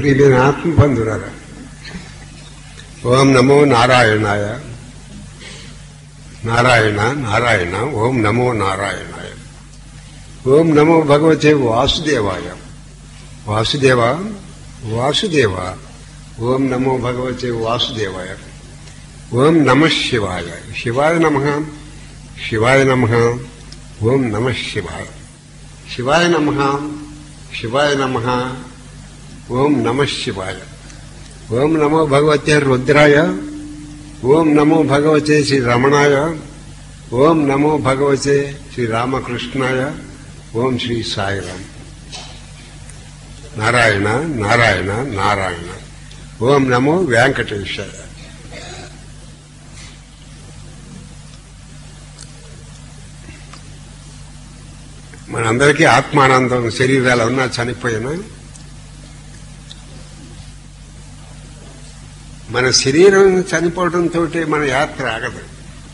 ప్రియమైన ఆత్మబంధురారా ఓం నమో నారాయణాయ నారాయణ నారాయణ ఓం నమో నారాయణాయ ఓం నమో భగవతే వాసుదేవాయ వాసుదేవ వాసుదేవ ఓం నమో భగవతే వాసుదేవాయ ఓం నమ శివాయ శివాయ నమ శివాయ నమ ఓం నమ శివాయ శివాయ నమ శివాయ నమ ఓం నమ శివాయ ఓం నమో భగవతే రుద్రాయ ఓం నమో భగవతే శ్రీ రమణాయ ఓం నమో భగవతే శ్రీ రామకృష్ణాయ ఓం శ్రీ సాయిరామ్ నారాయణ నారాయణ నారాయణ ఓం నమో వెంకటేశాయ మనందరికీ ఆత్మానందం శరీరాలు ఉన్నా చనిపోయినా మన శరీరం చనిపోవడంతో మన యాత్ర ఆగదు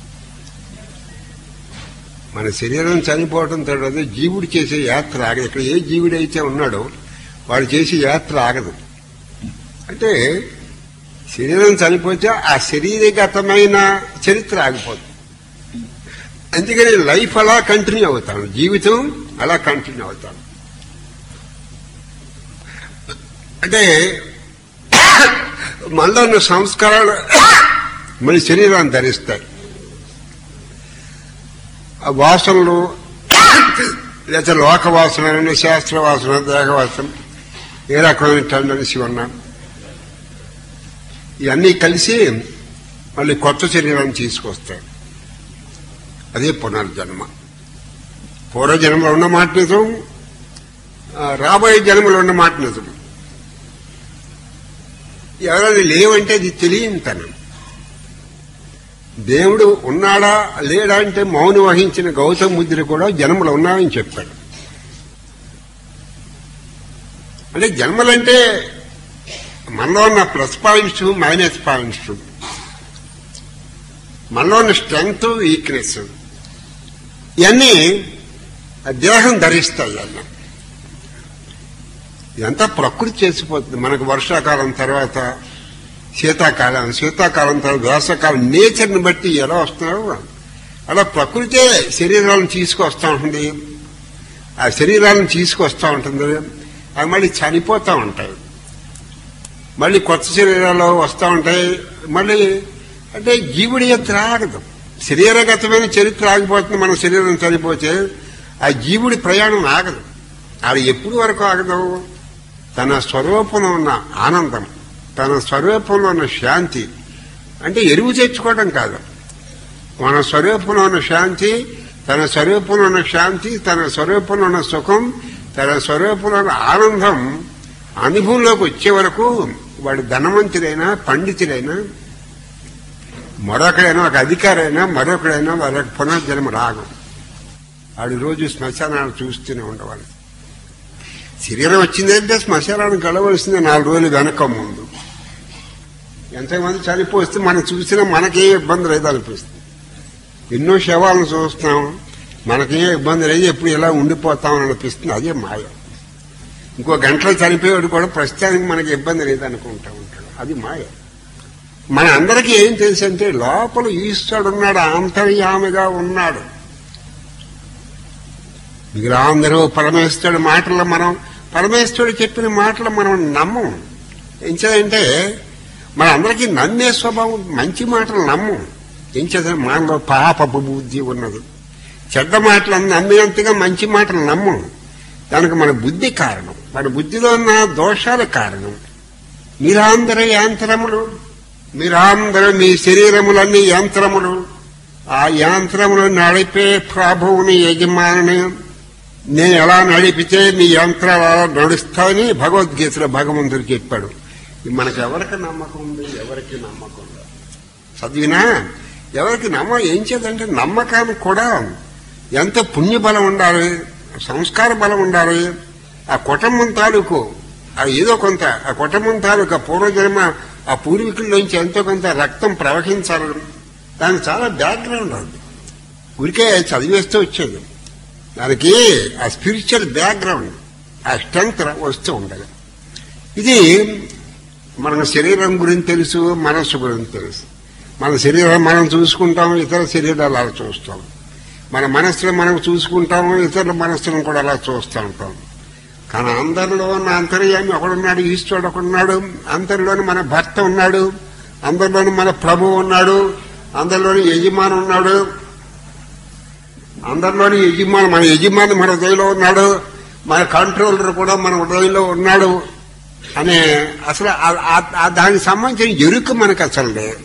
మన శరీరం చనిపోవడంతో అదే జీవుడు చేసే యాత్ర ఆగదు ఇక్కడ ఏ జీవుడైతే ఉన్నాడో వాడు చేసే యాత్ర ఆగదు అంటే శరీరం చనిపోతే ఆ శరీరగతమైన చరిత్ర ఆగిపోతుంది అందుకని లైఫ్ అలా కంటిన్యూ అవుతాను జీవితం అలా కంటిన్యూ అవుతాను అంటే మనలో ఉన్న సంస్కారాలు మన శరీరాన్ని ధరిస్తాయి ఆ వాసనలు లేదా లోక వాసన శాస్త్ర వాసన దేహవాసన ఏ రకమైన టెండెన్సీ ఉన్నా ఇవన్నీ కలిసి మళ్ళీ కొత్త శరీరాన్ని తీసుకొస్తాయి అదే పునర్జన్మ పూర్వజన్మలో ఉన్న మాట నిజం ఆ, రాబోయే జన్మలో ఉన్న మాట నిజం ఎవరైనా లేవంటే అది తెలియనితనం దేవుడు ఉన్నాడా లేడా అంటే మౌనం వహించిన గౌతమ బుద్ధుడు కూడా జన్మలు ఉన్నాయని చెప్పాడు అంటే జన్మలంటే మనలో ఉన్న ప్లస్ పాయింట్స్ మైనస్ పాయింట్స్ మనలో ఉన్న స్ట్రెంగ్త్ వీక్నెస్ ఇవన్నీ ఆ దేహం ధరిస్తాయి అన్న ఇదంతా ప్రకృతి చేసిపోతుంది మనకు వర్షాకాలం తర్వాత శీతాకాలం శీతాకాలం తర్వాత వేసవకాలం నేచర్ని బట్టి ఎలా వస్తున్నారో అలా ప్రకృతే శరీరాలను తీసుకొస్తా ఉంటుంది ఆ శరీరాలను తీసుకొస్తా ఉంటుంది అవి మళ్ళీ చనిపోతూ ఉంటాయి మళ్ళీ కొత్త శరీరాలు వస్తూ ఉంటాయి మళ్ళీ అంటే జీవుడి యొక్క ఆగదు శరీరగతమైన చరిత్ర ఆగిపోతుంది మన శరీరం చనిపోతే ఆ జీవుడి ప్రయాణం ఆగదు అది ఎప్పుడు వరకు ఆగదు తన స్వరూపంలో ఉన్న ఆనందం తన స్వరూపంలో ఉన్న శాంతి అంటే ఎరువు తెచ్చుకోవడం కాదు మన స్వరూపంలో ఉన్న శాంతి తన స్వరూపంలో ఉన్న శాంతి తన స్వరూపంలో ఉన్న సుఖం తన స్వరూపంలో ఉన్న ఆనందం అనుభవంలోకి వచ్చే వరకు వాడు ధనవంతుడైనా పండితుడైనా మరొకడైనా ఒక అధికారైనా మరొకడైనా వాళ్ళకి పునర్జన్మ రాగం ఆడు రోజు శ్మశానాలు చూస్తూనే ఉండవాలి శరీరం వచ్చిందంటే శ్మశానానికి గడవలసిందే నాలుగు రోజులు వెనక ముందు ఎంతమంది చనిపోస్తే మనం చూసినా మనకే ఇబ్బంది లేదు అనిపిస్తుంది ఎన్నో శవాలను చూస్తున్నాం మనకే ఇబ్బంది లేదు ఎప్పుడు ఇలా ఉండిపోతామని అనిపిస్తుంది అదే మాయ ఇంకో గంటలో చనిపోయాడు కూడా ప్రస్తుతానికి మనకి ఇబ్బంది లేదు అనుకుంటా ఉంటాడు అది మాయ మన అందరికీ ఏం తెలుసు అంటే లోపల ఈశ్వరుడు ఉన్నాడు ఆంతర్యామిగా ఉన్నాడు మిగిలిన పరమేశ్వరుడు మాటలు మనం పరమేశ్వరుడు చెప్పిన మాటలు మనం నమ్మం ఎంచేదంటే మన అందరికీ నమ్మే స్వభావం మంచి మాటలు నమ్మం ఎంచేదంటే మనలో పాపపు బుద్ధి ఉన్నది చెడ్డ మాటలు నమ్మినంతగా మంచి మాటలు నమ్మం దానికి మన బుద్ధి కారణం మన బుద్ధిలో ఉన్న దోషాల కారణం మీరందరూ యాంత్రములు మీరందరూ మీ శరీరములన్నీ యంత్రములు ఆ యంత్రములు నడిపే ప్రభువుని యజమాని నేను ఎలా నడిపితే మీ యంత్రాలు అలా నడుస్తాయని భగవద్గీతలో భగవంతుడు చెప్పాడు ఇది మనకు ఎవరికి నమ్మకం ఉంది ఎవరికి నమ్మకం లేదు చదివినా ఎవరికి నమ్మ ఏం చేద్దంటే నమ్మకానికి కూడా ఎంత పుణ్యబలం ఉండాలి సంస్కార బలం ఉండాలి ఆ కుటుంబం తాలూకు ఆ ఏదో కొంత ఆ కుటుంబం తాలూకు ఆ పూర్వజన్మ ఆ పూర్వీకుల్లోంచి ఎంతో కొంత రక్తం ప్రవహించాలి దానికి చాలా బ్యాక్గ్రౌండ్ ఉంది ఊరికే చదివేస్తూ వచ్చేది దానికి ఆ స్పిరిచువల్ బ్యాక్గ్రౌండ్ ఆ స్ట్రెంగ్త్ వస్తూ ఉండదు ఇది మనకు శరీరం గురించి తెలుసు మనస్సు గురించి తెలుసు మన శరీరం మనం చూసుకుంటాం ఇతర శరీరాలు అలా చూస్తాం మన మనస్సులో మనం చూసుకుంటాము ఇతరుల మనస్సులను కూడా అలా చూస్తూ ఉంటాం కానీ అందరిలో ఉన్న అంతర్యామి ఒకడున్నాడు ఈశ్వరుడు ఒకడున్నాడు అందరిలోని మన భర్త ఉన్నాడు అందరిలోని మన ప్రభు ఉన్నాడు అందరిలోని యజమాని ఉన్నాడు అందరిలోని యజమాని మన యజమాని మన హృదయంలో ఉన్నాడు మన కంట్రోలర్ కూడా మన హృదయంలో ఉన్నాడు అనే అసలు ఆ- ఆ- ఆ దానికి సంబంధించిన ఎరుక మనకు అసలు లేదు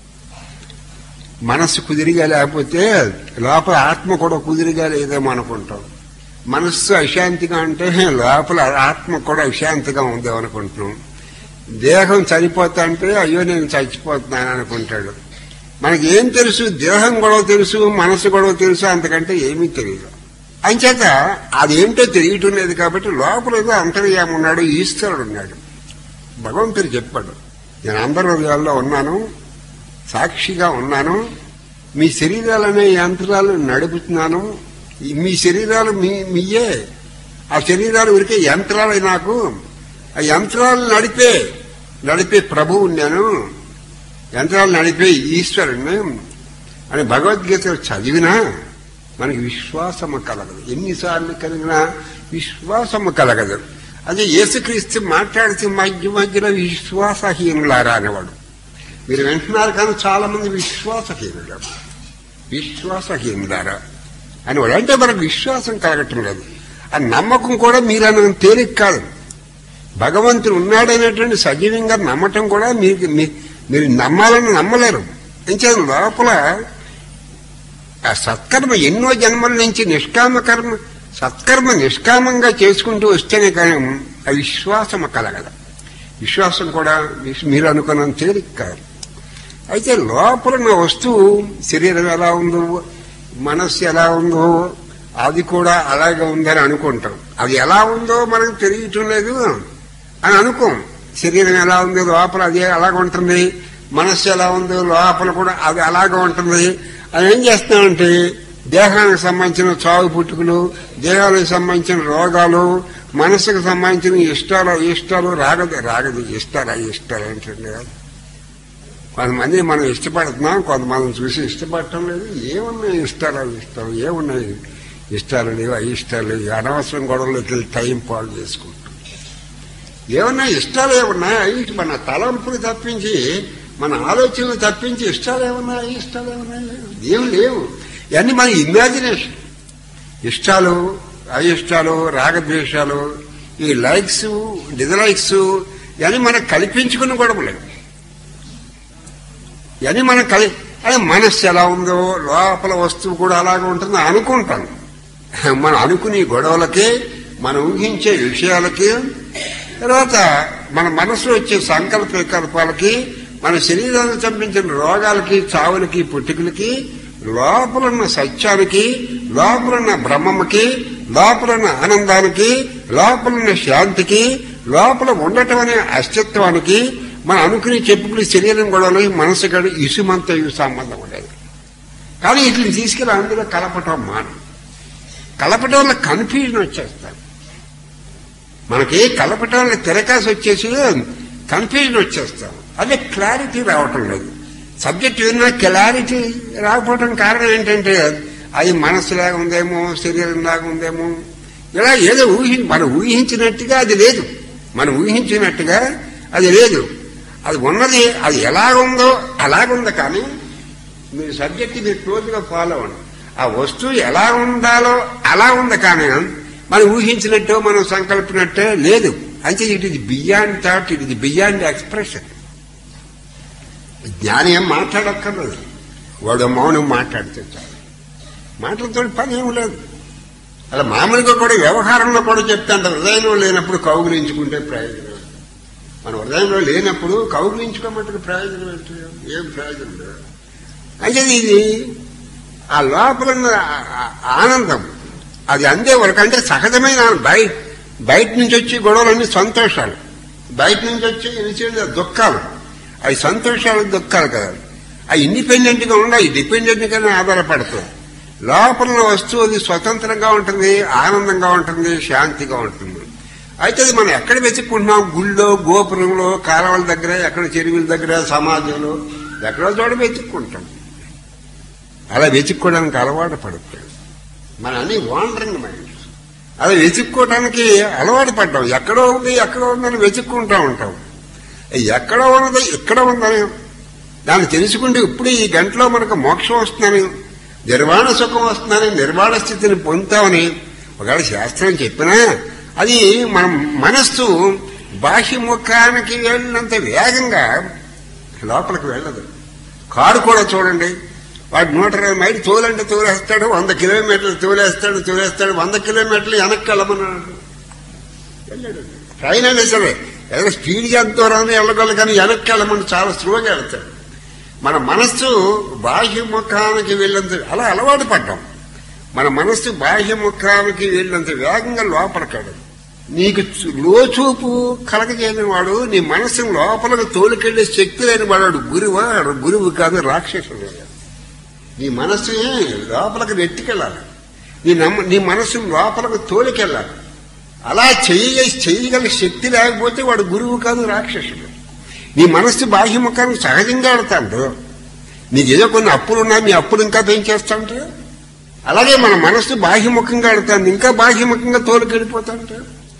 మనస్సు కుదిరిగా లేకపోతే లోపల ఆత్మ కూడా కుదిరిగా లేదేమో అనుకుంటాం మనస్సు అశాంతిగా అంటే లోపల ఆత్మ కూడా అశాంతిగా ఉంది అనుకుంటున్నాం దేహం చనిపోతా అంటే అయ్యో నేను చచ్చిపోతున్నాను అనుకుంటాడు మనకి ఏం తెలుసు దేహం గొడవ తెలుసు మనసు గొడవ తెలుసు అంతకంటే ఏమీ తెలియదు అంచేత అదేంటో తెలియటం లేదు కాబట్టి లోపల ఏదో అంతర్యామి ఉన్నాడు ఈశ్వరుడు ఉన్నాడు భగవంతుడు చెప్పాడు నేను అందరి హృదయాల్లో ఉన్నాను సాక్షిగా ఉన్నాను మీ శరీరాలనే యంత్రాలు నడుపుతున్నాను ఈ మీ శరీరాలు మీ మీయే ఆ శరీరాలు ఉరికే యంత్రాలే నాకు ఆ యంత్రాలు నడిపే నడిపే ప్రభువు నేను యంత్రాలు నడిపే ఈశ్వరుణ్ణి అని భగవద్గీత చదివినా మనకి విశ్వాసము కలగదు ఎన్నిసార్లు కలిగినా విశ్వాసము కలగదు అదే యేసుక్రీస్తు మాట్లాడితే మధ్య మధ్యలో విశ్వాసహీనులారా అనేవాడు మీరు వింటున్నారు కానీ చాలా మంది విశ్వాసహీనులు విశ్వాసహీనులారా అనేవాడు అంటే మనకు విశ్వాసం కలగటం లేదు ఆ నమ్మకం కూడా మీరు అన్న తేలిక కాదు భగవంతుడు ఉన్నాడనేటువంటి సజీవంగా నమ్మటం కూడా మీకు మీ- మీరు నమ్మాలని నమ్మలేరు ఎంచేత లోపల ఆ సత్కర్మ ఎన్నో జన్మల నుంచి నిష్కామ కర్మ సత్కర్మ నిష్కామంగా చేసుకుంటూ వస్తేనే కానీ ఆ విశ్వాసం కలగదు విశ్వాసం కూడా విశ్- మీరు అనుకున్నంత తేలిక కాదు అయితే లోపల ఉన్న వస్తువు శరీరం ఎలా ఉందో మనస్సు ఎలా ఉందో అది కూడా అలాగే ఉందని అనుకుంటాం అది ఎలా ఉందో మనకు తెలియటం లేదు అని అనుకోం శరీరం ఎలా ఉందో లోపల అది అలాగ ఉంటుంది మనస్సు ఎలా ఉందో లోపల కూడా అది అలాగే ఉంటుంది అది ఏం చేస్తామంటే దేహానికి సంబంధించిన చావు పుట్టుకలు దేహానికి సంబంధించిన రోగాలు మనసుకు సంబంధించిన ఇష్టాలు ఇష్టాలు రాగదు రాగదు ఇష్టాలు ఇష్టాలు ఏంటండి కొంతమంది మనం ఇష్టపడుతున్నాం కొంతమందిని చూసి ఇష్టపడటం లేదు ఏమున్నాయి ఇష్టాలు అవి ఇష్టాలు ఏమున్నాయి ఇష్టాలు లేవు అవి ఇష్టాలు లేవు ఈ అనవసరం గొడవలోకి వెళ్ళి టైం పాడు చేసుకుంటాం ఏమన్నా ఇష్టాలు ఏమున్నాయి అవి మన తలంపులు తప్పించి మన ఆలోచనలు తప్పించి ఇష్టాలు ఏమున్నాయి ఇష్టాలు ఏమున్నాయి ఏం లేవు ఇవన్నీ మన ఇమాజినేషన్ ఇష్టాలు అయిష్టాలు రాగద్వేషాలు ఈ లైక్స్ డిజలైక్స్ ఇవన్నీ మనం కల్పించుకుని గొడవలేవు ఇవన్నీ మనం కలి అదే మనస్సు ఎలా ఉందో లోపల వస్తువు కూడా అలాగే ఉంటుందో అనుకుంటాం మనం అనుకునే గొడవలకి మనం ఊహించే విషయాలకి తర్వాత మన మనసులో వచ్చే సంకల్ప వికల్పాలకి మన శరీరానికి చంపించిన రోగాలకి చావులకి పుట్టుకలకి లోపలున్న సత్యానికి లోపలున్న బ్రహ్మముకి లోపలున్న ఆనందానికి లోపలున్న శాంతికి లోపల ఉండటం అనే అస్తిత్వానికి మనం అనుకుని చెప్పుకుని శరీరం గొడవలు మనసు గడు ఇసుమంత ఇసు సంబంధం ఉండేది కానీ వీటిని తీసుకెళ్ళి అందులో కలపటం మానం కలపటం వల్ల కన్ఫ్యూజన్ వచ్చేస్తారు మనకి కలపటం వల్ల తిరకాసి వచ్చేసి కన్ఫ్యూజన్ వచ్చేస్తాం అదే క్లారిటీ రావటం లేదు సబ్జెక్ట్ విన్నా క్లారిటీ రాకపోవడం కారణం ఏంటంటే అది మనసులాగా ఉందేమో శరీరం లాగా ఉందేమో ఇలా ఏదో ఊహి మనం ఊహించినట్టుగా అది లేదు మనం ఊహించినట్టుగా అది లేదు అది ఉన్నది అది ఎలాగుందో అలాగుంది కానీ మీరు సబ్జెక్ట్ మీరు క్లోజ్గా ఫాలో అవ్వండి ఆ వస్తువు ఎలా ఉండాలో అలా ఉంది కానీ మనం ఊహించినట్టు మనం సంకల్పినట్టే లేదు అంటే ఇట్ ఇది బియాండ్ థాట్ ఇట్ ఇది బియాండ్ ఎక్స్ప్రెషన్ జ్ఞాని ఏం మాట్లాడక్కర్లేదు వాడు మౌనం మాట్లాడితే చాలు మాటలతో పని ఏం లేదు అలా మామూలుగా కూడా వ్యవహారంలో కూడా చెప్తాంట హృదయంలో లేనప్పుడు కౌగులించుకుంటే ప్రయోజనం మన హృదయంలో లేనప్పుడు కౌగులించుకోమంటే ప్రయోజనం ఏంటి ఏం ప్రయోజనం లేదు అయితే ఇది ఆ లోపల ఉన్న ఆ- ఆ- ఆనందం అది అందే వరకు అంటే సహజమైన ఆనందం. బయట బయట నుంచి వచ్చి గొడవలన్నీ సంతోషాలు బయట నుంచి వచ్చి ఇనిషియేటివ్ దుఃఖాలు అవి సంతోషాలు దుఃఖాలు కదా అవి ఇండిపెండెంట్ గా ఉన్నాయి డిపెండెంట్ గానే ఆధారపడుతుంది లోపల ఉన్న వస్తువు అది స్వతంత్రంగా ఉంటుంది ఆనందంగా ఉంటుంది శాంతిగా ఉంటుంది అయితే అది మనం ఎక్కడ వెతుక్కుంటున్నాం గుళ్ళో గోపురంలో కాలువల దగ్గర ఎక్కడ చెరువుల దగ్గర సమాజంలో ఎక్కడో చోట వెతుక్కుంటాం అలా వెతుక్కోవడానికి అలవాటు పడుతుంది మన అన్ని వాండరింగ్ మైండ్ అలా వెతుక్కోవడానికి అలవాటు పడ్డాం ఎక్కడో ఉంది ఎక్కడో ఉందని వెతుక్కుంటా ఉంటాం ఎక్కడ ఉన్నది ఇక్కడ ఉందని దాన్ని తెలుసుకుంటే ఇప్పుడు ఈ గంటలో మనకు మోక్షం వస్తుందని నిర్వాణ సుఖం వస్తుందని నిర్వాణ స్థితిని పొందుతామని ఒకవేళ శాస్త్రం చెప్పినా అది మన మనస్సు బాహ్యముఖానికి వెళ్ళినంత వేగంగా లోపలికి వెళ్ళదు కారు కూడా చూడండి వాడు నూట ఇరవై మైలు తోలంటే తోలేస్తాడు వంద కిలోమీటర్లు తోలేస్తాడు తోలేస్తాడు వంద కిలోమీటర్లు వెనక్కి వెళ్ళమన్నాడు వెళ్ళాడు ట్రైన్ అయినా సరే ఏదో స్పీడ్గా ఎంత దూరం వెళ్ళగలరు కానీ వెనక్కి వెళ్ళమని చాలా స్లోగా వెళ్తాడు మన మనస్సు బాహ్యముఖానికి వెళ్ళినంత అలా అలవాటు పడ్డాం మన మనస్సు బాహ్యముఖానికి వెళ్ళినంత వేగంగా లోపలికాడు నీకు చు- లోచూపు కలగజేయని వాడు నీ మనస్సును లోపలికి తోలుకెళ్లే శక్తి లేని వాడు గురువా గురువు కాదు రాక్షసుడు నీ మనస్సుని లోపలికి నెట్టుకెళ్ళాలి నీ నమ్మ నీ మనస్సును లోపలికి తోలుకెళ్ళాలి అలా చెయ్య చేయగల శక్తి లేకపోతే వాడు గురువు కాదు రాక్షసుడు నీ మనస్సు బాహ్యముఖానికి సహజంగా ఆడతాడు నీకు ఏదో కొన్ని అప్పులు ఉన్నా మీ అప్పులు ఇంకా పెంచేస్తాంటే అలాగే మన మనస్సు బాహ్యముఖంగా ఆడుతాను ఇంకా బాహ్యముఖంగా తోలుకెళ్ళిపోతాంటే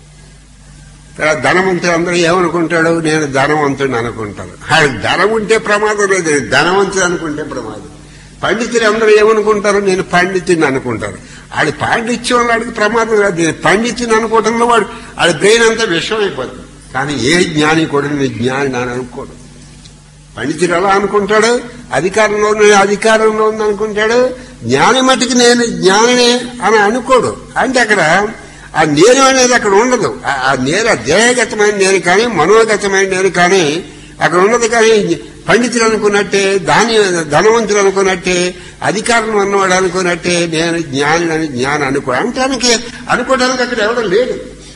తర్వాత ధనవంతుడు అందరూ ఏమనుకుంటాడు నేను ధనవంతుడిని అనుకుంటాను ఆడు ధనం ఉంటే ప్రమాదం లేదు ధనవంతుడు అనుకుంటే ప్రమాదం పండితులు అందరూ ఏమనుకుంటారు నేను పండితుడిని అనుకుంటారు ఆడి పాండిత్యం వల్ల ఆడికి ప్రమాదం లేదు నేను పండితుని అనుకోవడంలో వాడు ఆడి బ్రెయిన్ అంతా విషయం అయిపోతుంది కానీ ఏ జ్ఞాని కూడా నేను జ్ఞాని అని అనుకోడు పండితుడు ఎలా అనుకుంటాడు అధికారంలో ఉన్న అధికారంలో ఉంది అనుకుంటాడు జ్ఞాని మటుకు నేను జ్ఞానిని అని అనుకోడు అంటే అక్కడ ఆ నేను అనేది అక్కడ ఉండదు ఆ- ఆ నేను ఆ దేహగతమైన నేను కానీ మనోగతమైన నేను కానీ అక్కడ ఉండదు కానీ పండితులు అనుకున్నట్టే దాని ధనవంతులు అనుకున్నట్టే అధికారం ఉన్నవాడు అనుకున్నట్టే నేను జ్ఞాని అని జ్ఞానం అనుకో అంటానికి అనుకోవడానికి అక్కడ ఎవడం లేడు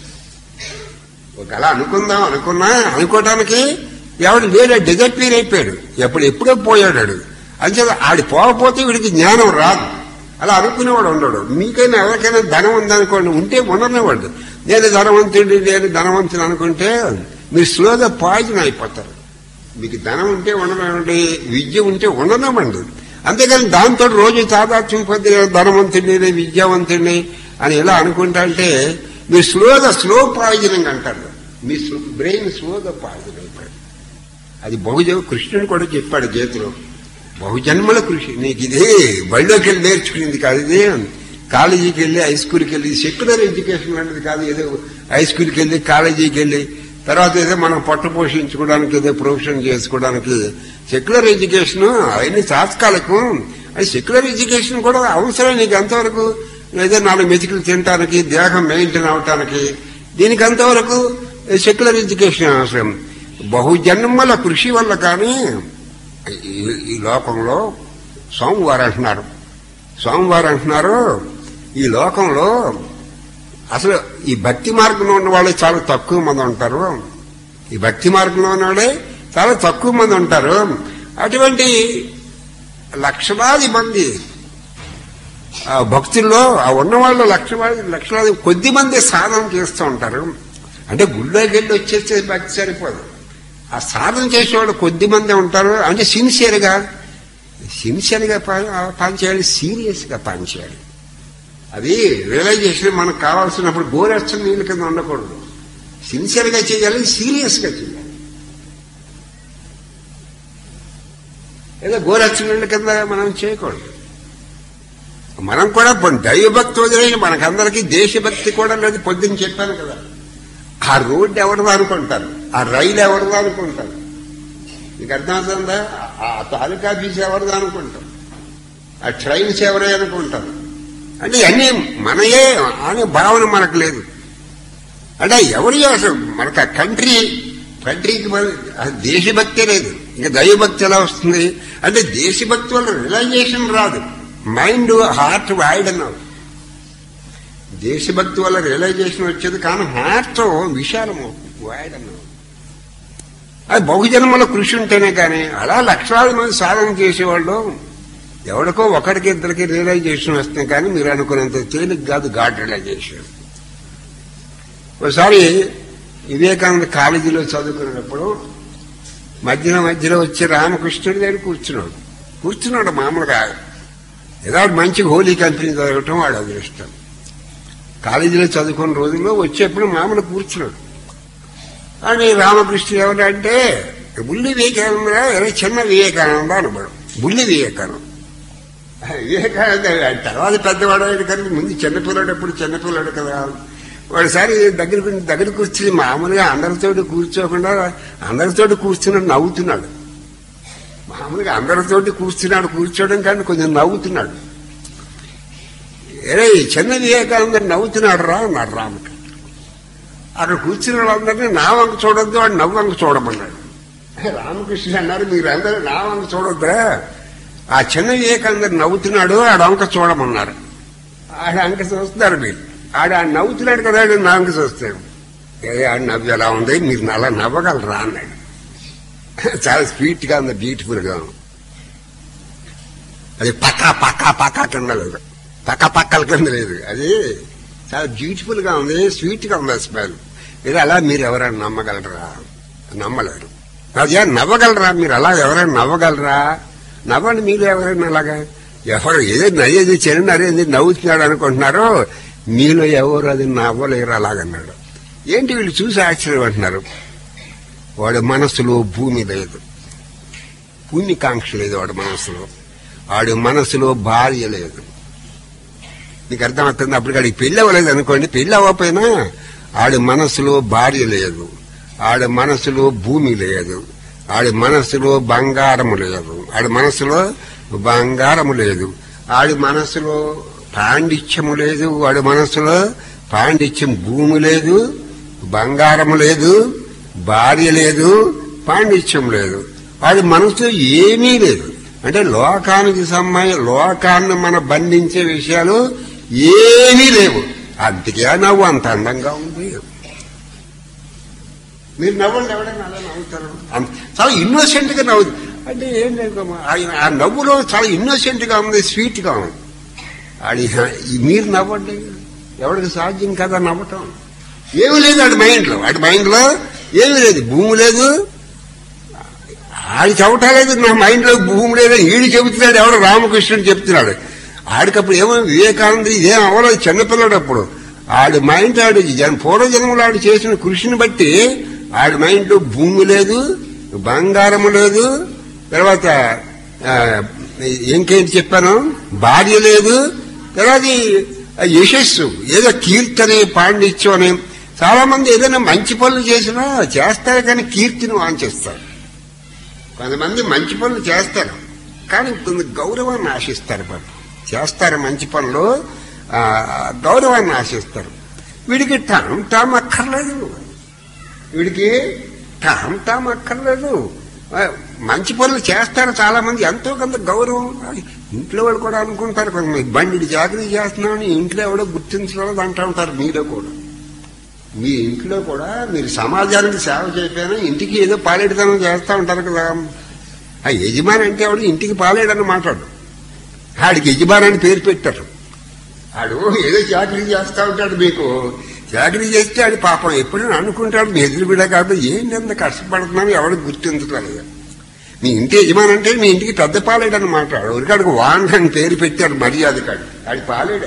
ఒకలా అనుకుందాం అనుకున్నా అనుకోవడానికి ఎవడు లేడు డిజపీర్ అయిపోయాడు ఎప్పుడు ఎప్పుడో పోయాడు వాడు. అంచేత ఆడి పోకపోతే వీడికి జ్ఞానం రాదు అలా అనుకునేవాడు ఉండడు మీకైనా ఎవరికైనా ధనం ఉందనుకోండి ఉంటే ఉండనివాడు నేను ధనవంతుడి నేను ధనవంతుని అనుకుంటే మీరు స్లోగా పాయిజన్ అయిపోతారు మీకు ధనం ఉంటే ఉండనివ్వండి విద్య ఉంటే ఉండనివ్వండి అంతేకాని దాంతో రోజు తాదాత్మ్యం పొంది ధనవంతుడిని విద్యావంతుడిని అని ఇలా అనుకుంటా అంటే మీరు స్లోగా స్లో పాయిజనింగ్ అంటారు మీ బ్రెయిన్ స్లోగా పాయిజన్ అయిపోయాడు అది బహుజ కృష్ణుడు కూడా చెప్పాడు చేతిలో బహుజన్మల కృషి నీకు ఇదే బడిలోకి వెళ్ళి నేర్చుకునేది కాదు ఇది కాలేజీకి వెళ్ళి హై స్కూల్కి వెళ్ళి సెక్యులర్ ఎడ్యుకేషన్ లాంటిది కాదు ఏదో హై స్కూల్కి వెళ్ళి కాలేజీకి వెళ్ళి తర్వాత ఏదో మనం పట్టు పోషించుకోవడానికి ఏదో ప్రొఫెషన్ చేసుకోవడానికి సెక్యులర్ ఎడ్యుకేషన్ అవన్నీ తాత్కాలికం అది సెక్యులర్ ఎడ్యుకేషన్ కూడా అవసరం నీకు అంతవరకు ఏదో నాలుగు మెతుకులు తినడానికి దేహం మెయింటైన్ అవటానికి దీనికి అంతవరకు సెక్యులర్ ఎడ్యుకేషన్ అవసరం బహుజన్మల కృషి వల్ల కానీ ఈ- ఈ లోకంలో సోమవారు అంటున్నారు సోమవారు అంటున్నారు ఈ లోకంలో అసలు ఈ భక్తి మార్గంలో ఉన్న వాళ్ళే చాలా తక్కువ మంది ఉంటారు ఈ భక్తి మార్గంలో ఉన్న వాళ్ళే చాలా తక్కువ మంది ఉంటారు అటువంటి లక్షలాది మంది ఆ భక్తుల్లో ఆ ఉన్నవాళ్ళు లక్షలాది లక్షలాది కొద్ది మంది సాధన చేస్తూ ఉంటారు అంటే గుళ్ళోకి వెళ్ళి వచ్చేస్తే భక్తి సరిపోదు ఆ సాధన చేసేవాళ్ళు కొద్ది మంది ఉంటారు అంటే సిన్సియర్గా సిన్సియర్గా పనిచేయాలి సీరియస్గా పనిచేయాలి అది రియలైజేషన్ మనకు కావాల్సినప్పుడు గోరెచ్చని నీళ్ళ కింద ఉండకూడదు సిన్సియర్గా చేయాలి సీరియస్గా చేయాలి ఏదో గోరెచ్చని నీళ్ళ కింద మనం చేయకూడదు మనం కూడా పొ- దైవభక్తి వదిలేసి మనకందరికీ దేశభక్తి కూడా లేదు పొద్దున్న చెప్పాను కదా ఆ రోడ్డు ఎవరిదో అనుకుంటారు ఆ రైలు ఎవరిదో అనుకుంటారు మీకు అర్థమవుతుందా ఆ ఆ తాలూకా ఆఫీస్ ఎవరిదో అనుకుంటారు ఆ ట్రైన్స్ ఎవరే అనుకుంటారు అంటే అన్నీ మనయే అనే భావన మనకు లేదు అంటే ఎవరి అసలు మనకు ఆ కంట్రీ కంట్రీకి మన ఆ దేశభక్తే లేదు ఇంకా దైవభక్తి ఎలా వస్తుంది అంటే దేశభక్తి వల్ల రియలైజేషన్ రాదు మైండ్ హార్ట్ వాయిడన్నావు దేశభక్తి వల్ల రియలైజేషన్ వచ్చేది కానీ హార్ట్ విశాలము వాయిడన్నావు అది బహుజన్మల కృషి ఉంటేనే కానీ అలా లక్షలాది మంది సాధన చేసేవాళ్ళు ఎవరికో ఒకరికి ఇద్దరికి రియలైజేషన్ వస్తుంది కానీ మీరు అనుకున్నంత తేలిక కాదు గాడ్ రియలైజేషన్ ఒకసారి వివేకానంద కాలేజీలో చదువుకునేటప్పుడు మధ్యలో మధ్యలో వచ్చి రామకృష్ణుడి దగ్గర కూర్చున్నాడు కూర్చున్నాడు మామూలుగా ఏదో ఒకటి మంచి హోలీ కంపెనీ చదవటం వాడు అదృష్టం కాలేజీలో చదువుకున్న రోజుల్లో వచ్చేప్పుడు మామూలు కూర్చున్నాడు అని రామకృష్ణ ఎవరంటే బుల్లి వివేకానంద ఏదో చిన్న వివేకానంద అనబడు బుల్లి వివేకానంద వివేకానంద తర్వాత పెద్దవాడు అయ్యాడు కానీ ముందు చిన్నపిల్లాడు ఎప్పుడు చిన్నపిల్లాడు కదా వాడిసారి దగ్గర దగ్గర కూర్చుని మామూలుగా అందరితోటి కూర్చోకుండా అందరితోటి కూర్చున్నాడు నవ్వుతున్నాడు మామూలుగా అందరితోటి కూర్చున్నాడు కూర్చోవడం కానీ కొంచెం నవ్వుతున్నాడు ఏరే చిన్న వివేకానంద నవ్వుతున్నాడు రా అన్నాడు రామకి అక్కడ కూర్చున్న వాళ్ళందరినీ నా వంక చూడొద్దు వాడు నవ్వు వంక చూడమన్నాడు రామకృష్ణ అన్నారు మీరందరూ నా వంక చూడొద్దురా ఆ చిన్న వివేకానంద నవ్వుతున్నాడు ఆడ వంక చూడమన్నారు ఆడ అంక చూస్తున్నారు మీరు ఆడ ఆడ నవ్వుతున్నాడు కదా ఆడు నా వంక చూస్తాడు ఏ ఆడ నవ్వు ఎలా ఉంది మీరు అలా నవ్వగలరా అన్నాడు చాలా స్వీట్ గా ఉంది బ్యూటిఫుల్ గా ఉంది అది పక్కా పక్కా పక్కా కింద లేదు పక్క పక్కల కింద లేదు అది చాలా బ్యూటిఫుల్ గా ఉంది స్వీట్ గా ఉంది స్మెల్ ఇది అలా మీరు ఎవరైనా నమ్మగలరా నమ్మలేరు అదే నవ్వగలరా మీరు అలా ఎవరైనా నవ్వగలరా నవ్వండి మీరు ఎవరైనా అలాగా ఎవరు ఏదో నయ్యేది చిన్న అరేది నవ్వుతున్నాడు అనుకుంటున్నారో మీలో ఎవరు అది నవ్వలేరు అలాగన్నాడు ఏంటి వీళ్ళు చూసి ఆశ్చర్యపడుతున్నారు వాడి మనసులో భూమి లేదు పుణ్యకాంక్ష లేదు వాడి మనసులో వాడి మనసులో భార్య లేదు నీకు అర్థమవుతుంది అప్పుడు ఆడికి పెళ్లి అవ్వలేదు అనుకోండి పెళ్లి అవ్వకపోయినా ఆడి మనసులో భార్య లేదు ఆడి మనసులో భూమి లేదు ఆడి మనసులో బంగారము లేదు ఆడి మనసులో బంగారము లేదు ఆడి మనసులో పాండిత్యము లేదు వాడి మనసులో పాండిత్యం భూమి లేదు బంగారము లేదు భార్య లేదు పాండిత్యం లేదు వాడి మనసులో ఏమీ లేదు అంటే లోకానికి సంబంధ లోకాన్ని మన బంధించే విషయాలు ఏమీ లేవు అందుకే నవ్వు అంత అందంగా ఉంది మీరు నవ్వండి ఎవడైనా అలా నవ్వుతారు అం- చాలా ఇన్నోసెంట్ గా నవ్వు అంటే ఏం లేదు ఆయన ఆ నవ్వులో చాలా ఇన్నోసెంట్ గా ఉంది స్వీట్ గా ఉంది అది మీరు నవ్వండి ఎవరికి సాధ్యం కదా నవ్వటం ఏమీ లేదు ఆడి మైండ్ లో ఆడి మైండ్ లో ఏమీ లేదు భూమి లేదు ఆడి చవటాలేదు నా మైండ్ లో భూమి లేదు ఈడు చెబుతున్నాడు ఎవడో రామకృష్ణుడు చెప్తున్నాడు ఆడికప్పుడు ఏమో వివేకానంద ఇదేం అవ్వలేదు చిన్నపిల్లడు అప్పుడు ఆడి మైండ్ ఆడు జన్ పూర్వజన్మలో ఆడు చేసిన కృషిని బట్టి ఆడి మైండ్ లో భూమి లేదు బంగారము లేదు తర్వాత ఆ, ఇంకేంటి చెప్పాను భార్య లేదు తర్వాత ఈ యశస్సు ఏదో కీర్తని పాండిత్యం అని చాలా మంది ఏదైనా మంచి పనులు చేసినా చేస్తారు కానీ కీర్తిని వాంచేస్తారు కొంతమంది మంచి పనులు చేస్తారు కానీ కొంత గౌరవాన్ని ఆశిస్తారు పాపం చేస్తారు మంచి పనులు ఆ, గౌరవాన్ని ఆశిస్తారు వీడికి టామ్ టామ్ అక్కర్లేదు వీడికి టామ్ టామ్ అక్కర్లేదు ఆ, మంచి పనులు చేస్తారు చాలా మంది ఎంతో కొంత గౌరవం ఇంట్లో వాళ్ళు కూడా అనుకుంటారు కొంతమంది బండి జాగ్రత్త చేస్తున్నామని ఇంట్లో ఎవడో గుర్తించలేదు అంటూ ఉంటారు మీలో కూడా మీ ఇంట్లో కూడా మీరు సమాజానికి సేవ చేయకపోయినా ఇంటికి ఏదో పాలేడుతనం చేస్తూ ఉంటారు కదా ఆ యజమాని అంటే ఆవిడ ఇంటికి పాలేడని మాట్లాడు ఆడికి యజమాని అని పేరు పెట్టారు ఆడు ఏదో చాకరీ చేస్తా ఉంటాడు మీకు చాకరీ చేస్తే ఆడి పాపం ఎప్పుడైనా అనుకుంటాడు మీ ఎదురు బిడ్డ కాబట్టి ఏంటి ఎంత కష్టపడుతున్నాను ఎవరికి గుర్తించట్లేదు మీ ఇంటి యజమాని అంటే మీ ఇంటికి పెద్ద పాలేడని మాట్లాడు ఉరికాడికి వాండ్ అని పేరు పెట్టాడు మర్యాద కాడు ఆడి పాలేడే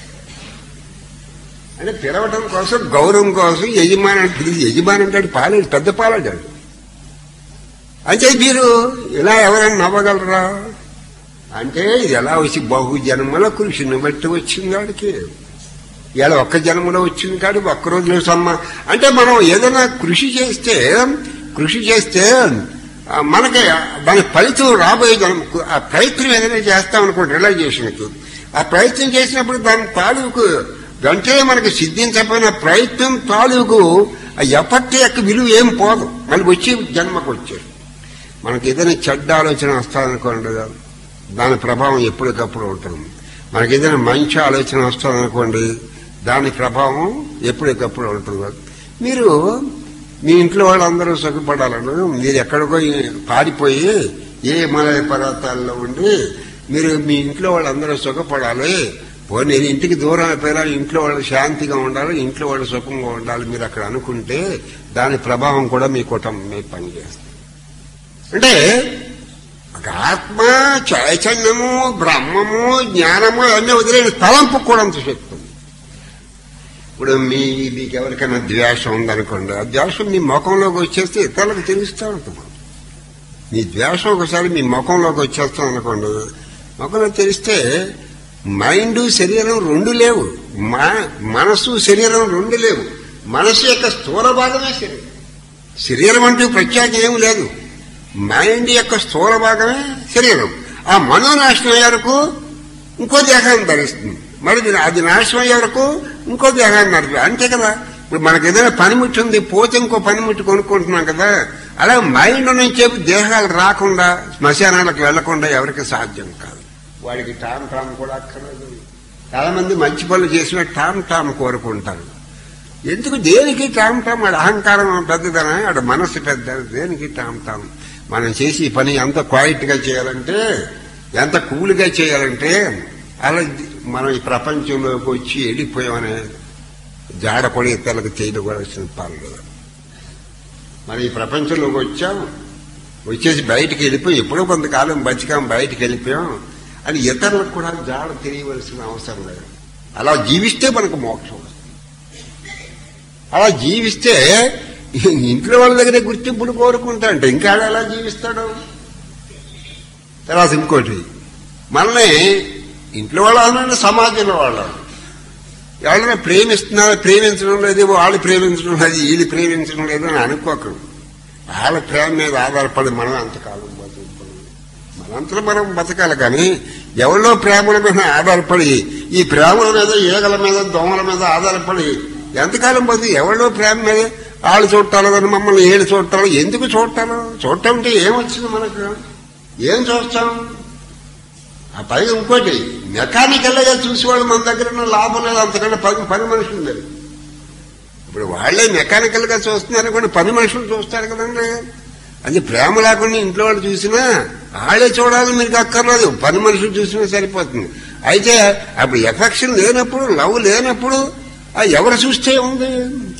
అంటే పిలవటం కోసం గౌరవం కోసం యజమాని అంటే పిలిచి యజమాని అంటే ఆడు పాలేడు పెద్ద పాలేడాడు అంటే మీరు ఇలా ఎవరైనా నవ్వగలరా అంటే ఇది ఎలా వచ్చి బహు జన్మల కృషిని బట్టి వచ్చింది వాడికి ఇలా ఒక్క జన్మలో వచ్చింది కాదు ఒక్క రోజులో సమ్మ అంటే మనం ఏదైనా కృషి చేస్తే కృషి చేస్తే ఆ, మనకి దాని ఫలితం రాబోయే జన్మ ఆ ప్రయత్నం ఏదైనా చేస్తాం అనుకోండి రియలైజేషన్కి ఆ ప్రయత్నం చేసినప్పుడు దాని తాలూకు వెంటనే మనకి సిద్ధించకపోయిన ప్రయత్నం తాలూకు ఆ ఎఫర్ట్ యొక్క విలువ ఏం పోదు మళ్ళీ వచ్చి జన్మకు వచ్చేది మనకి ఏదైనా చెడ్డ ఆలోచన వస్తాదనుకోండి దాని ప్రభావం ఎప్పటికప్పుడు ఉంటుంది మనకి ఏదైనా మంచి ఆలోచన వస్తుందనుకోండి దాని ప్రభావం ఎప్పటికప్పుడు ఉంటుంది మీరు మీ ఇంట్లో వాళ్ళందరూ సుఖపడాలను మీరు ఎక్కడికో పారిపోయి ఏ హిమాలయ పర్వతాల్లో ఉండి మీరు మీ ఇంట్లో వాళ్ళందరూ సుఖపడాలి పోనీ నేను ఇంటికి దూరం అయిపోయినా ఇంట్లో వాళ్ళు శాంతిగా ఉండాలి ఇంట్లో వాళ్ళు సుఖంగా ఉండాలి మీరు అక్కడ అనుకుంటే దాని ప్రభావం కూడా మీ కుటుంబం మీద పనిచేస్తుంది అంటే ఒక ఆత్మ చైతన్యము బ్రహ్మము జ్ఞానము అన్నీ వదిలేని తలంపు కూడా అంత శక్తి ఉంది ఇప్పుడు మీ మీకు ఎవరికైనా ద్వేషం ఉందనుకోండి ఆ ద్వేషం మీ ముఖంలోకి వచ్చేస్తే ఇతరులకు తెలుస్తూ ఉంటుంది మీ ద్వేషం ఒకసారి మీ ముఖంలోకి వచ్చేస్తాం అనుకోండి ముఖంలో తెలిస్తే మైండ్ శరీరం రెండు లేవు మా మనసు శరీరం రెండు లేవు మనసు యొక్క స్థూల భాగమే శరీరం శరీరం అంటూ ప్రత్యేకం ఏమి లేదు మైండ్ యొక్క స్థూల భాగమే శరీరం ఆ మనోనాశనం అయ్యే వరకు ఇంకో దేహాన్ని ధరిస్తుంది మరి ఇది- అది నాశనం అయ్యే వరకు ఇంకో దేహాన్ని ధరిస్తుంది అంతే కదా ఇప్పుడు మనకి ఏదైనా పనిముట్టు ఉంది పోతే ఇంకో పనిముట్టు కొనుక్కుంటున్నాం కదా అలా మైండ్ నుంచి దేహాలు రాకుండా శ్మశానాలకు వెళ్లకుండా ఎవరికి సాధ్యం కాదు వాడికి టామ్ టామ్ కూడా అక్కర్లేదు చాలా మంది మంచి పనులు చేసిన టామ్ టామ్ కోరుకుంటారు ఎందుకు దేనికి టామ్ టామ్ ఆడ అహంకారం పెద్దదనా ఆడ మనసు పెద్ద దేనికి టామ్ టామ్ మనం చేసి ఈ పని ఎంత క్వైట్ గా చేయాలంటే ఎంత కూల్గా చేయాలంటే అలా మనం ఈ ప్రపంచంలోకి వచ్చి వెళ్ళిపోయామనే జాడ కూడా ఇతరులకు చేయకూడాల్సిన పని లేదు మనం ఈ ప్రపంచంలోకి వచ్చాం వచ్చేసి బయటికి వెళ్ళిపోయి ఎప్పుడో కొంతకాలం బతికాం బయటికి వెళ్ళిపోయాం అని ఇతరులకు కూడా జాడ తెలియవలసిన అవసరం లేదు అలా జీవిస్తే మనకు మోక్షం వస్తుంది అలా జీవిస్తే ఇంట్లో వాళ్ళ దగ్గర గుర్తింపులు కోరుకుంటా అంటే ఇంకా ఆడు ఎలా జీవిస్తాడు తర్వాత ఇంకోటి మనల్ని ఇంట్లో వాళ్ళు అనండి సమాజంలో వాళ్ళు ఎవరైనా ప్రేమిస్తున్నారు ప్రేమించడం లేదు వాళ్ళు ప్రేమించడం లేదు వీళ్ళు ప్రేమించడం లేదు అని అనుకోకండి వాళ్ళ ప్రేమ మీద ఆధారపడి మనం ఎంతకాలం బతుకుతాం మనంతలో మనం బతకాలి కానీ ఎవరిలో ప్రేమల మీద ఆధారపడి ఈ ప్రేమల మీద ఈగల మీద దోమల మీద ఆధారపడి ఎంతకాలం బతుకు ఎవరిలో ప్రేమ మీద వాళ్ళు చూడటాలు కానీ మమ్మల్ని ఏడు చూడటాలు ఎందుకు చూడటాలు చూడటం అంటే ఏమొచ్చింది మనకు ఏం చూస్తాం ఆ పైగా ఇంకోటి మెకానికల్ గా చూసేవాళ్ళు మన దగ్గర ఉన్న లాభం లేదు అంతకంటే పని పని మనుషులు లేదు ఇప్పుడు వాళ్ళే మెకానికల్ గా చూస్తున్నారు కూడా పని మనుషులు చూస్తారు కదండి అది ప్రేమ లేకుండా ఇంట్లో వాళ్ళు చూసినా వాళ్ళే చూడాలి మీకు అక్కర్లేదు పని మనుషులు చూసినా సరిపోతుంది అయితే అప్పుడు ఎఫెక్షన్ లేనప్పుడు లవ్ లేనప్పుడు ఆ ఎవరు చూస్తే ఉంది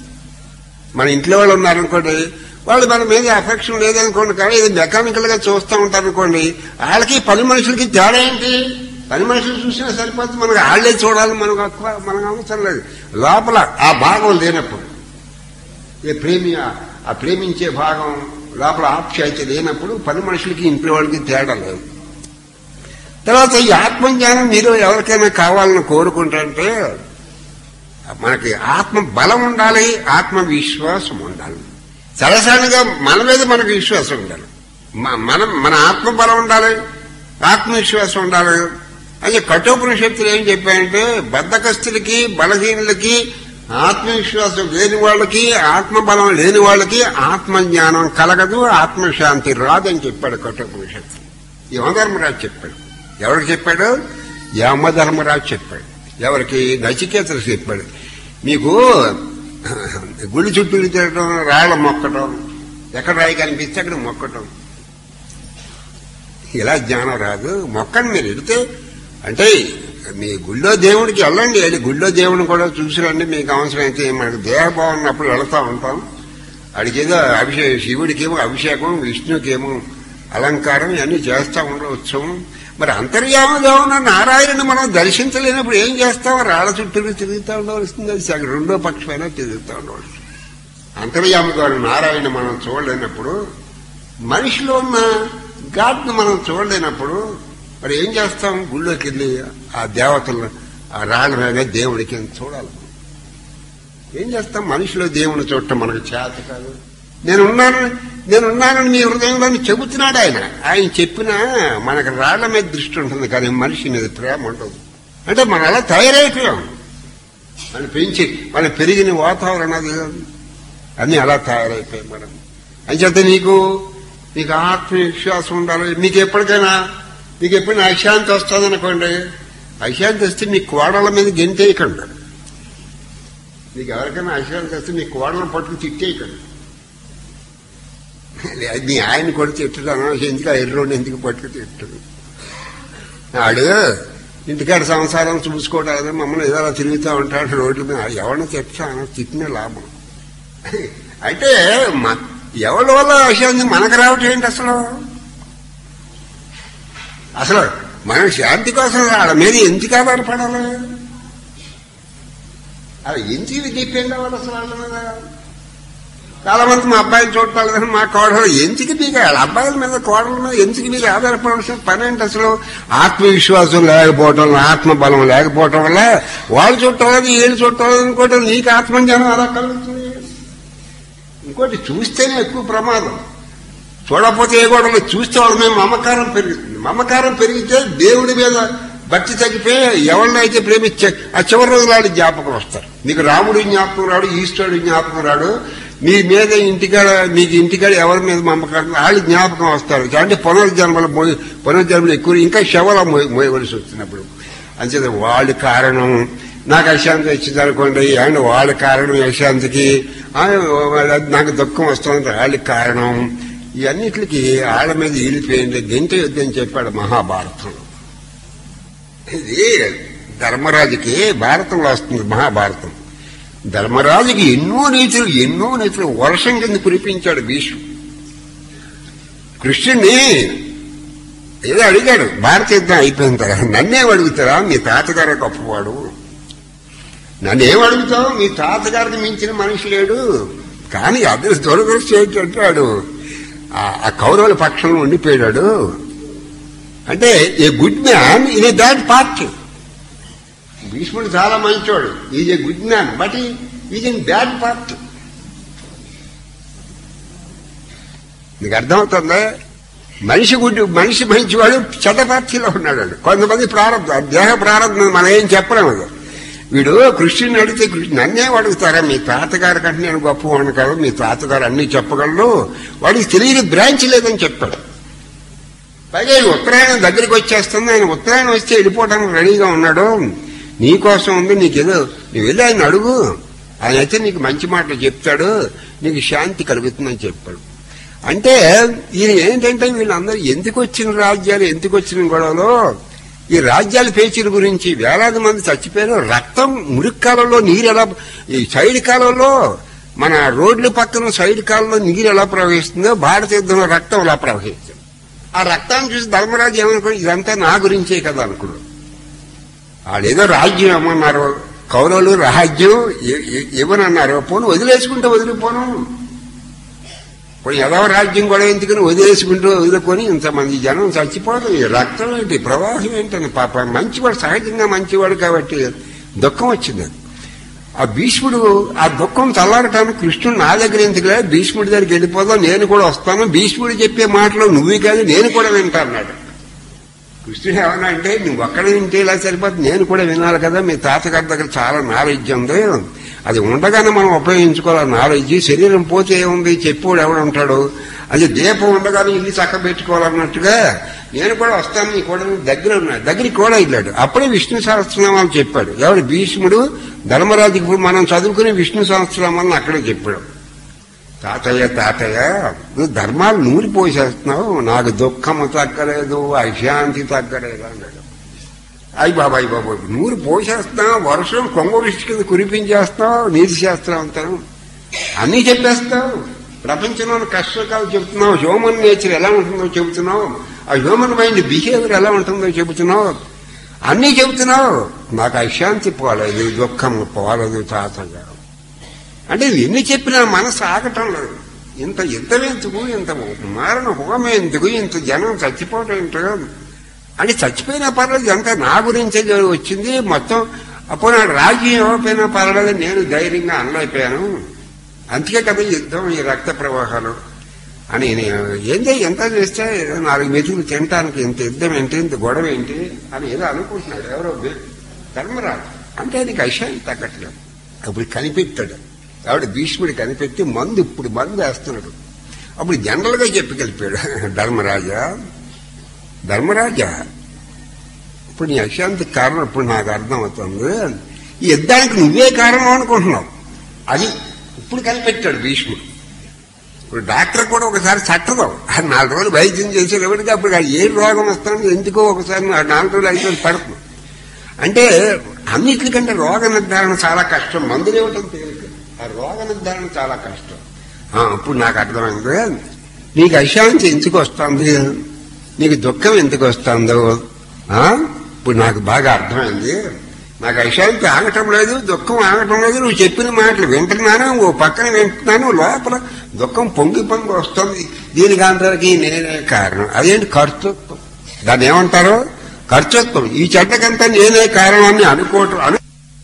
మన ఇంట్లో వాళ్ళు ఉన్నారనుకోండి వాళ్ళు మన మీద అఫెక్షన్ లేదనుకోండి కానీ ఇది మెకానికల్ గా చూస్తూ ఉంటారు అనుకోండి వాళ్ళకి పని మనుషులకి తేడా ఏంటి పని మనుషులు చూసినా సరిపోతుంది మనకు వాళ్ళే చూడాలి మనకు ఎక్కువ మనకు అవసరం లేదు లోపల ఆ భాగం లేనప్పుడు ఏ ప్రేమి ఆ ప్రేమించే భాగం లోపల ఆప్యాయత లేనప్పుడు పని మనుషులకి ఇంట్లో వాళ్ళకి తేడా లేదు తర్వాత ఈ ఆత్మజ్ఞానం మీరు ఎవరికైనా కావాలని కోరుకుంటారంటే మనకి ఆత్మ బలం ఉండాలి ఆత్మ విశ్వాసం ఉండాలి సరసానిగా మన మీద మనకు విశ్వాసం ఉండాలి మ- మనం మన ఆత్మ బలం ఉండాలి ఆత్మవిశ్వాసం ఉండాలి అంటే కఠోపనిషత్తులు ఏం చెప్పాయంటే బద్ధకస్తులకి బలహీనులకి ఆత్మవిశ్వాసం లేని వాళ్ళకి ఆత్మబలం లేని వాళ్ళకి ఆత్మజ్ఞానం కలగదు ఆత్మశాంతి రాదని చెప్పాడు కఠోపనిషత్తు యమధర్మరాజు చెప్పాడు ఎవరికి చెప్పాడు యమధర్మరాజు చెప్పాడు ఎవరికి నచికేతలు చెప్పాడు మీకు గుడి చుట్టూ తిరగటం రాళ్ళ మొక్కటం ఎక్కడ రాయి కనిపిస్తే అక్కడ మొక్కటం ఇలా జ్ఞానం రాదు మొక్కండి మీరు వెళితే అంటే మీ గుళ్ళో దేవుడికి వెళ్ళండి వెళ్ళి గుళ్ళో దేవుడిని కూడా చూసిరండి మీకు అవసరమైతే మనకు దేహభావం ఉన్నప్పుడు వెళతా ఉంటాం అడిగేదో అభిషేకం శివుడికేమో అభిషేకం విష్ణుకేమో అలంకారం ఇవన్నీ చేస్తా ఉండవచ్చు మరి అంతర్యామగా ఉన్న నారాయణుని మనం దర్శించలేనప్పుడు ఏం చేస్తాం రాళ్ళ చుట్టూ తిరుగుతూ ఉండవలసింది అది సగం రెండో పక్షమైనా తిరుగుతూ ఉండవలసింది అంతర్యామగా ఉన్న నారాయణ మనం చూడలేనప్పుడు మనిషిలో ఉన్న గాడ్ను మనం చూడలేనప్పుడు మరి ఏం చేస్తాం గుళ్ళోకి వెళ్ళి ఆ దేవతలను ఆ రాళ్ళ మీద దేవుడికి చూడాలి ఏం చేస్తాం మనిషిలో దేవుని చూడటం మనకు చేత కాదు నేనున్నాను నేనున్నానని మీ హృదయంలో చెబుతున్నాడు ఆయన ఆయన చెప్పినా మనకు రాళ్ల మీద దృష్టి ఉంటుంది కానీ మనిషి మీద ప్రేమ ఉండదు అంటే మనం అలా తయారైపోయాం మనం పెంచి మనం పెరిగిన వాతావరణం అది అన్ని అలా తయారైపోయాం మనం అంచేత నీకు నీకు ఆత్మవిశ్వాసం ఉండాలి మీకు ఎప్పటికైనా మీకు ఎప్పుడైనా అశాంతి వస్తుంది అనుకోండి అశాంతి వస్తే మీ కోడల మీద గెంతేయకండి మీకు ఎవరికైనా అశాంతి వస్తే మీ కోడలను పట్టుకుని తిట్టేయకండి లేదు, నీ ఆయన కూడా తిట్టడాను ఎందుకు ఆ ఎర్రోని ఎందుకు పట్టుకు తిట్టడు ఆడు ఇంటికాడ సంసారం చూసుకోవడం అదే మమ్మల్ని ఏదో అలా తిరుగుతూ ఉంటాడు రోడ్ల మీద ఎవరిని చెప్తాను తిట్టిన లాభం అంటే మ- ఎవరి వల్ల అశాంతి మనకు రావటం ఏంటి అసలు అసలు మనం శాంతి కోసం వాళ్ళ మీద ఎందుకు ఆధారపడాలి అలా ఎందుకు డిపెండ్ అవ్వాలి అసలు వాళ్ళ మీద చాలా మంది మా అబ్బాయిలు చూడాలి మా కోడలు ఎందుకు మీకు వాళ్ళ అబ్బాయిల మీద కోడల మీద ఎందుకు మీకు ఆధారపడాల్సిన పని ఏంటి అసలు ఆత్మవిశ్వాసం లేకపోవటం ఆత్మబలం లేకపోవటం వల్ల వాళ్ళు చుట్టాలని వీళ్ళు చుట్టాలని ఇంకోటి నీకు ఆత్మజ్ఞానం అలా కలుగుతుంది ఇంకోటి చూస్తేనే ఎక్కువ ప్రమాదం చూడకపోతే ఏ గొడవలు చూస్తే వాళ్ళ మీద మమకారం పెరుగుతుంది మమకారం పెరిగితే దేవుడి మీద భక్తి తగ్గిపోయి ఎవరినైతే ప్రేమించే ఆ చివరి రోజులు వాడి జ్ఞాపకం వస్తారు నీకు రాముడు జ్ఞాపకం రాడు ఈశ్వరుడు జ్ఞాపకం రాడు మీ మీద ఇంటికాడ మీకు ఇంటికాడ ఎవరి మీద మమకారం వాళ్ళు జ్ఞాపకం వస్తారు అంటే పునర్జన్మలు మోయి పునర్జన్మలు ఎక్కువ ఇంకా శవల మోయ- మోయవలసి వచ్చినప్పుడు అంచేత వాళ్ళ కారణం నాకు అశాంతి వచ్చింది అనుకోండి అండ్ వాళ్ళ కారణం అశాంతికి ఆ, వాళ్ళ- నాకు దుఃఖం వస్తుంది వాళ్ళకి కారణం ఇవన్నిటికి వాళ్ళ మీద ఈలిపోయింది గెంట యుద్ధం చెప్పాడు మహాభారతంలో ఇది ధర్మరాజుకి భారతంలో వస్తుంది మహాభారతం ధర్మరాజుకి ఎన్నో నీతులు ఎన్నో నీతులు వర్షం కింద కురిపించాడు భీష్ముడు కృష్ణుణ్ణి ఏదో అడిగాడు భారత యుద్ధం అయిపోయిన తర్వాత నన్నేం అడుగుతారా మీ తాతగారే గొప్పవాడు నన్నేం అడుగుతావు మీ తాతగారికి మించిన మనిషి లేడు కానీ అదృ దురదృష్టం ఏంటంటే వాడు ఆ- ఆ కౌరవుల పక్షంలో ఉండిపోయాడు అంటే a good man in a bad party భీష్ముడు చాలా మంచివాడు is a good man but is in bad party నీకు అర్థమవుతుందా మనిషి గుడ్డు మనిషి మంచివాడు చెడ్డ పార్టీలో ఉన్నాడు వాడు. కొంతమంది ప్రారంభం దేహ ప్రారంభం మనం ఏం చెప్పలేము అది. వీడు కృష్ణుని అడిగితే కృష్ణ నన్నేం అడుగుతారా మీ తాతగారి కంటే నేను గొప్పవాడిని కాదు మీ తాతగారు అన్ని చెప్పగలరు వాడికి తెలియని బ్రాంచ్ లేదని చెప్పాడు పైగా ఈయన ఉత్తరాయణం దగ్గరికి వచ్చేస్తుంది ఆయన ఉత్తరాయణం వస్తే వెళ్ళిపోవడానికి రెడీగా ఉన్నాడు నీకోసం ఉంది నీకేదో నువ్వు వెళ్ళి ఆయన అడుగు ఆయన అయితే నీకు మంచి మాటలు చెప్తాడు నీకు శాంతి కలుగుతుందని చెప్పాడు అంటే ఈయన ఏంటంటే వీళ్ళందరూ ఎందుకు వచ్చిన రాజ్యాలు ఎందుకు వచ్చిన గొడవలో ఈ రాజ్యాల పేచీల గురించి వేలాది మంది చచ్చిపోయారు రక్తం మురికి కాలంలో నీరు ఎలా ఈ సైడ్ కాలంలో మన రోడ్ల పక్కన సైడ్ కాలంలో నీరు ఎలా ప్రవహిస్తుందో భారత యుద్ధంలో రక్తం ఎలా ప్రవహిస్తుంది ఆ రక్తాన్ని చూసి ధర్మరాజు ఏమనుకో ఇదంతా నా గురించే కదా అనుకున్నాడు వాళ్ళేదో రాజ్యం ఏమన్నారు కౌరవులు రాజ్యం ఇ- ఇ- ఇవ్వనన్నారు పోను వదిలేసుకుంటే వదిలిపోను పోనీ ఏదో రాజ్యం కూడా ఎందుకని వదిలేసుకుంటూ వదులుకొని ఇంతమంది జనం చచ్చిపోవడం ఈ రక్తం ఏంటి ప్రవాహం ఏంటని పాప మంచివాడు సహజంగా మంచివాడు కాబట్టి దుఃఖం వచ్చింది ఆ భీష్ముడు ఆ దుఃఖం చల్లారటానికి కృష్ణుడు నా దగ్గర ఎందుకులే భీష్ముడి దగ్గరికి వెళ్ళిపోదాం నేను కూడా వస్తాను భీష్ముడు చెప్పే మాటలు నువ్వే కాదు నేను కూడా వింటా అన్నాడు కృష్ణుడు ఏమన్నా అంటే నువ్వు ఒక్కడ వింటే ఇలా సరిపోతుంది నేను కూడా వినాలి కదా మీ తాతగారి దగ్గర చాలా నాలెడ్జ్ ఉంది అది ఉండగానే మనం ఉపయోగించుకోవాలి నాలెడ్జ్ శరీరం పోతే ఏముంది చెప్పోడు ఎవడు ఉంటాడు అది దీపం ఉండగానే ఇల్లు చక్క పెట్టుకోవాలన్నట్టుగా నేను కూడా వస్తాను నీ కూడా దగ్గర ఉన్నాడు దగ్గరికి కూడా వెళ్ళాడు అప్పుడే విష్ణు సహస్రనామాలు చెప్పాడు ఎవడు భీష్ముడు ధర్మరాజుకి ఇప్పుడు మనం చదువుకునే విష్ణు సహస్రనామాలను అక్కడే చెప్పాడు తాతయ్య తాతయ్య నువ్వు ధర్మాలు నూరి పోసేస్తున్నావు నాకు దుఃఖము తగ్గలేదు అశాంతి తగ్గలేదు అన్నాడు అయ్యి బాబాయ్ బాబాయ్ నూరు పోసేస్తున్నావు వర్షం కొంగవృష్టి కింద కురిపించేస్తావు నీతి శాస్త్రం అంటాను అన్నీ చెప్పేస్తావు ప్రపంచంలోని కష్టకాలు చెబుతున్నావు హ్యూమన్ నేచర్ ఎలా ఉంటుందో చెబుతున్నావు ఆ హ్యూమన్ మైండ్ బిహేవియర్ ఎలా ఉంటుందో చెబుతున్నావు అన్నీ చెబుతున్నావు నాకు అశాంతి పోలేదు దుఃఖం పోలేదు తాతయ్య అంటే నువ్వు ఎన్ని చెప్పినా మనసు ఆగటం లేదు ఇంత యుద్ధం ఎందుకు ఇంత మారణ హోమం ఎందుకు ఇంత జనం చచ్చిపోవటం ఎందుకు అంటే చచ్చిపోయినా పర్లేదు అంతా నా గురించే వచ్చింది మొత్తం అప్పుడు నా రాజ్యం ఇవ్వకపోయినా పర్వాలేదు నేను ధైర్యంగా అనలేకపోయాను అందుకే కదా ఈ యుద్ధం ఈ రక్త ప్రవాహాలు అని నేను ఏంటి ఎంత చేస్తే ఏదో నాలుగు మెతుకులు తినటానికి ఇంత యుద్ధం ఏంటి ఇంత గొడవ ఏంటి అని ఏదో అనుకుంటున్నాడు ఎవరో బి- ధర్మరాజు అంటే నీకు అశాంతి తగ్గట్లేదు అప్పుడు కనిపెట్టాడు ఆవిడ భీష్ముడు కనిపెట్టి మందు ఇప్పుడు మందు వేస్తున్నాడు అప్పుడు జనరల్ గా చెప్పగలిపాడు ధర్మరాజా ధర్మరాజా ఇప్పుడు నీ అశాంతికి కారణం ఇప్పుడు నాకు అర్థమవుతుంది ఈ యుద్ధానికి నువ్వే కారణం అనుకుంటున్నావు అది ఇప్పుడు కనిపెట్టాడు భీష్ముడు ఇప్పుడు డాక్టర్ కూడా ఒకసారి చట్టదు ఆ నాలుగు రోజులు వైద్యం చేసేటప్పటికి అప్పుడు ఆ ఏ రోగం వస్తుంది ఎందుకో ఒకసారి ఆ నాలుగు రోజులు ఐదు రోజులు పడుతుంది అంటే అన్నిటికంటే రోగ నిర్ధారణ చాలా కష్టం మందులు ఇవ్వటం తేలిక ఆ రోగ నిర్ధారణ చాలా కష్టం ఆ, అప్పుడు నాకు అర్థమైంది నీకు అశాంతి ఎందుకు వస్తుంది నీకు దుఃఖం ఎందుకు వస్తుందో ఆ? ఇప్పుడు నాకు బాగా అర్థమైంది నాకు అశాంతి ఆగటం లేదు దుఃఖం ఆగటం లేదు నువ్వు చెప్పిన మాటలు వింటున్నాను ఓ పక్కన వింటున్నాను లోపల దుఃఖం పొంగి పొంగి వస్తుంది దీనికి అందరికీ నేనే కారణం అదేంటి కర్తృత్వం దాన్ని ఏమంటారు కర్తృత్వం ఈ చెడ్డకంతా నేనే కారణాన్ని అనుకోవటం అను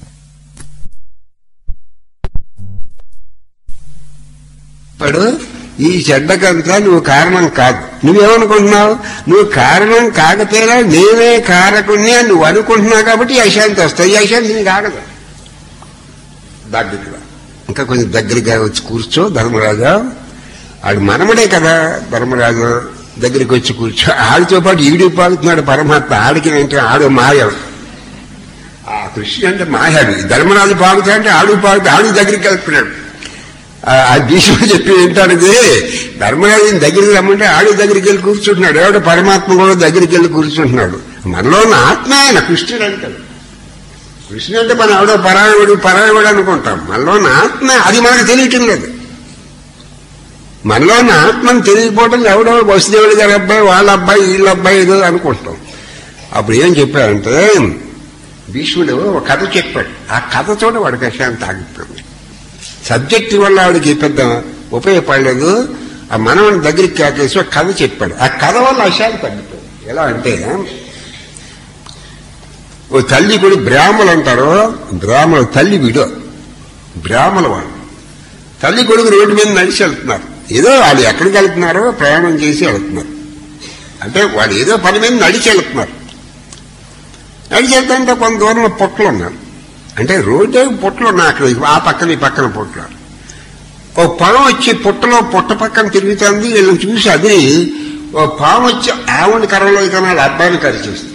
ఇప్పుడు ఈ చెడ్డకంతా నువ్వు కారణం కాదు నువ్వేమనుకుంటున్నావు నువ్వు కారణం కాకపోయినా నేనే కారకుణ్ణి అని నువ్వు అనుకుంటున్నావు కాబట్టి ఈ అశాంతి వస్తాయి ఈ అశాంతి నీకు ఆగదు దగ్గరగా ఇంకా కొంచెం దగ్గరగా వచ్చి కూర్చో ధర్మరాజా ఆడు మనముడే కదా ధర్మరాజు దగ్గరికి వచ్చి కూర్చో ఆడితో పాటు ఈడి పాడుతున్నాడు పరమాత్మ ఆడికి ఏంటంటే ఆడు మాయ ఆ కృష్ణ అంటే మాయాడు ధర్మరాజు పాడుతా అంటే ఆడు పాడుతా ఆడు దగ్గరికి వెళ్తున్నాడు ఆ ఆ భీష్ముడు చెప్పి ఏంటాడిది ధర్మరాజుని దగ్గరికి రమ్మంటే ఆడు దగ్గరికి వెళ్ళి కూర్చుంటున్నాడు ఎవడు పరమాత్మ కూడా దగ్గరికి వెళ్ళి కూర్చుంటున్నాడు మనలో ఉన్న ఆత్మ ఆయన కృష్ణుడు అంటాడు కృష్ణుడు అంటే మనం ఎవడో పరాయవుడు పరాయవుడు అనుకుంటాం మనలో ఉన్న ఆత్మ అది మనకు తెలియటం లేదు మనలో ఉన్న ఆత్మను తెలియకపోవడం ఎవడో వసుదేవుడు గారి అబ్బాయి వాళ్ళ అబ్బాయి వీళ్ళ అబ్బాయి ఏదో అనుకుంటాం అప్పుడు ఏం చెప్పాడంటే భీష్ముడు ఒక కథ చెప్పాడు ఆ కథతో వాడికి అశాంతి ఆగిపోయింది సబ్జెక్ట్ వల్ల ఆవిడకి పెద్ద ఉపయోగపడలేదు ఆ మనవని దగ్గరికి కాకేసి ఒక కథ చెప్పాడు ఆ కథ వల్ల అశాంతి తగ్గిపోయింది ఎలా అంటే ఓ తల్లి కూడా బ్రాహ్మలు అంటారు బ్రాహ్మలు తల్లి విడో బ్రాహ్మల వాళ్ళు తల్లి కొడుకు రోడ్డు మీద నడిచి వెళ్తున్నారు ఏదో వాళ్ళు ఎక్కడికి వెళ్తున్నారో ప్రయాణం చేసి వెళ్తున్నారు అంటే వాళ్ళు ఏదో పని మీద నడిచి వెళ్తున్నారు నడిచి వెళ్తుంటే కొంత దూరంలో పొట్లు ఉన్నారు అంటే రోడ్డే పొట్లు ఉన్నాయి అక్కడ ఆ పక్కన ఈ పక్కన పొట్లు ఓ పొలం వచ్చి పుట్టలో పుట్ట పక్కన తిరుగుతుంది వీళ్ళని చూసి అది ఓ పాము వచ్చి ఆవుని కర్రలో కన్నా అబ్బాయిని కరిచేస్తుంది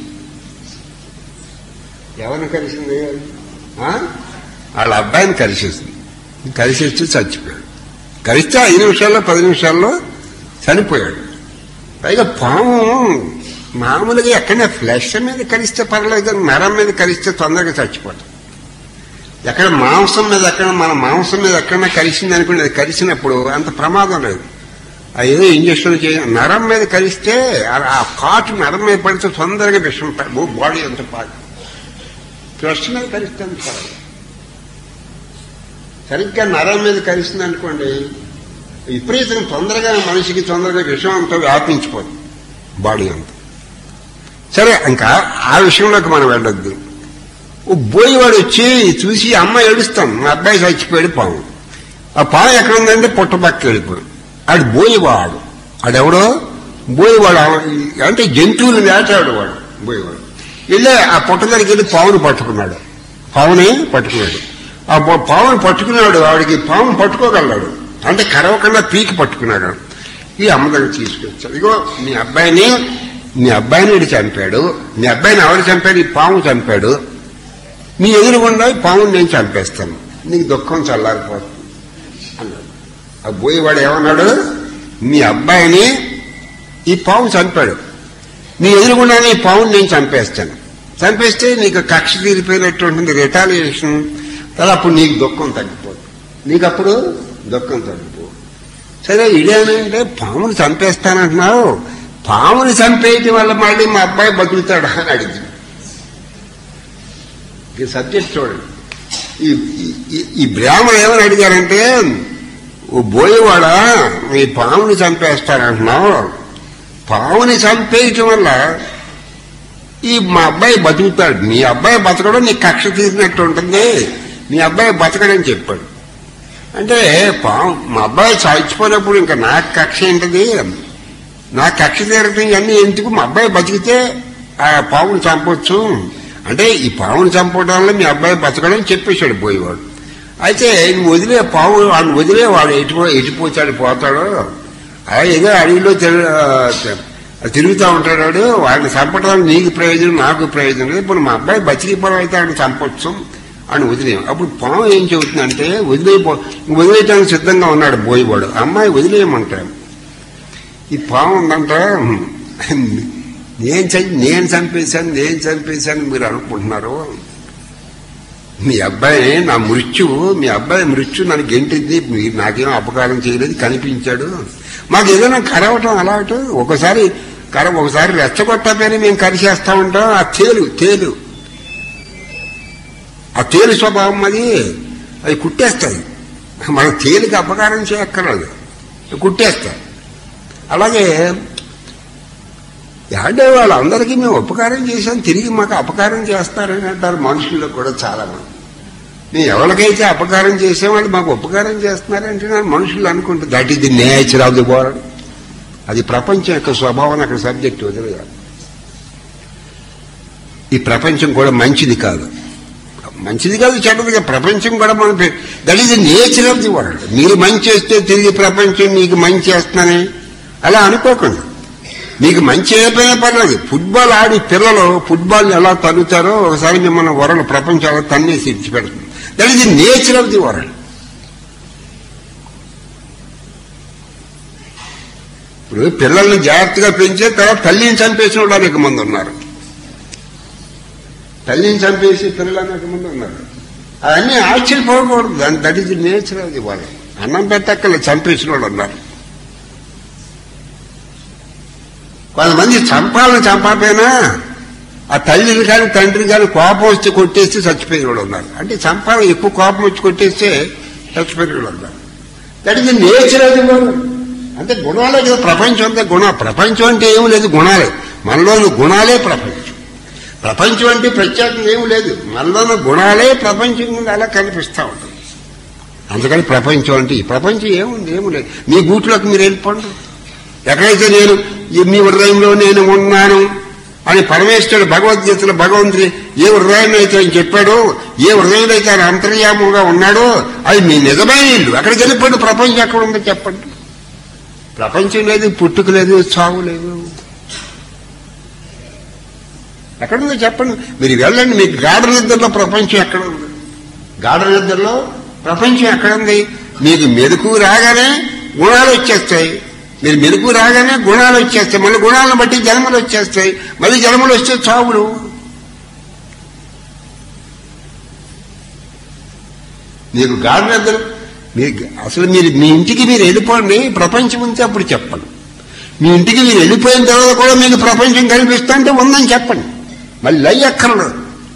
ఎవరిని కలిసింది ఆ? వాళ్ళ అబ్బాయిని కలిసేస్తుంది కలిసేస్తే చచ్చిపోయాడు కలిస్తే ఐదు నిమిషాల్లో పది నిమిషాల్లో చనిపోయాడు పైగా పాము మామూలుగా ఎక్కడైనా ఫ్లెష్ మీద కలిస్తే పర్లేదు కానీ నరం మీద కలిస్తే తొందరగా చచ్చిపోతాం ఎక్కడ మాంసం మీద ఎక్కడ మన మాంసం మీద ఎక్కడైనా కలిసింది అనుకుని అది కలిసినప్పుడు అంత ప్రమాదం లేదు ఆ ఏదో ఇంజక్షన్ చేయ నరం మీద కలిస్తే ఆ- ఆ కాటు నరం మీద పడితే తొందరగా విషం ప- ఓ బాడీ అంత పాటు ఫ్లెష్ మీద కలిస్తే అంత పర్వాలేదు. సరిగ్గా నరం మీద కలిసింది అనుకోండి విపరీతం తొందరగా మనిషికి తొందరగా విషం అంతా వ్యాపించిపోతుంది బాడీ అంతా సరే ఇంకా ఆ విషయంలోకి మనం వెళ్ళొద్దు ఓ బోయివాడు వచ్చి చూసి అమ్మ ఏడుస్తాం మా అబ్బాయి చచ్చిపోయాడు పాము ఆ పాము ఎక్కడ ఉందంటే పుట్టపక్క వెళ్ళిపోయాడు ఆడు బోయివాడు ఆడెవడో బోయివాడు ఆ- అంటే జంతువులు వేటాడు వాడు బోయివాడు వెళ్ళి ఆ పుట్ట దగ్గరికి వెళ్ళి పావును పట్టుకున్నాడు పావుని పట్టుకున్నాడు ఆ పా- పావుని పట్టుకున్నాడు ఆవిడికి పావును పట్టుకోగలడు అంటే కరవకుండా పీకి పట్టుకున్నాడు ఈ అమ్మ దగ్గర తీసుకొచ్చాడు ఇగో మీ అబ్బాయిని మీ అబ్బాయిని వీడు చంపాడు మీ అబ్బాయిని ఎవరు చంపాడు ఈ పాము చంపాడు నీ ఎదురుగుండా ఈ పాముని నేను చంపేస్తాను నీకు దుఃఖం చల్లారిపోతుంది అన్నాడు ఆ బోయేవాడు ఏమన్నాడు మీ అబ్బాయిని ఈ పాము చంపాడు నీ ఎదురుగుండానే ఈ పావుని నేను చంపేస్తాను చంపేస్తే నీకు కక్ష తీరిపోయినట్టు ఉంటుంది రిటాలియేషన్ తర్వాత అప్పుడు నీకు దుఃఖం తగ్గిపోతుంది నీకు అప్పుడు దుఃఖం తగ్గిపో సరే ఇదేనంటే పాముని చంపేస్తానంటున్నావు పాముని చంపేయటం వల్ల మళ్ళీ మా అబ్బాయి బతుకుతాడా అని అడిగింది ఈ సబ్జెక్ట్ చూడండి ఈ ఈ- ఈ- ఈ బ్రాహ్మణులు ఏమని అడిగారంటే ఓ బోయేవాడా ఈ పాముని చంపేస్తానంటున్నావు పాముని చంపేయటం వల్ల ఈ మా అబ్బాయి బతుకుతాడు నీ అబ్బాయి బతకడం నీకు కక్ష తీసినట్టు ఉంటుంది నీ అబ్బాయి బతకడని చెప్పాడు అంటే పాము మా అబ్బాయి చచ్చిపోయినప్పుడు ఇంకా నాకు కక్ష ఏంటది నా కక్ష తీరటం ఇవన్నీ ఎందుకు మా అబ్బాయి బతికితే ఆ పావుని చంపొచ్చు అంటే ఈ పావుని చంపడం వల్ల మీ అబ్బాయి బతకడం చెప్పేశాడు పోయేవాడు అయితే నువ్వు వదిలే పావు వాడిని వదిలే వాడు ఎటు ఎటుపోతాడు పోతాడు అలా ఏదో అడవిలో తిరు- తిరుగుతూ ఉంటాడు వాడు వాడిని చంపడం వల్ల నీకు ప్రయోజనం నాకు ప్రయోజనం లేదు ఇప్పుడు మా అబ్బాయి బతికిపోవడం అయితే ఆయన చంపొచ్చు అని వదిలేయం అప్పుడు పాము ఏం చెబుతుందంటే వదిలేయపో వదిలేయటానికి సిద్ధంగా ఉన్నాడు బోయివాడు అమ్మాయి వదిలేయమంటాడు ఈ పాము ఉందంట నేను చ- నేను చంపేశాను నేను చంపేశాను మీరు అనుకుంటున్నారు మీ అబ్బాయి నా మృత్యువు మీ అబ్బాయి మృత్యు నన్ను గెంటింది మీరు నాకేం అపకారం చేయలేదు కనిపించాడు మాకు ఏదైనా కరవటం అలాంటి ఒకసారి కర ఒకసారి రెచ్చగొట్టపోయినా మేము కరిచేస్తా ఉంటాం ఆ తేలు తేలు ఆ తేలు స్వభావం అది అది కుట్టేస్తుంది మన తేలికి అపకారం చేయక్కర్లేదు కుట్టేస్తాయి అలాగే అంటే వాళ్ళందరికీ మేము ఉపకారం చేశాం తిరిగి మాకు అపకారం చేస్తారని అంటారు మనుషుల్లో కూడా చాలా మంది మేము ఎవరికైతే అపకారం చేసాం వాళ్ళు మాకు ఉపకారం చేస్తున్నారంటే నా మనుషులు అనుకుంటే that is the nature of the world అది ప్రపంచం యొక్క స్వభావం అక్కడ సబ్జెక్ట్ వదిలేదు ఈ ప్రపంచం కూడా మంచిది కాదు మంచిది కాదు చెడ్డదిగా ప్రపంచం కూడా మన that is the nature of the world మీరు మంచి చేస్తే తిరిగి ప్రపంచం మీకు మంచి చేస్తున్నానే అలా అనుకోకండి మీకు మంచి అయిపోయినా పర్లేదు ఫుట్బాల్ ఆడి పిల్లలు ఫుట్బాల్ ఎలా తన్నుతారో ఒకసారి మిమ్మల్ని వరల్డ్ ప్రపంచం అలా తన్నేసి ఇచ్చిపెడుతుంది that is the nature of the world ఇప్పుడు పిల్లల్ని జాగ్రత్తగా పెంచే తర్వాత తల్లిని చంపేసిన వాళ్ళు అనేక మంది ఉన్నారు తల్లిని చంపేసి పిల్లలు అనేక మంది ఉన్నారు అవన్నీ ఆశ్చర్యపోకూడదు దాని that is the nature of the world అన్నం పెట్టక్కల చంపేసిన వాళ్ళు ఉన్నారు కొంతమంది చంపాలని చంపకపోయినా ఆ తల్లిని కానీ తండ్రిని కానీ కోపం వచ్చి కొట్టేస్తే చచ్చిపోయిన వాళ్ళు ఉన్నారు అంటే చంపాలని ఎక్కువ కోపం వచ్చి కొట్టేస్తే చచ్చిపోయిన వాళ్ళు ఉన్నారు దట్ ఈస్ నేచర్ అది అంటే గుణాలే కదా ప్రపంచం అంతా గుణ ప్రపంచం అంటే ఏం లేదు గుణాలే మనలోని గుణాలే ప్రపంచం ప్రపంచం అంటే ప్రత్యేకంగా ఏం లేదు మనలోని గుణాలే ప్రపంచం ముందు అలా కనిపిస్తూ ఉంటుంది అందుకని ప్రపంచం అంటే ఈ ప్రపంచం ఏముంది ఏమి లేదు మీ గూట్లోకి మీరు వెళ్ళిపోండి ఎక్కడైతే నేను ఈ మీ హృదయంలో నేను ఉన్నాను అని పరమేశ్వరుడు భగవద్గీతలో భగవంతుడి ఏ హృదయం అయితే ఆయన చెప్పాడో ఏ హృదయంలో అయితే ఆయన అంతర్యామంగా ఉన్నాడో అది మీ నిజమైన ఇల్లు అక్కడికి వెళ్ళిపోండి ప్రపంచం ఎక్కడ ఉందో చెప్పండి ప్రపంచం లేదు పుట్టుక లేదు చావు లేదు ఎక్కడుందో చెప్పండి మీరు వెళ్ళండి మీకు గాఢ నిద్రలో ప్రపంచం ఎక్కడ ఉంది గాఢ నిద్రలో ప్రపంచం ఎక్కడ ఉంది మీకు మెరుకు రాగానే గుణాలు వచ్చేస్తాయి మీరు మెరుపు రాగానే గుణాలు వచ్చేస్తాయి మళ్ళీ గుణాలను బట్టి జన్మలు వచ్చేస్తాయి మళ్ళీ జన్మలు వస్తే చావులు మీకు గాఢ నిద్ర మీకు అసలు మీరు మీ ఇంటికి మీరు వెళ్ళిపోండి ప్రపంచం ఉంటే అప్పుడు చెప్పండి మీ ఇంటికి మీరు వెళ్ళిపోయిన తర్వాత కూడా మీకు ప్రపంచం కనిపిస్తా అంటే ఉందని చెప్పండి మళ్ళీ లై అక్కర్లేదు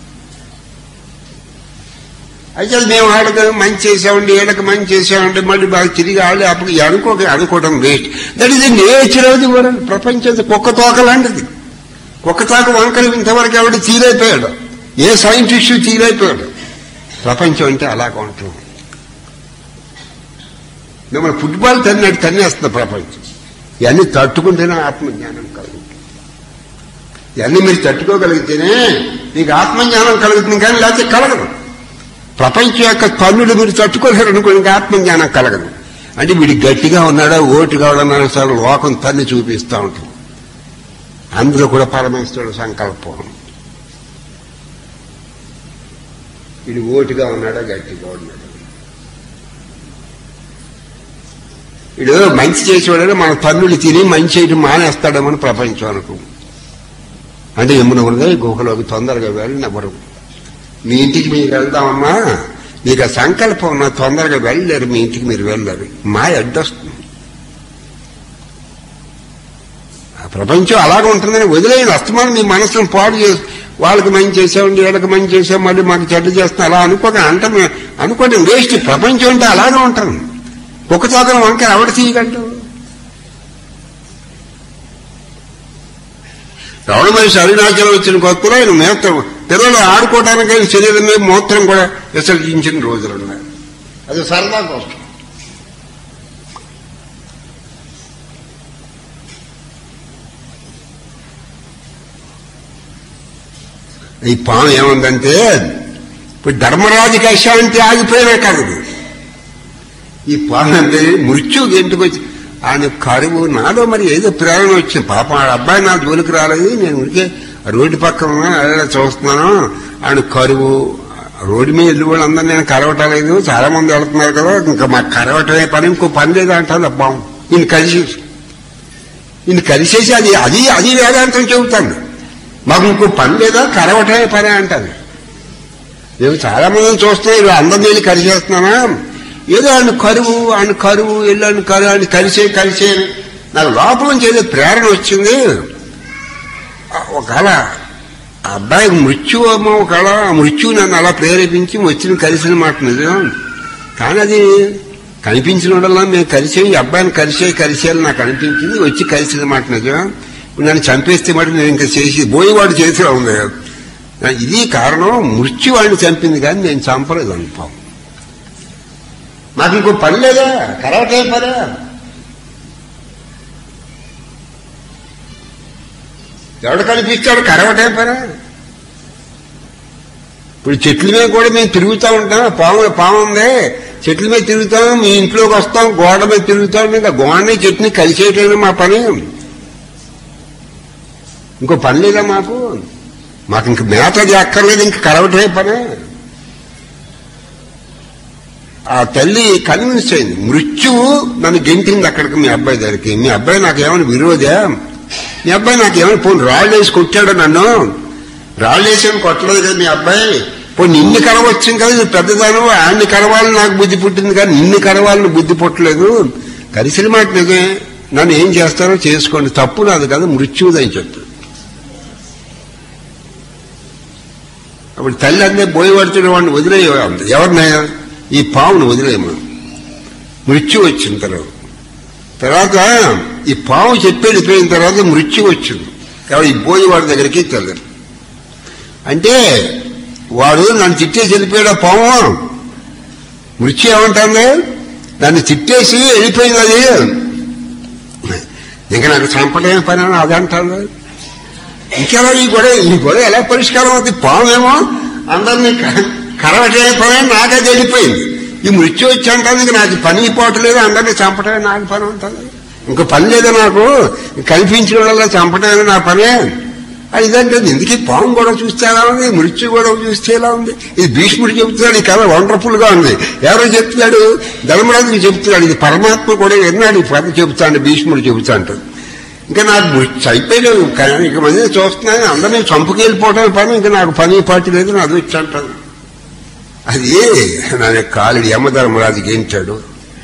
అయితే మేము ఆడకు మంచి చేసామండి ఏడకు మంచి చేసామండి మళ్ళీ బాగా తిరిగి ఆడి అప్పుడు అనుకోక అనుకోవడం waste that is the nature of the world ప్రపంచం కుక్క తోక లాంటిది కుక్క తోక వంకలు ఇంతవరకు ఎవడు తీరైపోయాడు ఏ సైంటిస్ట్ తీరైపోయాడు ప్రపంచం అంటే అలాగ ఉంటుంది మిమ్మల్ని ఫుట్బాల్ తన్నట్టు తన్నేస్తుంది ప్రపంచం ఇవన్నీ తట్టుకుంటేనే ఆత్మజ్ఞానం కలుగుతుంది ఇవన్నీ మీరు తట్టుకోగలిగితేనే మీకు ఆత్మజ్ఞానం కలుగుతుంది కానీ లేకపోతే కలగదు ప్రపంచం యొక్క తన్నులు మీరు తట్టుకోలేరు అనుకోండి ఇంకా ఆత్మజ్ఞానం కలగదు అంటే వీడి గట్టిగా ఉన్నాడా ఓటుగా ఉన్నాడా సార్ లోకం తన్ని చూపిస్తూ ఉంటాం అందులో కూడా పరమేశ్వరుడు సంకల్పం వీడు ఓటుగా ఉన్నాడా గట్టిగా ఉన్నాడా వీడు మంచి చేసేవాడు మన తన్నులు తిని మంచి చేయడం మానేస్తాడేమని ప్రపంచం అనుకో అంటే ఎమ్మున ఉన్నాయి గుహలోకి తొందరగా వెళ్ళి ఎవరు మీ ఇంటికి మీరు వెళ్దామమ్మా మీకు ఆ సంకల్పం ఉన్న తొందరగా వెళ్ళలేరు మీ ఇంటికి మీరు వెళ్ళరు మా అడ్డొస్తుంది ఆ ప్రపంచం అలాగ ఉంటుందని వదిలేని అస్తమానం మీ మనసును పాడు చేసి వాళ్ళకి మంచి చేసామండి వీళ్ళకి మంచి చేసాం మళ్ళీ మాకు చెడ్డ చేస్తాం అలా అనుకోక అంటే అనుకోండి వేస్ట్ ప్రపంచం అంటే అలాగే ఉంటాను ఒక చోదన వంక ఎవడ తీయగలడు రవణ మనిషి అరుణాచలం వచ్చిన కొత్తలో ఆయన మూత్రం పిల్లలు ఆడుకోవడానికి శరీరం మీద మూత్రం కూడా విసర్జించిన రోజులు ఉన్నాయి అది సరదా కోసం ఈ పాము ఏముందంటే ఇప్పుడు ధర్మరాజుకి అశాంతి ఆగిపోయినా కాదు ఈ పాము అంటే మృత్యు ఇంటికి వచ్చి ఆయన కరువు నాలో మరి ఏదో ప్రేరణ వచ్చింది పాపం ఆ అబ్బాయి నా జోలికి రాలేదు నేను ఉడికే రోడ్డు పక్కన ఉన్నాను అలా చూస్తున్నాను ఆయన కరువు రోడ్డు మీద వెళ్ళి వాళ్ళందరూ నేను కరవటలేదు చాలా మంది వెళ్తున్నారు కదా ఇంకా మాకు కరవటమే పని ఇంకో పని లేదు అంటాను అబ్బాం ఈయన కలిసి నిన్ను కలిసేసి అది అది అది వేదాంతం చెబుతాను మాకు ఇంకో పని లేదా కరవటమే పని అంటాను మేము చాలా మందిని చూస్తున్నాం ఇలా అందరినీ వెళ్ళి కలిసేస్తున్నానా ఏదో ఆయన కరువు ఆయన కరువు వెళ్ళాను కరువు ఆయన కలిసే కలిసే అని. నాకు లోపల నుంచి ఏదో ప్రేరణ వచ్చింది ఆ, ఒకవేళ ఆ అబ్బాయికి మృత్యు ఏమో ఒకవేళ ఆ మృత్యు నన్ను అలా ప్రేరేపించి వచ్చిన కలిసిన మాట నిజం కానీ అది కనిపించిన వల్ల మేము కలిసే ఈ అబ్బాయిని కలిసే కలిసేయాలి నాకు అనిపించింది వచ్చి కలిసిన మాట నిజం ఇప్పుడు నన్ను చంపేస్తే మాట నేను ఇంకా చేసి బోయేవాడు చేతిలో ఉంది ఇది కారణం మృత్యు వాడిని చంపింది కానీ నేను చంపలేదు అనుభవం నాకు ఇంకో పని లేదా కరాటే పనే ఎవడు కనిపిస్తాడు కరవటే పనే ఇప్పుడు చెట్ల మీద కూడా మేము తిరుగుతూ ఉంటాం పాము పాము ఉంది చెట్ల మీద తిరుగుతాం మీ ఇంట్లోకి వస్తాం గోడ మీద తిరుగుతాం ఇంకా గోడని చెట్టుని కలిసేయటమే మా పని ఇంకో పని లేదా మాకు మాకు ఇంక మేత అది అక్కర్లేదు ఇంక కరవటమే పనే ఆ తల్లి కన్విన్స్ అయింది మృత్యువు నన్ను గెంటింది అక్కడికి మీ అబ్బాయి దగ్గరికి మీ అబ్బాయి నాకేమైనా విరోధా మీ అబ్బాయి నాకేమైనా పోనీ రాళ్ళు వేసి కొట్టాడు నన్ను రాళ్ళు వేసి కొట్టలేదు కదా మీ అబ్బాయి పోనీ నిన్ను కరవచ్చు కదా ఇది పెద్దదాను ఆయన్ని కరవాలని నాకు బుద్ధి పుట్టింది కానీ నిన్ను కరవాలని బుద్ధి పుట్టలేదు కలిసిన మాట నిజమే నన్ను ఏం చేస్తారో చేసుకోండి తప్పు నాది కదా మృత్యుదని చెప్పు అప్పుడు తల్లి అందే బోయపడుతున్న వాడిని వదిలేయ ఎవరినైనా ఈ పావును వదిలేయమా మృత్యు వచ్చిన తర్వాత తర్వాత ఈ పాము చెప్పేది పోయిన తర్వాత మృత్యు వచ్చింది కాబట్టి ఈ బోయేవాడి దగ్గరికి తెల్లరు అంటే వాడు నన్ను తిట్టేసి వెళ్ళిపోయాడు ఆ పాము మృత్యు ఏమంటుంది దాన్ని తిట్టేసి వెళ్ళిపోయింది అది ఇంకా నాకు చంపడమే పని అని అది అంటుంది ఇంకెలా ఈ గొడవ ఈ గొడవ ఎలా పరిష్కారం అవుతుంది పామేమో అందరినీ క- కరవటే పని నాకే తెలిపోయింది ఈ మృత్యు వచ్చి అంటాను ఇంక నాకు పని పోవట్లేదు అందరినీ చంపటమే నాకు పని ఉంటుంది ఇంకో పని లేదా నాకు కల్పించిన వాళ్ళ చంపటమే నా పనే అది ఇదంటే ఎందుకు ఈ పాము కూడా చూస్తే ఎలా ఉంది మృత్యు కూడా చూస్తే ఎలా ఉంది ఇది భీష్ముడు చెబుతున్నాడు ఈ కథ వండర్ఫుల్ గా ఉంది ఎవరో చెప్తున్నాడు ధర్మరాజుకి చెప్తున్నాడు ఇది పరమాత్మ కూడా ఎన్నాడు ఈ కథ చెబుతాడు భీష్ముడు చెబుతాంటాడు ఇంకా నాకు మృత్యు అయిపోయలేదు కానీ ఇక మంది చూస్తున్నాను అందరినీ చంపుకెళ్ళిపోవడం పని ఇంకా నాకు పని పాటి లేదు నా అది వచ్చి అంటాను అది నా కాలుడు యమధర్మరాజు గెంటాడు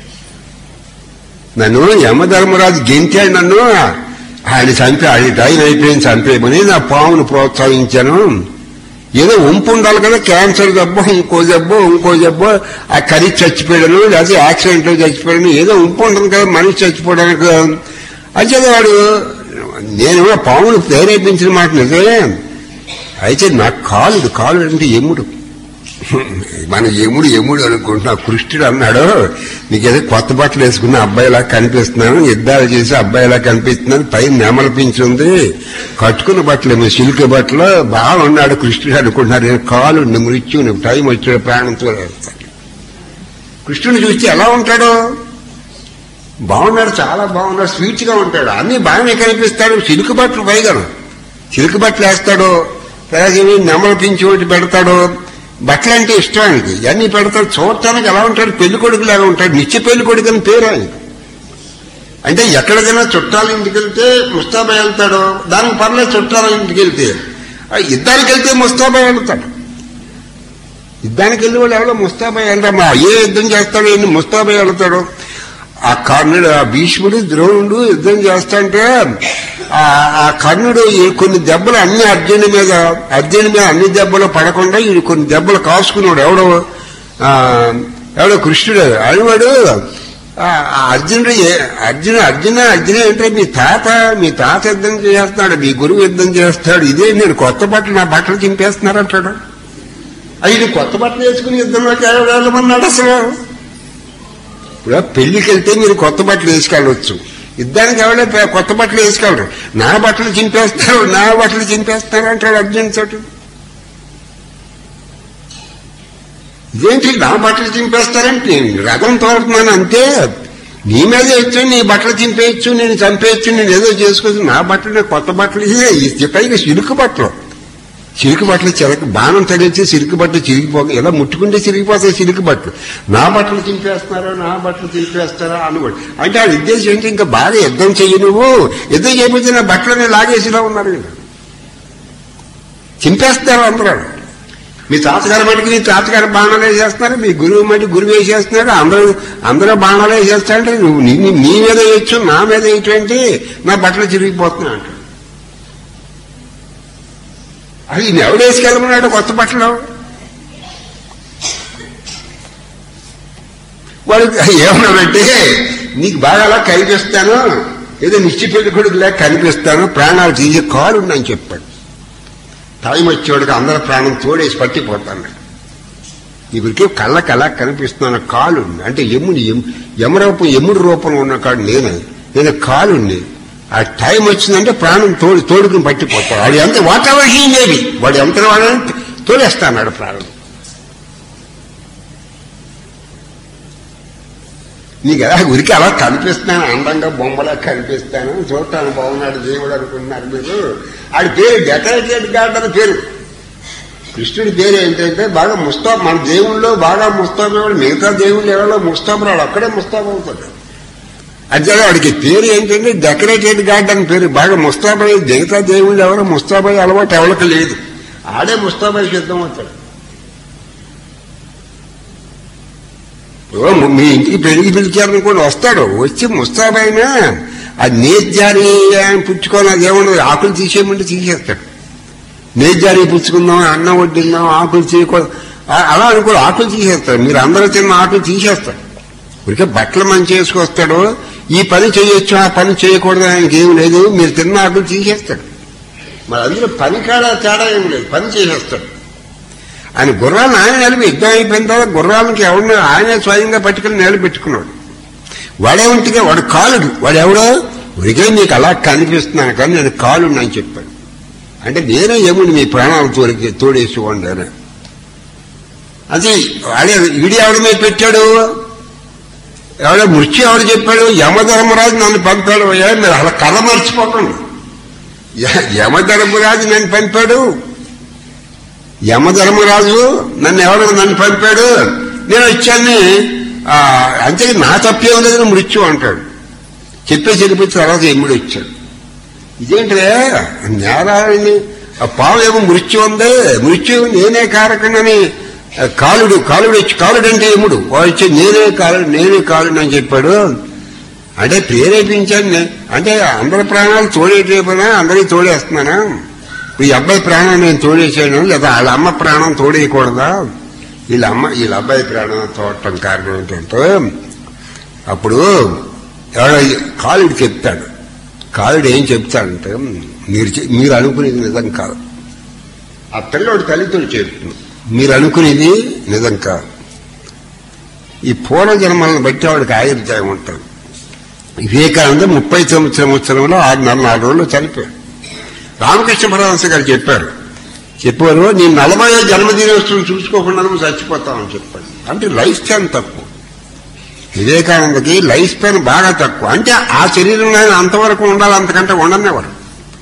నన్ను యమధర్మరాజు గెంటాడు నన్ను ఆయన చంపి ఆయన టైం అయిపోయింది చంపేయమని నా పామును ప్రోత్సహించాను ఏదో ఉంపు ఉండాలి కదా క్యాన్సర్ దెబ్బ ఇంకో దెబ్బ ఇంకో దెబ్బ ఆ కరి చచ్చిపోయాను లేకపోతే యాక్సిడెంట్ లో చచ్చిపోయాను ఏదో ఉంపు ఉంటుంది కదా మనిషి చచ్చిపోవడానికి అయితే వాడు నేను ఆ పామును ప్రేరేపించిన మాట నిజమే అయితే నాకు కాలుడు కాలుడు అంటే ఎముడు మన ఎముడు ఎముడు అనుకుంటున్నా కృష్ణుడు అన్నాడు నీకేదో కొత్త బట్టలు వేసుకున్న అబ్బాయిలా కనిపిస్తున్నాను యుద్ధాలు చేసి అబ్బాయిలా కనిపిస్తున్నాను పైన నెమలపించింది కట్టుకున్న బట్టలు ఏమో సిల్క్ బట్టలు బాగా ఉన్నాడు కృష్ణుడు అనుకుంటున్నారు నేను కాలు మృత్యుని టైం వచ్చాడు ప్రాణంతో వేస్తాడు కృష్ణుని చూస్తే ఎలా ఉంటాడు బాగున్నాడు చాలా బాగున్నాడు స్వీట్ గా ఉంటాడు అన్ని బాగానే కనిపిస్తాడు సిల్క్ బట్టలు పైగాను సిల్క్ బట్టలు వేస్తాడు తర్వాత ఇవి నెమల పించి ఒకటి పెడతాడు బట్టలు అంటే ఇష్టం ఆయనకి ఇవన్నీ పెడతాడు చూడటానికి ఎలా ఉంటాడు పెళ్లి కొడుకు లాగా ఉంటాడు నిత్య పెళ్లి కొడుకు అని పేరు ఆయనకి అంటే ఎక్కడికైనా చుట్టాల ఇంటికి వెళ్తే ముస్తాబా వెళ్తాడు దానికి పర్లేదు చుట్టాల ఇంటికి వెళ్తే ఆ యుద్ధానికి వెళ్తే ముస్తాబా వెళ్తాడు యుద్ధానికి వెళ్ళి వాళ్ళు ఎవరో ముస్తాబా వెళ్తాడు మా ఏ యుద్ధం చేస్తాడో ఎన్ని ముస్తాబా వెళ్తాడు ఆ కర్ణుడు ఆ భీష్ముడు ద్రోణుడు యుద్ధం చేస్తాంటే ఆ ఆ కర్ణుడు ఈ కొన్ని దెబ్బలు అన్ని అర్జునుడి మీద అర్జునుడి మీద అన్ని దెబ్బలు పడకుండా ఈ కొన్ని దెబ్బలు కాసుకున్నాడు ఎవడో ఆ, ఎవడో కృష్ణుడు అడివాడు ఆ ఆ అర్జునుడు ఏ- అర్జున అర్జున అర్జున అంటే మీ తాత మీ తాత యుద్ధం చేస్తున్నాడు మీ గురువు యుద్ధం చేస్తాడు ఇదే నేను కొత్త బట్టలు నా బట్టలు చింపేస్తున్నారంటాడు అవి నువ్వు కొత్త బట్టలు వేసుకుని యుద్ధంలోకి వెళ్ళమన్నాడు అసలు ఇప్పుడు పెళ్లికి వెళ్తే మీరు కొత్త బట్టలు వేసుకెళ్ళవచ్చు యుద్ధానికి ఎవడే పె- కొత్త బట్టలు వేసుకెళ్ళరు నా బట్టలు చింపేస్తారు నా బట్టలు చింపేస్తారు అంటాడు అర్జున్ తోటి ఇదేంటి నా బట్టలు చింపేస్తారంటే నేను రథం తోడుతున్నాను అంతే నీ మీద వచ్చు నీ బట్టలు చింపేయచ్చు నేను చంపేయచ్చు నేను ఏదో చేసుకోవచ్చు నా బట్టలు నాకు కొత్త బట్టలు ఇదే ఈ పైగా సిలుకు బట్టలు చిరుకు బట్టలు చిరక బాణం తగిలిచి చిరుకు బట్టలు చిరిగిపో ఇలా ముట్టుకుంటే చిరిగిపోతాయి చిరుకు బట్టలు నా బట్టలు చింపేస్తున్నారా నా బట్టలు చింపేస్తారా అనుకోండి అంటే ఆ ఉద్దేశం ఏంటి ఇంకా బాగా యుద్ధం చెయ్యి నువ్వు యుద్ధం చేయకపోతే నా బట్టలని లాగేసిలా ఉన్నారు కదా చింపేస్తారు అందరూ మీ తాతగారి మటుకు మీ తాతగారి బాణాలు వేసేస్తున్నారు మీ గురువు మటు గురువు వేసేస్తున్నారు అందరూ అందరూ బాణాలు వేసేస్తారంటే నువ్వు నీ నీ- నీ మీద వేయచ్చు నా మీద వేయటువంటి నా బట్టలు చిరిగిపోతున్నా అంట అది ఈయన ఎవడు వేసుకెళ్ళమన్నాడు కొత్త బట్టలు వాడు ఏమన్నాడంటే నీకు బాగా అలా కనిపిస్తాను ఏదో నిశ్చి పెళ్లి కొడుకులా కనిపిస్తాను ప్రాణాలు తీసే కాలు ఉందని చెప్పాడు టైం వచ్చేవాడికి అందరి ప్రాణం తోడేసి పట్టిపోతాను ఇప్పటికే కళ్ళకి అలా కనిపిస్తున్నాను కాలు అంటే యముని యమ్- యమరూపం యముడి రూపంలో ఉన్న కాడు నేను నేను కాలుండి ఆ టైం వచ్చిందంటే ప్రాణం తోడు తోడుకుని పట్టిపోతాడు వాడు ఎంత వాతావరణం లేదు వాడు ఎంత వాడని తోడేస్తాడు ప్రాణం నీకు ఎలా ఉరికి అలా కనిపిస్తున్నాను అందంగా బొమ్మలా కనిపిస్తాను చూడటానికి బాగున్నాడు దేవుడు అనుకుంటున్నారు మీరు ఆడి పేరు డెకరేటెడ్ గాడ్ అని పేరు కృష్ణుడి పేరు ఏంటంటే బాగా ముస్తాబ్ మన దేవుళ్ళు బాగా ముస్తాబేవాడు మిగతా దేవుళ్ళు ఎవరో ముస్తాబరాడు అక్కడే ముస్తాబ్ అవుతాడు అదే వాడికి పేరు ఏంటంటే డెకరేటెడ్ గాడ్ అని పేరు బాగా ముస్తాబై మిగతా దేవుళ్ళు ఎవరో ముస్తాబై అలవాటు ఎవరికి లేదు ఆడే ముస్తాబై సిద్ధం అవుతాడు ఓ, మీ ఇంటికి పెరిగి పిలిచారనుకోండి వస్తాడు వచ్చి ముస్తాబైనా ఆ నేజ్జారి పుచ్చుకొని అదేమన్నా ఆకులు తీసేయమంటే తీసేస్తాడు నేజ్జారి పుచ్చుకుందాం అన్నం వడ్డిందాం ఆకులు చేయకూడదు ఆ- అలా అనుకో ఆకులు తీసేస్తాడు మీరు అందరూ తిన్న ఆకులు తీసేస్తాడు ఊరికే బట్టలు మంచి చేసుకొస్తాడు ఈ పని చేయొచ్చు ఆ పని చేయకూడదు ఆయనకి ఏం లేదు మీరు తిన్న ఆకులు తీసేస్తాడు మరి అందులో పని కాడ తేడా ఏం లేదు పని చేసేస్తాడు ఆయన గుర్రాలను ఆయన నిలబి యుద్ధం అయిపోయిన తర్వాత గుర్రాలకి ఎవరిని ఆయనే స్వయంగా పట్టుకుని నిలబెట్టుకున్నాడు వాడే ఉంటిగా వాడు కాలుడు వాడు ఎవడో ఉరికే నీకు అలా కనిపిస్తున్నాను కానీ నేను కాలుడు అని చెప్పాడు అంటే నేనే ఏముంది మీ ప్రాణాలు తోడికి తోడేసి వండాను అది వాడే వీడి ఎవడి మీద పెట్టాడు ఎవడో మృత్యు ఎవడు చెప్పాడు యమధర్మరాజు నన్ను పంపాడు అయ్యా మీరు అలా కథ మర్చిపోకండి య- యమధర్మరాజు నన్ను పంపాడు యమధర్మరాజు నన్ను ఎవరు నన్ను పంపాడు నేను వచ్చాన్ని ఆ, అంతే నా తప్పేం లేదు మృత్యు అంటాడు చెప్పే చెరిపించి తర్వాత ఎమ్ముడు వచ్చాడు ఇదేంటే నేరాన్ని ఆ పాము ఏమో మృత్యు ఉంది మృత్యు నేనే కారకునని ఆ, కాలుడు కాలుడు వచ్చి కాలుడు అంటే ఎముడు వాడు వచ్చి నేనే కాలుడు నేనే కాలుడు అని చెప్పాడు అంటే ప్రేరేపించాను నే- అంటే అందరి ప్రాణాలు తోడేటైపోయినా అందరికీ తోడేస్తున్నానా ఇప్పుడు ఈ అబ్బాయి ప్రాణం నేను తోడేసాను లేదా వాళ్ళ అమ్మ ప్రాణం తోడేయకూడదా వీళ్ళ అమ్మ వీళ్ళ అబ్బాయి ప్రాణం తోడటం కారణం ఏంటంటే అప్పుడు ఎవడో కాలుడు చెప్తాడు కాలుడు ఏం చెప్తాడంటే మీరు చె- మీరు అనుకునేది నిజం కాదు ఆ పిల్లోడు తల్లితో చెప్తుంది మీరు అనుకునేది నిజం కాదు ఈ పూర్వజన్మలను బట్టి వాడికి ఆయుర్దాయం ఉంటుంది వివేకానంద ముప్పై తొమ్మిది సంవత్సరంలో ఆరు నెలల నాలుగు రోజులు చనిపోయాడు రామకృష్ణ పరమహంస గారు చెప్పారు చెప్పారు నీ నలభై జన్మదినోత్సవం చూసుకోకుండా నువ్వు చచ్చిపోతావని చెప్పాడు అంటే లైఫ్ స్పాన్ తక్కువ వివేకానందకి లైఫ్ స్పాన్ బాగా తక్కువ అంటే ఆ శరీరంలో ఆయన అంతవరకు ఉండాలి అంతకంటే ఉండనివ్వరు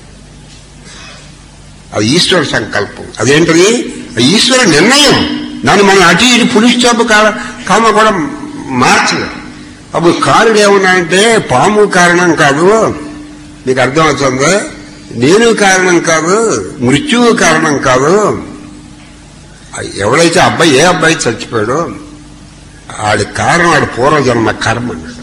అది ఈశ్వర సంకల్పం అదేంటది అది ఈశ్వర నిర్ణయం దాన్ని మనం అటు ఇటు పులిస్ స్టాప్ కామ కూడా మార్చలేదు అప్పుడు కారుడు ఏమన్నాయంటే పాము కారణం కాదు నీకు అర్థమవుతుంది నేను కారణం కాదు మృత్యువు కారణం కాదు ఎవడైతే అబ్బాయి ఏ అబ్బాయి చచ్చిపోయాడో ఆడి కారణం ఆడి పూర్వజన్మ కర్మ అన్నాడు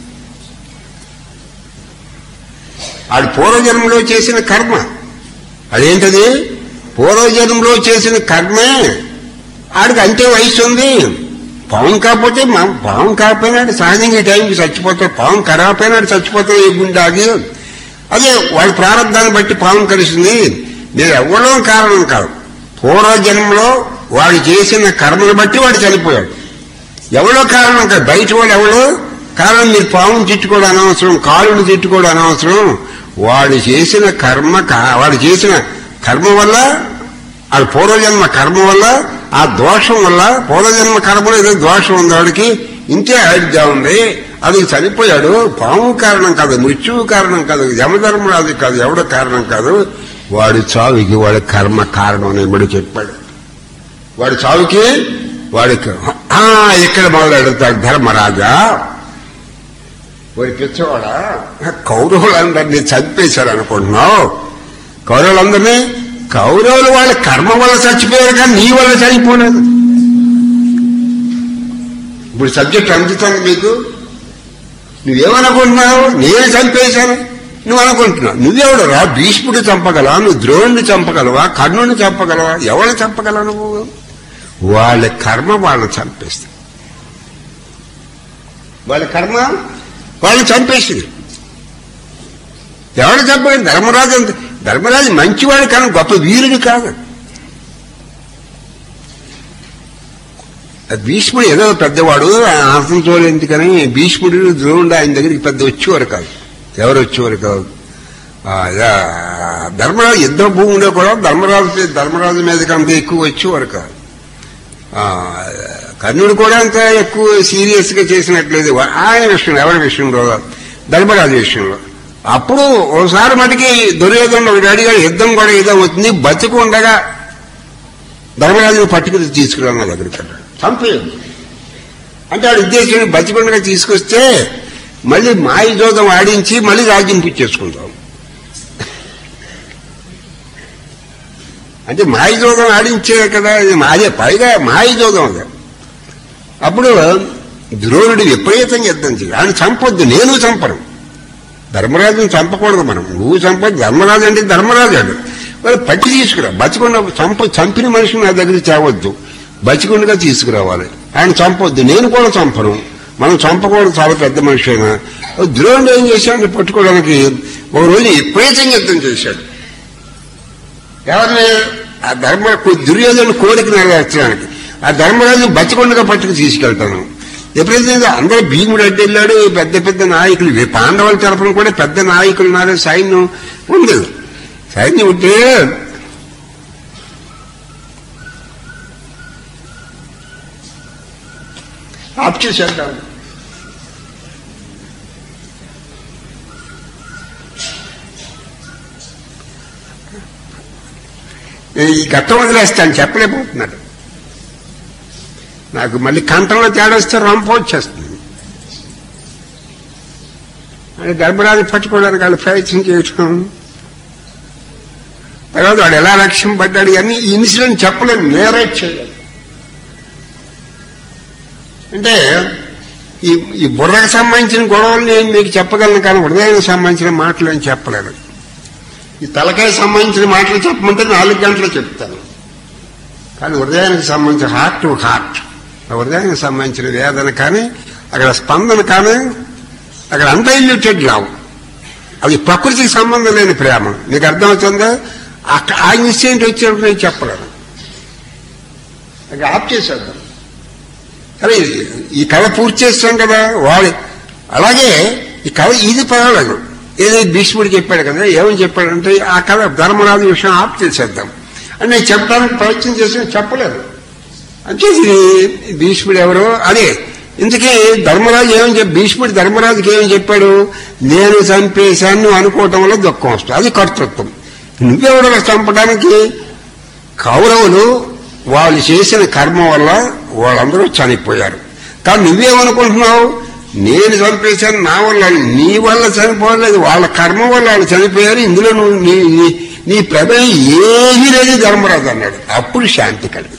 ఆడి పూర్వజన్మలో చేసిన కర్మ అదేంటది పూర్వజన్మలో చేసిన కర్మే ఆడికి అంతే వయసు ఉంది పాము కాకపోతే మా- పాము కాకపోయినా ఆడు సహజంగా ఈ టైంకి చచ్చిపోతాడు పాము కరాకపోయినా ఆడు చచ్చిపోతాడు ఈ గుండె ఆగి అదే వాడి ప్రారంభాన్ని బట్టి పాము కలిసింది నేను ఎవరో కారణం కాదు పూర్వజన్మలో వాడు చేసిన కర్మను బట్టి వాడు చనిపోయాడు ఎవరో కారణం కాదు బయట వాడు ఎవడో కారణం మీరు పామును తిట్టుకోవడం అనవసరం కాలుని తిట్టుకోవడం అనవసరం వాడు చేసిన కర్మ కా- వాడు చేసిన కర్మ వల్ల ఆ పూర్వజన్మ కర్మ వల్ల ఆ దోషం వల్ల పూర్వజన్మ కర్మలో ఏదో దోషం ఉంది వాడికి ఇంతే ఆయుర్దా ఉంది అది చనిపోయాడు పాము కారణం కాదు మృత్యువు కారణం కాదు యమధర్మరాజు కాదు ఎవడో కారణం కాదు వాడి చావుకి వాడి కర్మ కారణం అని ఇమ్మడి చెప్పాడు వాడి చావుకి వాడికి ఆ, ఇక్కడ మొదలు అడుగుతాడు ధర్మరాజా వాడి పిచ్చవాడా కౌరవులందరినీ చంపేశారు అనుకుంటున్నావు కౌరవులందరినీ కౌరవులు వాళ్ళ కర్మ వల్ల చచ్చిపోయారు కానీ నీ వల్ల చనిపోలేదు ఇప్పుడు సబ్జెక్ట్ అందుతుంది మీకు నువ్వేమనుకుంటున్నావు నేను చంపేశాను నువ్వు అనుకుంటున్నావు నువ్వెవడు రా భీష్ముడు చంపగలవా నువ్వు ద్రోణుని చంపగలవా కర్ణుని చంపగలవా ఎవరిని చంపగలవు నువ్వు వాళ్ళ కర్మ వాళ్ళని చంపేస్తుంది వాళ్ళ కర్మ వాళ్ళని చంపేసింది ఎవరు చంపాడు ధర్మరాజు అంత- ధర్మరాజు మంచివాడు కానీ గొప్ప వీరుడు కాదు ఆ భీష్ముడు ఏదో పెద్దవాడు అర్థం చూడలేందుకని భీష్ముడు ద్రోణుడు ఆయన దగ్గరికి పెద్ద వచ్చేవారు కాదు ఎవరు వచ్చేవారు కాదు ఆ, ఇదా, ధర్మరాజు యుద్ధ భూమిలో కూడా ధర్మరాజు మీద- ధర్మరాజు మీదకి అంత ఎక్కువ వచ్చేవారు కాదు ఆ, కర్ణుడు కూడా అంత ఎక్కువ సీరియస్ గా చేసినట్లేదు ఆయన విషయంలో ఎవరి విషయంలో ధర్మరాజు విషయంలో అప్పుడు ఓసారి మటుకి దుర్యోధనుడు ఒకటి అడిగాడు యుద్ధం కూడా యుద్ధం అవుతుంది బతికి ఉండగా ధర్మరాజును పట్టుకుని తీసుకురా నా దగ్గరికి అన్నాడు చంపేయద్దు అంటే ఆడు ఉద్దేశం బతికొండగా తీసుకొస్తే మళ్ళీ మాయ జోదం ఆడించి మళ్ళీ రాజ్యం పుచ్చేసుకుంటాం అంటే మాయ జోదం ఆడించే కదా ఇది మాదే పైగా మాయ జోదం అది అప్పుడు ద్రోణుడు విపరీతంగా యుద్ధం చేయాలి ఆయన చంపొద్దు నేను చంపను ధర్మరాజుని చంపకూడదు మనం నువ్వు చంపదు ధర్మరాజు అంటే ధర్మరాజు అడు వాళ్ళు పట్టి తీసుకురా బతికొండ చంప చంపిన మనిషిని నా దగ్గర తేవద్దు బతికొండగా తీసుకురావాలి ఆయన చంపొద్దు నేను కూడా చంపను మనం చంపకూడదు చాలా పెద్ద మనిషి అయినా ద్రోణుడు ఏం చేశాడు పట్టుకోవడానికి ఒక రోజు విపరీతంగా యుద్ధం చేశాడు ఎవరిని ఆ ధర్మ దుర్యోధన కోరిక నెరవేర్చడానికి ఆ ధర్మరాజు బతికొండగా పట్టుకు తీసుకెళ్తాను ఎప్పుడైతే అందరూ భీముడు అడ్డు వెళ్ళాడు పెద్ద పెద్ద నాయకులు ఈ పాండవుల తరఫున కూడా పెద్ద నాయకులు ఉన్నారు సైన్యం ఉంది సైన్యం ఉంటే ఆప్ చేసేద్దాం ఈ గతం వదిలేస్తాను చెప్పలేకపోతున్నాడు నాకు మళ్ళీ కంఠంలో తేడా వస్తే రంప వచ్చేస్తుంది అది ధర్మరాజు పట్టుకోవడానికి వాళ్ళు ప్రయత్నం చేయటం తర్వాత వాడు ఎలా లక్ష్యం పడ్డాడు అని ఈ ఇన్సిడెంట్ చెప్పలేను నేరేట్ చేయాలి అంటే ఈ ఈ బుర్రకు సంబంధించిన గొడవలు నేను మీకు చెప్పగలను కానీ హృదయానికి సంబంధించిన మాటలు నేను చెప్పలేను ఈ తలకాయ సంబంధించిన మాటలు చెప్పమంటే నాలుగు గంటలు చెప్తాను కానీ హృదయానికి సంబంధించిన హార్ట్ టు హార్ట్ ఆ హృదయానికి సంబంధించిన వేదన కానీ అక్కడ స్పందన కానీ అక్కడ అన్డైల్యూటెడ్ లవ్ అది ప్రకృతికి సంబంధం లేని ప్రేమ నీకు అర్థమవుతుందా అక్క- ఆ ఇన్సిడెంట్ వచ్చినప్పుడు నేను చెప్పలేను అది ఆఫ్ చేసేద్దాం అదే ఈ కథ పూర్తి చేస్తాం కదా వాడు అలాగే ఈ కథ ఇది పర్వాలేదు ఏదో భీష్ముడు చెప్పాడు కదా ఏమని చెప్పాడంటే ఆ కథ ధర్మరాజు విషయం ఆఫ్ చేసేద్దాం అని నేను చెప్పడానికి ప్రయత్నం చేసి చెప్పలేదు అంటే ఇది భీష్ముడు ఎవరు అదే ఇందుకే ధర్మరాజు ఏమని చెప్పి భీష్ముడు ధర్మరాజుకి ఏమని చెప్పాడు నేను చంపేశాను నువ్వు అనుకోవటం వల్ల దుఃఖం వస్తుంది అది కర్తృత్వం నువ్వెవడో చంపడానికి కౌరవులు వాళ్ళు చేసిన కర్మ వల్ల వాళ్ళందరూ చనిపోయారు కానీ నువ్వేమనుకుంటున్నావు నేను చంపేశాను నా వల్ల నీ వల్ల చనిపోలేదు వాళ్ళ కర్మ వల్ల వాళ్ళు చనిపోయారు ఇందులో నువ్వు నీ నీ- నీ ప్రమేయం ఏమీ లేదు ధర్మరాజు అన్నాడు అప్పుడు శాంతి కలిగింది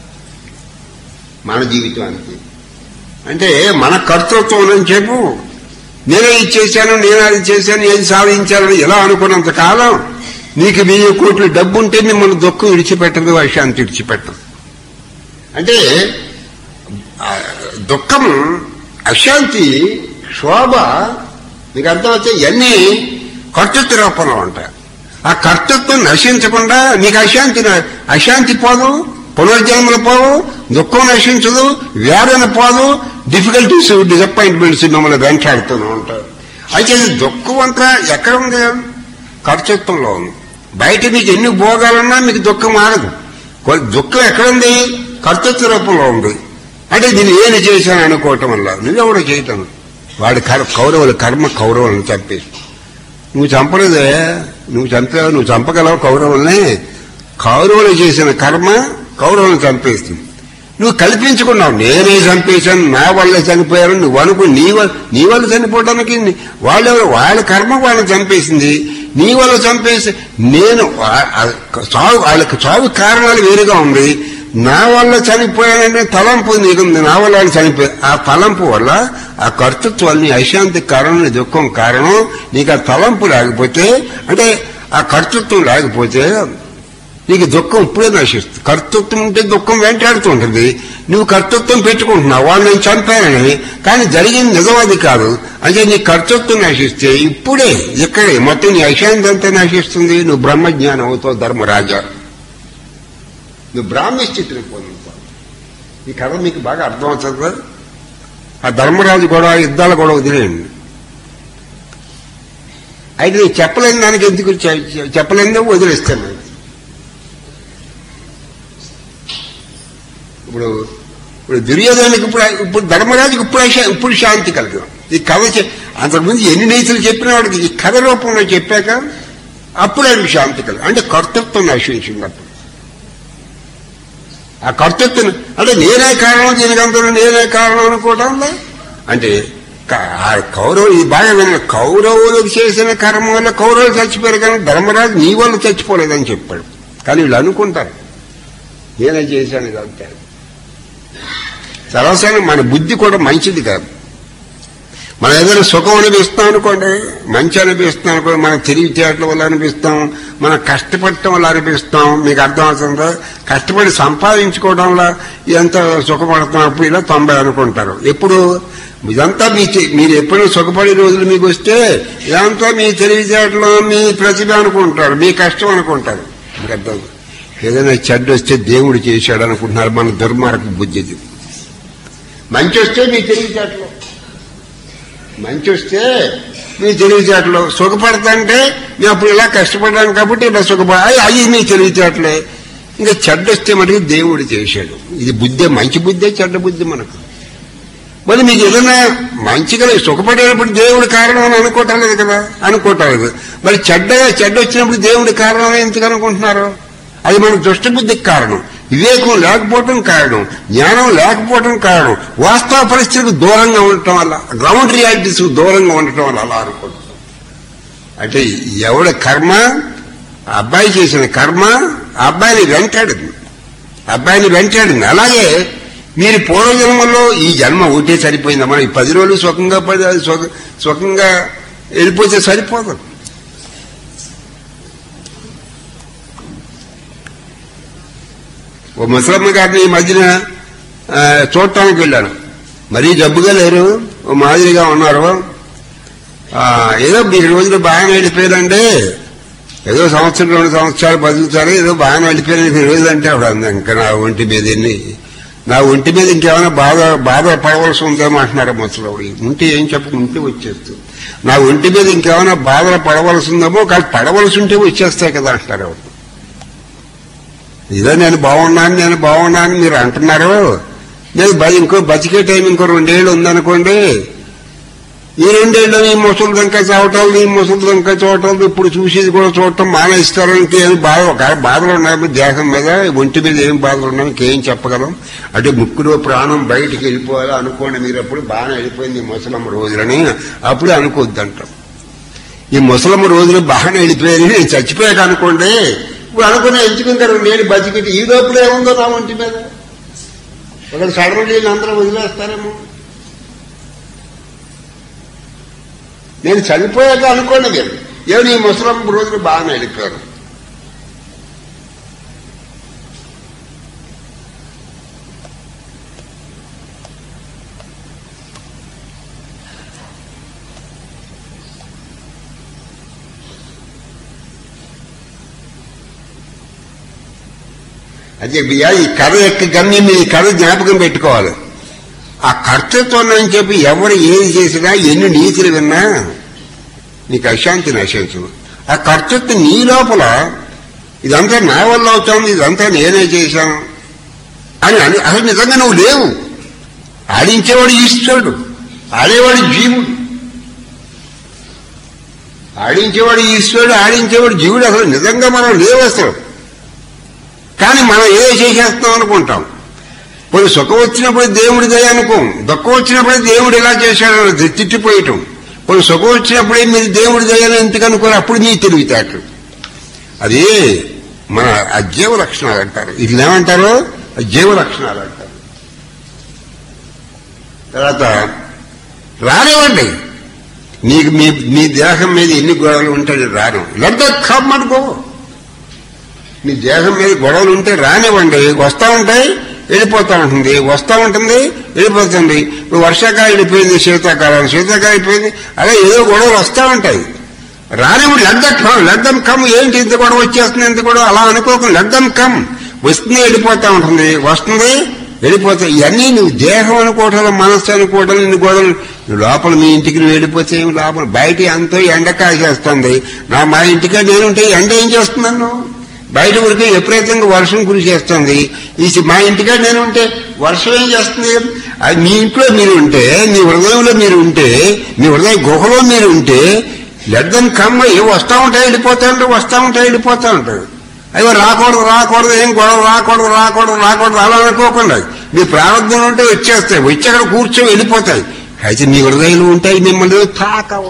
మన జీవితానికి అంటే మన కర్తృత్వం అని చెప్పు నేనే ఇది చేశాను నేను అది చేశాను ఏది సాధించాలని ఎలా అనుకున్నంత కాలం నీకు వెయ్యి కోట్లు డబ్బు ఉంటే మిమ్మల్ని దుఃఖం విడిచిపెట్టదు అశాంతి విడిచిపెట్టదు అంటే ఆ, దుఃఖం అశాంతి శోభ నీకు అర్థమైతే ఇవన్నీ కర్తృత్వ రూపంలో ఉంటాయి ఆ కర్తృత్వం నశించకుండా నీకు అశాంతి న- అశాంతి పోదు పునర్జన్మలు పోవు దుఃఖం నశించదు వేదన పోదు డిఫికల్టీస్ డిసప్పాయింట్మెంట్స్ మిమ్మల్ని వెంటాడుతూనే ఉంటారు అయితే ఈ దుఃఖం అంతా ఎక్కడ ఉంది కర్తృత్వంలో ఉంది బయట మీకు ఎన్ని భోగాలున్నా మీకు దుఃఖం ఆగదు కొ- దుఃఖం ఎక్కడుంది కర్తృత్వ రూపంలో ఉంది అంటే దీన్ని ఏమి చేశాను అనుకోవటం వల్ల నువ్వెవడో చేయటం వాడి కర్ కౌరవుల కర్మ కౌరవులను చంపేసి నువ్వు చంపలేదే నువ్వు చంపావు నువ్వు చంపగలవు కౌరవుల్ని కౌరవులు చేసిన కర్మ కౌరవులను చంపేస్తుంది నువ్వు కల్పించుకున్నావు నేనే చంపేశాను నా వల్ల చనిపోయారు నువ్వు అనుకు నీ వల్ల నీ వల్ల చనిపోవడానికి ని- వాళ్ళు వాళ్ళ కర్మ వాళ్ళని చంపేసింది నీ వల్ల చంపేసి నేను వా- ఆ చావు వాళ్ళకి చావు కారణాలు వేరుగా ఉంది నా వల్ల చనిపోయాననే తలంపు నీకుంది నా వల్ల వాళ్ళు చనిపోయి ఆ తలంపు వల్ల ఆ కర్తృత్వాన్ని అశాంతి కారణం నీ దుఃఖం కారణం నీకు ఆ తలంపు లేకపోతే అంటే ఆ కర్తృత్వం లేకపోతే నీకు దుఃఖం ఇప్పుడే నశిస్తుంది కర్తృత్వం ఉంటే దుఃఖం వెంటాడుతూ ఉంటుంది నువ్వు కర్తృత్వం పెట్టుకుంటున్నావు వాళ్ళు నేను చంపానని కానీ జరిగింది నిజం అది కాదు అంటే నీ కర్తృత్వం నశిస్తే ఇప్పుడే ఇక్కడే మొత్తం నీ అశాంతి అంతా నశిస్తుంది నువ్వు బ్రహ్మజ్ఞానం అవుతావు ధర్మరాజా నువ్వు బ్రాహ్మీ స్థితిని పొందుతావు ఈ కథ మీకు బాగా అర్థమవుతుంది కదా ఆ ధర్మరాజు గొడవ యుద్ధాల గొడవ వదిలేయండి అయితే నేను చెప్పలేని దానికి ఎందుకు చె- చెప్పలేనిదో వదిలేస్తాను ఇప్పుడు ఇప్పుడు దుర్యోధనునికి ఇప్పుడు ఇప్పుడు ధర్మరాజుకి ఇప్పుడు శా- ఇప్పుడు శాంతి కలగదు ఈ కథ చె- అంతకుముందు ఎన్ని నీతులు చెప్పిన వాడికి ఈ కథ రూపంలో చెప్పాక అప్పుడు ఆయనకు శాంతి కలగదు అంటే కర్తృత్వం నశించింది అప్పుడు ఆ కర్తృత్వం అంటే నేనే కారణం దీనికంతా నేనే కారణం అనుకోవడంలో అంటే క- ఆ కౌరవులు ఇది బాగా విన్న కౌరవులకు చేసిన కర్మ వల్ల కౌరవులు చచ్చిపోయారు కానీ ధర్మరాజు నీ వల్ల చచ్చిపోలేదని చెప్పాడు కానీ వీళ్ళు అనుకుంటారు నేనే చేశాను ఇదంతా సర్వసాధారణ మన బుద్ధి కూడా మంచిది కాదు మనం ఏదైనా సుఖం అనిపిస్తాం అనుకోండి మంచి అనిపిస్తాం అనుకోండి మన తెలివితేటల వల్ల అనిపిస్తాం మనం కష్టపడటం వల్ల అనిపిస్తాం మీకు అర్థమవుతుందా కష్టపడి సంపాదించుకోవడం వల్ల ఎంత సుఖపడతాం అప్పుడు ఇలా తొంభై అనుకుంటారు ఎప్పుడు ఇదంతా మీ చె- మీరు ఎప్పుడైనా సుఖపడే రోజులు మీకు వస్తే ఇదంతా మీ తెలివితేటలు మీ ప్రతిభ అనుకుంటారు మీ కష్టం అనుకుంటారు మీకు అర్థం ఏదైనా చెడ్డ వస్తే దేవుడు చేశాడు అనుకుంటున్నారు మన దుర్మార్గ బుద్ధిది మంచి వస్తే మీ తెలివితేటలు మంచి వస్తే మీ తెలివితేటలు సుఖపడతాంటే మేము అప్పుడు ఇలా కష్టపడ్డాను కాబట్టి ఇలా సుఖపడ అది మీ తెలివితేటలే ఇంకా చెడ్డ వస్తే మనకి దేవుడు చేశాడు ఇది బుద్ధే మంచి బుద్ధే చెడ్డ బుద్ధి మనకు మరి మీకు ఏదైనా మంచిగా సుఖపడేటప్పుడు దేవుడు కారణం అని అనుకోవటం లేదు కదా అనుకోవటం లేదు మరి చెడ్డగా చెడ్డ వచ్చినప్పుడు దేవుడి కారణం అని ఎందుకు అనుకుంటున్నారు అది మన దుష్ట బుద్ధికి కారణం వివేకం లేకపోవటం కారణం జ్ఞానం లేకపోవటం కారణం వాస్తవ పరిస్థితికి దూరంగా ఉండటం వల్ల గ్రౌండ్ రియాలిటీస్ దూరంగా ఉండటం వల్ల అలా అనుకుంటాం అంటే ఎవడ కర్మ ఆ అబ్బాయి చేసిన కర్మ ఆ అబ్బాయిని వెంటాడింది ఆ అబ్బాయిని వెంటాడింది అలాగే మీరు పూర్వజన్మలో ఈ జన్మ ఒకటే సరిపోయిందమ్మా ఈ పది రోజులు సుఖంగా పడి సుఖ- సుఖంగా వెళ్ళిపోతే సరిపోదు ఓ ముసలమ్మ గారిని ఈ మధ్యన ఆ, చూడటానికి వెళ్ళాను మరీ జబ్బుగా లేరు ఓ మాదిరిగా ఉన్నారు ఆ, ఏదో మీరు రోజులు బాగానే వెళ్ళిపోయారండి ఏదో సంవత్సరం రెండు సంవత్సరాలు బతుకుతారు ఏదో బాగానే వెళ్ళిపోయారు ఈ రోజులు అంటే ఆవిడ అంది ఇంకా నా ఒంటి మీద ఎన్ని నా ఒంటి మీద ఇంకేమైనా బాధ బాధ పడవలసి ఉందేమో అంటున్నారు ముసలవుడి ఉంటే ఏం చెప్పక ఉంటే వచ్చేస్తుంది నా ఒంటి మీద ఇంకేమైనా బాధలు పడవలసి ఉందేమో కానీ పడవలసి ఉంటే వచ్చేస్తాయి కదా అంటున్నారు ఆవిడ ఇదో నేను బాగున్నాను నేను బాగున్నాను మీరు అంటున్నారు నేను బ- ఇంకో బతికే టైం ఇంకో రెండేళ్ళు ఉందనుకోండి ఈ రెండేళ్ళు ఈ ముసలి దంక చావటాలు ఈ ముసలి దంక చూడటం ఇప్పుడు చూసేది కూడా చూడటం మానేస్తారు ఇంకేం బాధ ఒక బాధలు ఉన్నాయి దేహం మీద ఒంటి మీద ఏం బాధలు ఉన్నాయి ఇంకేం చెప్పగలం అంటే ముక్కులో ప్రాణం బయటికి వెళ్ళిపోవాలి అనుకోండి మీరు అప్పుడు బాగానే వెళ్ళిపోయింది ఈ ముసలమ్మ రోజులని అప్పుడే అనుకోవద్దంటాం ఈ ముసలమ్మ రోజులు బాగానే వెళ్ళిపోయాయి నేను చచ్చిపోయాక అనుకోండి ఇప్పుడు అనుకునే ఎంచుకుంటారు నేను బతికిటి ఈ లోపల ఏముందో నా ఒంటి మీద ఒకటి సడన్ నీళ్ళు అందరూ వదిలేస్తారేమో నేను చనిపోయాక అనుకోండి మీరు ఏమి ఈ ముసలమ్మ రోజులు బాగానే వెళ్ళిపోయారు అదే బియ్యా ఈ కథ యొక్క గమ్యం ఈ కథ జ్ఞాపకం పెట్టుకోవాలి ఆ కర్తృత్వం అని చెప్పి ఎవరు ఏది చేసినా ఎన్ని నీతులు విన్నా నీకు అశాంతి నశించదు ఆ కర్తృత్వం నీ లోపల ఇదంతా నా వల్ల అవుతుంది ఇదంతా నేనే చేశాను అని అని అసలు నిజంగా నువ్వు లేవు ఆడించేవాడు ఈశ్వరుడు ఆడేవాడు జీవుడు ఆడించేవాడు ఈశ్వరుడు ఆడించేవాడు జీవుడు అసలు నిజంగా మనం లేవు అసలు కానీ మనం ఏదో చేసేస్తాం అనుకుంటాం కొన్ని సుఖం వచ్చినప్పుడు దేవుడి దయ అనుకోం దుఃఖం వచ్చినప్పుడు దేవుడు ఇలా చేశాడు అని తిట్టిపోయటం కొన్ని సుఖం వచ్చినప్పుడే మీరు దేవుడి దయను ఎందుకు అనుకోరు అప్పుడు మీ తెలివితేటలు అది మన అజీవ లక్షణాలు అంటారు ఇది ఏమంటారు జీవ లక్షణాలు అంటారు తర్వాత రానివ్వండి నీకు మీ మీ దేహం మీద ఎన్ని గొడవలు ఉంటాయి రాను లడ్డ కమ్మనుకో మీ దేహం మీద గొడవలు ఉంటే రానివ్వండి వస్తా ఉంటాయి వెళ్ళిపోతా ఉంటుంది వస్తా ఉంటుంది వెళ్ళిపోతుంది ఇప్పుడు వర్షాకాలం వెళ్ళిపోయింది శీతాకాలం శీతాకాలం అయిపోయింది అలా ఏదో గొడవలు వస్తా ఉంటాయి రానివ్వండి లడ్డం కమ్ లడ్డం కమ్ ఏంటి ఇంత గొడవ వచ్చేస్తుంది ఇంత గొడవ అలా అనుకోకుండా లడ్డం కమ్ వస్తుంది వెళ్ళిపోతా ఉంటుంది వస్తుంది వెళ్ళిపోతాయి ఇవన్నీ నువ్వు దేహం అనుకోవటం మనస్సు అనుకోవటం నీ గొడవలు నువ్వు లోపల మీ ఇంటికి నువ్వు వెళ్ళిపోతే ఏమి లోపల బయట ఎంతో ఎండ కాసేస్తుంది నా మా ఇంటికే నేనుంటే ఎండ ఏం చేస్తున్నాను బయట ఊరికి విపరీతంగా వర్షం కురిసేస్తుంది ఈ మా ఇంటికా నేను ఉంటే వర్షం ఏం చేస్తుంది అది మీ ఇంట్లో మీరు ఉంటే మీ హృదయంలో మీరు ఉంటే మీ హృదయ గుహలో మీరు ఉంటే లెద్దం కమ్మ ఏ వస్తా ఉంటాయి వెళ్ళిపోతా ఉంటాయి వస్తా ఉంటాయి వెళ్ళిపోతా ఉంటాయి అయ్యో రాకూడదు రాకూడదు ఏం గొడవ రాకూడదు రాకూడదు రాకూడదు అలా అనుకోకుండా మీ ప్రారంభం ఉంటే వచ్చేస్తాయి వచ్చి అక్కడ కూర్చొని వెళ్ళిపోతాయి అయితే మీ హృదయాలు ఉంటాయి మిమ్మల్ని తాకవు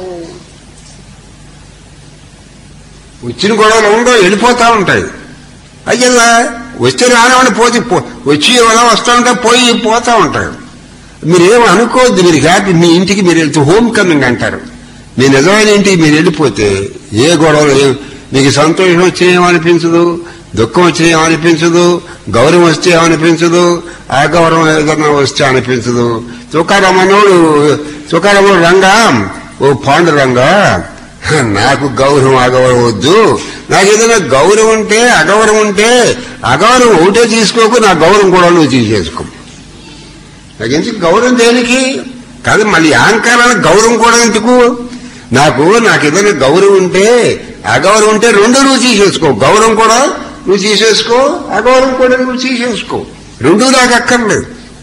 వచ్చిన గొడవలు ఉండవు వెళ్ళిపోతా ఉంటాయి అయ్యా వస్తే రానివ్వండి పోతే పో- వచ్చి ఎలా వస్తా ఉంటే పోయి పోతా ఉంటారు మీరేం అనుకోవద్దు మీరు హ్యాపీ మీ ఇంటికి మీరు వెళ్తే హోమ్ కమింగ్ అంటారు మీ నిజమైన ఇంటికి మీరు వెళ్ళిపోతే ఏ గొడవలు ఏం- మీకు సంతోషం వచ్చే ఏమనిపించదు దుఃఖం వచ్చే ఏమనిపించదు గౌరవం వస్తే ఏమనిపించదు అగౌరవం ఏదైనా వస్తే అనిపించదు తుకారమ్మనోడు తుకారమ్మడు రంగా ఓ పాండు రంగా నాకు గౌరవం అగౌరవం వద్దు నాకు ఏదైనా గౌరవం ఉంటే అగౌరవం ఉంటే అగౌరవం ఒకటే తీసుకోకు నా గౌరవం కూడా నువ్వు తీసేసుకో నాకు ఎందుకు గౌరవం దేనికి కాదు మళ్ళీ అహంకారానికి గౌరవం కూడా ఎందుకు నాకు నాకు ఏదైనా గౌరవం ఉంటే అగౌరవం ఉంటే రెండు నువ్వు తీసేసుకో గౌరవం కూడా నువ్వు తీసేసుకో అగౌరవం కూడా నువ్వు తీసేసుకో రెండు నాకు అక్కర్లేదు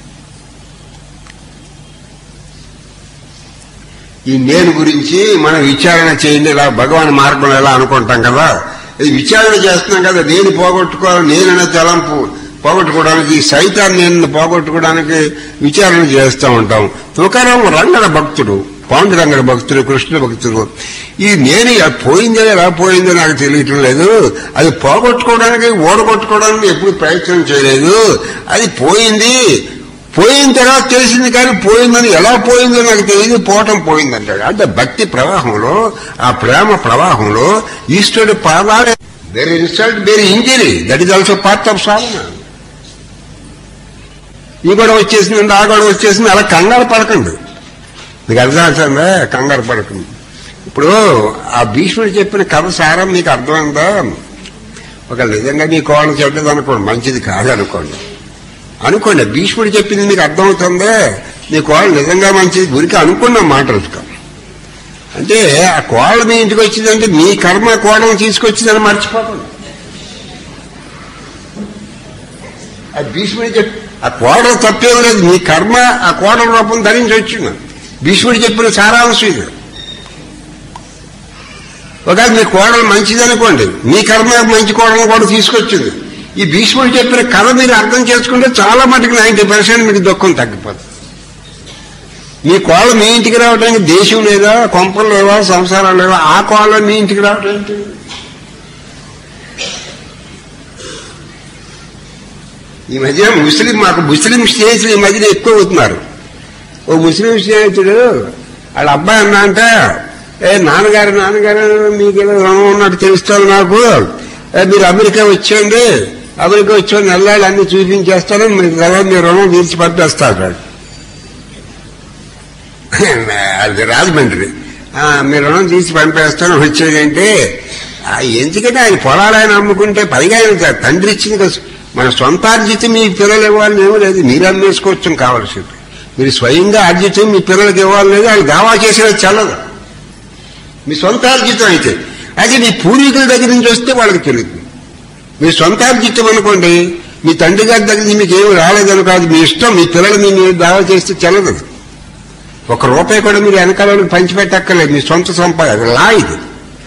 ఈ నేను గురించి మనం విచారణ చేయండి ఇలా భగవాన్ మార్గం ఎలా అనుకుంటాం కదా ఇది విచారణ చేస్తున్నాం కదా నేను పోగొట్టుకోవాలి నేననే తలంపు పోగొట్టుకోవడానికి సైతాన్ని నేను పోగొట్టుకోవడానికి విచారణ చేస్తూ ఉంటాం తుకారాం రంగడ భక్తుడు పాండురంగడ భక్తుడు కృష్ణ భక్తుడు ఈ నేను ఇలా పోయిందో ఎలా పోయిందో నాకు తెలియటం లేదు అది పోగొట్టుకోవడానికి ఓడగొట్టుకోవడానికి ఎప్పుడు ప్రయత్నం చేయలేదు అది పోయింది పోయిన తర్వాత తెలిసింది కానీ పోయిందని ఎలా పోయిందో నాకు తెలియదు పోవటం పోయిందంటాడు అంటే భక్తి ప్రవాహంలో ఆ ప్రేమ ప్రవాహంలో ఈశ్వరుడు పాదాలే very insult very injury that is also part of సాధన ఈ గొడవ వచ్చేసింది ఆ గొడవ వచ్చేసింది అలా కంగారు పడకండి మీకు అర్థమవుతుందా కంగారు పడకండి ఇప్పుడు ఆ భీష్ముడు చెప్పిన కథ సారం మీకు అర్థమైందా ఒక నిజంగా మీ కోళ్ళ చెడ్డది అనుకోండి మంచిది కాదనుకోండి అనుకోండి భీష్ముడు చెప్పింది మీకు అర్థమవుతుందా మీ కోళ్ళ నిజంగా మంచిది గురికి అనుకున్న మాటలు కాదు. అంటే ఆ కోళ్ళ మీ ఇంటికి వచ్చిందంటే మీ కర్మ కోడలు తీసుకొచ్చిందని మర్చిపోకండి ఆ భీష్ముడు చెప్పి ఆ కోడలు తప్పేం లేదు మీ కర్మ ఆ కోడల రూపం ధరించి వచ్చింది భీష్ముడు చెప్పిన సారాంశం ఇది ఒకవేళ మీ కోడలు మంచిదనుకోండి మీ కర్మ మంచి కోడలను కూడా తీసుకొచ్చింది ఈ భీష్ముడు చెప్పిన కథ మీరు అర్థం చేసుకుంటే చాలా మటుకు నైన్టీ పర్సెంట్ మీకు దుఃఖం తగ్గిపోతుంది మీ కోళ్ళ మీ ఇంటికి రావడానికి దేశం లేదా కొంపలు లేవా సంసారాలు లేవా ఆ కోళ్ళ మీ ఇంటికి రావడం ఏంటి ఈ మధ్య ముస్లిం మాకు ముస్లిం స్నేహితులు ఈ మధ్యన ఎక్కువ అవుతున్నారు ఓ ముస్లిం స్నేహితుడు వాళ్ళ అబ్బాయి అన్నా అంటే ఏ నాన్నగారు నాన్నగారు మీకు ఏదో రుణం ఉన్నట్టు తెలుస్తుంది నాకు ఏ, మీరు అమెరికా వచ్చేయండి అమెరికా వచ్చి నెలలు అన్ని చూపించేస్తాను మీకు తర్వాత మీ రుణం తీర్చి పంపేస్తారు వాడు. అది రాజమండ్రి ఆ, మీ రుణం తీసి పంపేస్తాను వచ్చేదంటే ఆ, ఎందుకంటే ఆయన పొలాలు ఆయన అమ్ముకుంటే పైగా ఆయన త- తండ్రి ఇచ్చింది కదా మన సొంత ఆర్జితం మీ పిల్లలు ఇవ్వాలని ఏమీ లేదు మీరు అమ్మేసుకోవచ్చు కావాల్సింది మీరు స్వయంగా ఆర్జితం మీ పిల్లలకి ఇవ్వాలి లేదు ఆయన దావా చేసిన చల్లదు మీ సొంత ఆర్జితం అయితే అది మీ పూర్వీకుల దగ్గర నుంచి వస్తే వాళ్ళకి తెలియదు మీ సొంత ఆర్జితం అనుకోండి మీ తండ్రి గారి దగ్గర నుంచి మీకు ఏమి రాలేదని కాదు మీ ఇష్టం మీ పిల్లలు మీ మీద దావా చేస్తే చెల్లదు ఒక రూపాయి కూడా మీరు వెనకాల పంచిపెట్టక్కర్లేదు మీ సొంత సంపాదన అది లా ఇది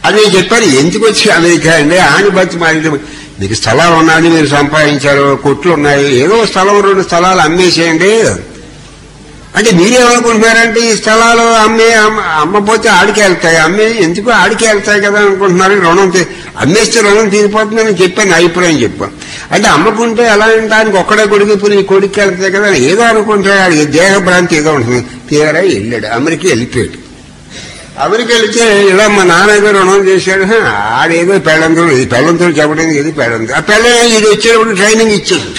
అది చెప్పారు ఎందుకు వచ్చి అమెరికా అండి ఆని బతి మారి మీకు స్థలాలు ఉన్నాయి మీరు సంపాదించారు కొట్లు ఉన్నాయి ఏదో స్థలం రెండు స్థలాలు అమ్మేసేయండి అంటే మీరేమనుకుంటున్నారంటే ఈ స్థలాలు అమ్మే అమ్మ- అమ్మపోతే ఆడికి వెళ్తాయి అమ్మే ఎందుకు ఆడికి వెళ్తాయి కదా అనుకుంటున్నారు రుణం తీ- అమ్మేస్తే రుణం తీరిపోతుందని చెప్పాను నా అభిప్రాయం చెప్పాను అంటే అమ్మకుంటే ఎలా దానికి ఒక్కడే కొడుకు ఇప్పుడు ఈ కొడుకు వెళ్తాయి కదా అని ఏదో అనుకుంటాడు ఆడికి దేహ భ్రాంతి ఏదో ఉంటుంది తీరా వెళ్ళాడు అమెరికా వెళ్ళిపోయాడు అమెరికా వెళితే ఇలా మా నాన్నగారు రుణం చేశాడు హ, ఆడేదో పెళ్ళంతో ఇది పెళ్ళంతో చెప్పడానికి ఇది పెళ్ళంతో ఆ పెళ్ళ ఇది వచ్చేటప్పుడు ట్రైనింగ్ ఇచ్చాడు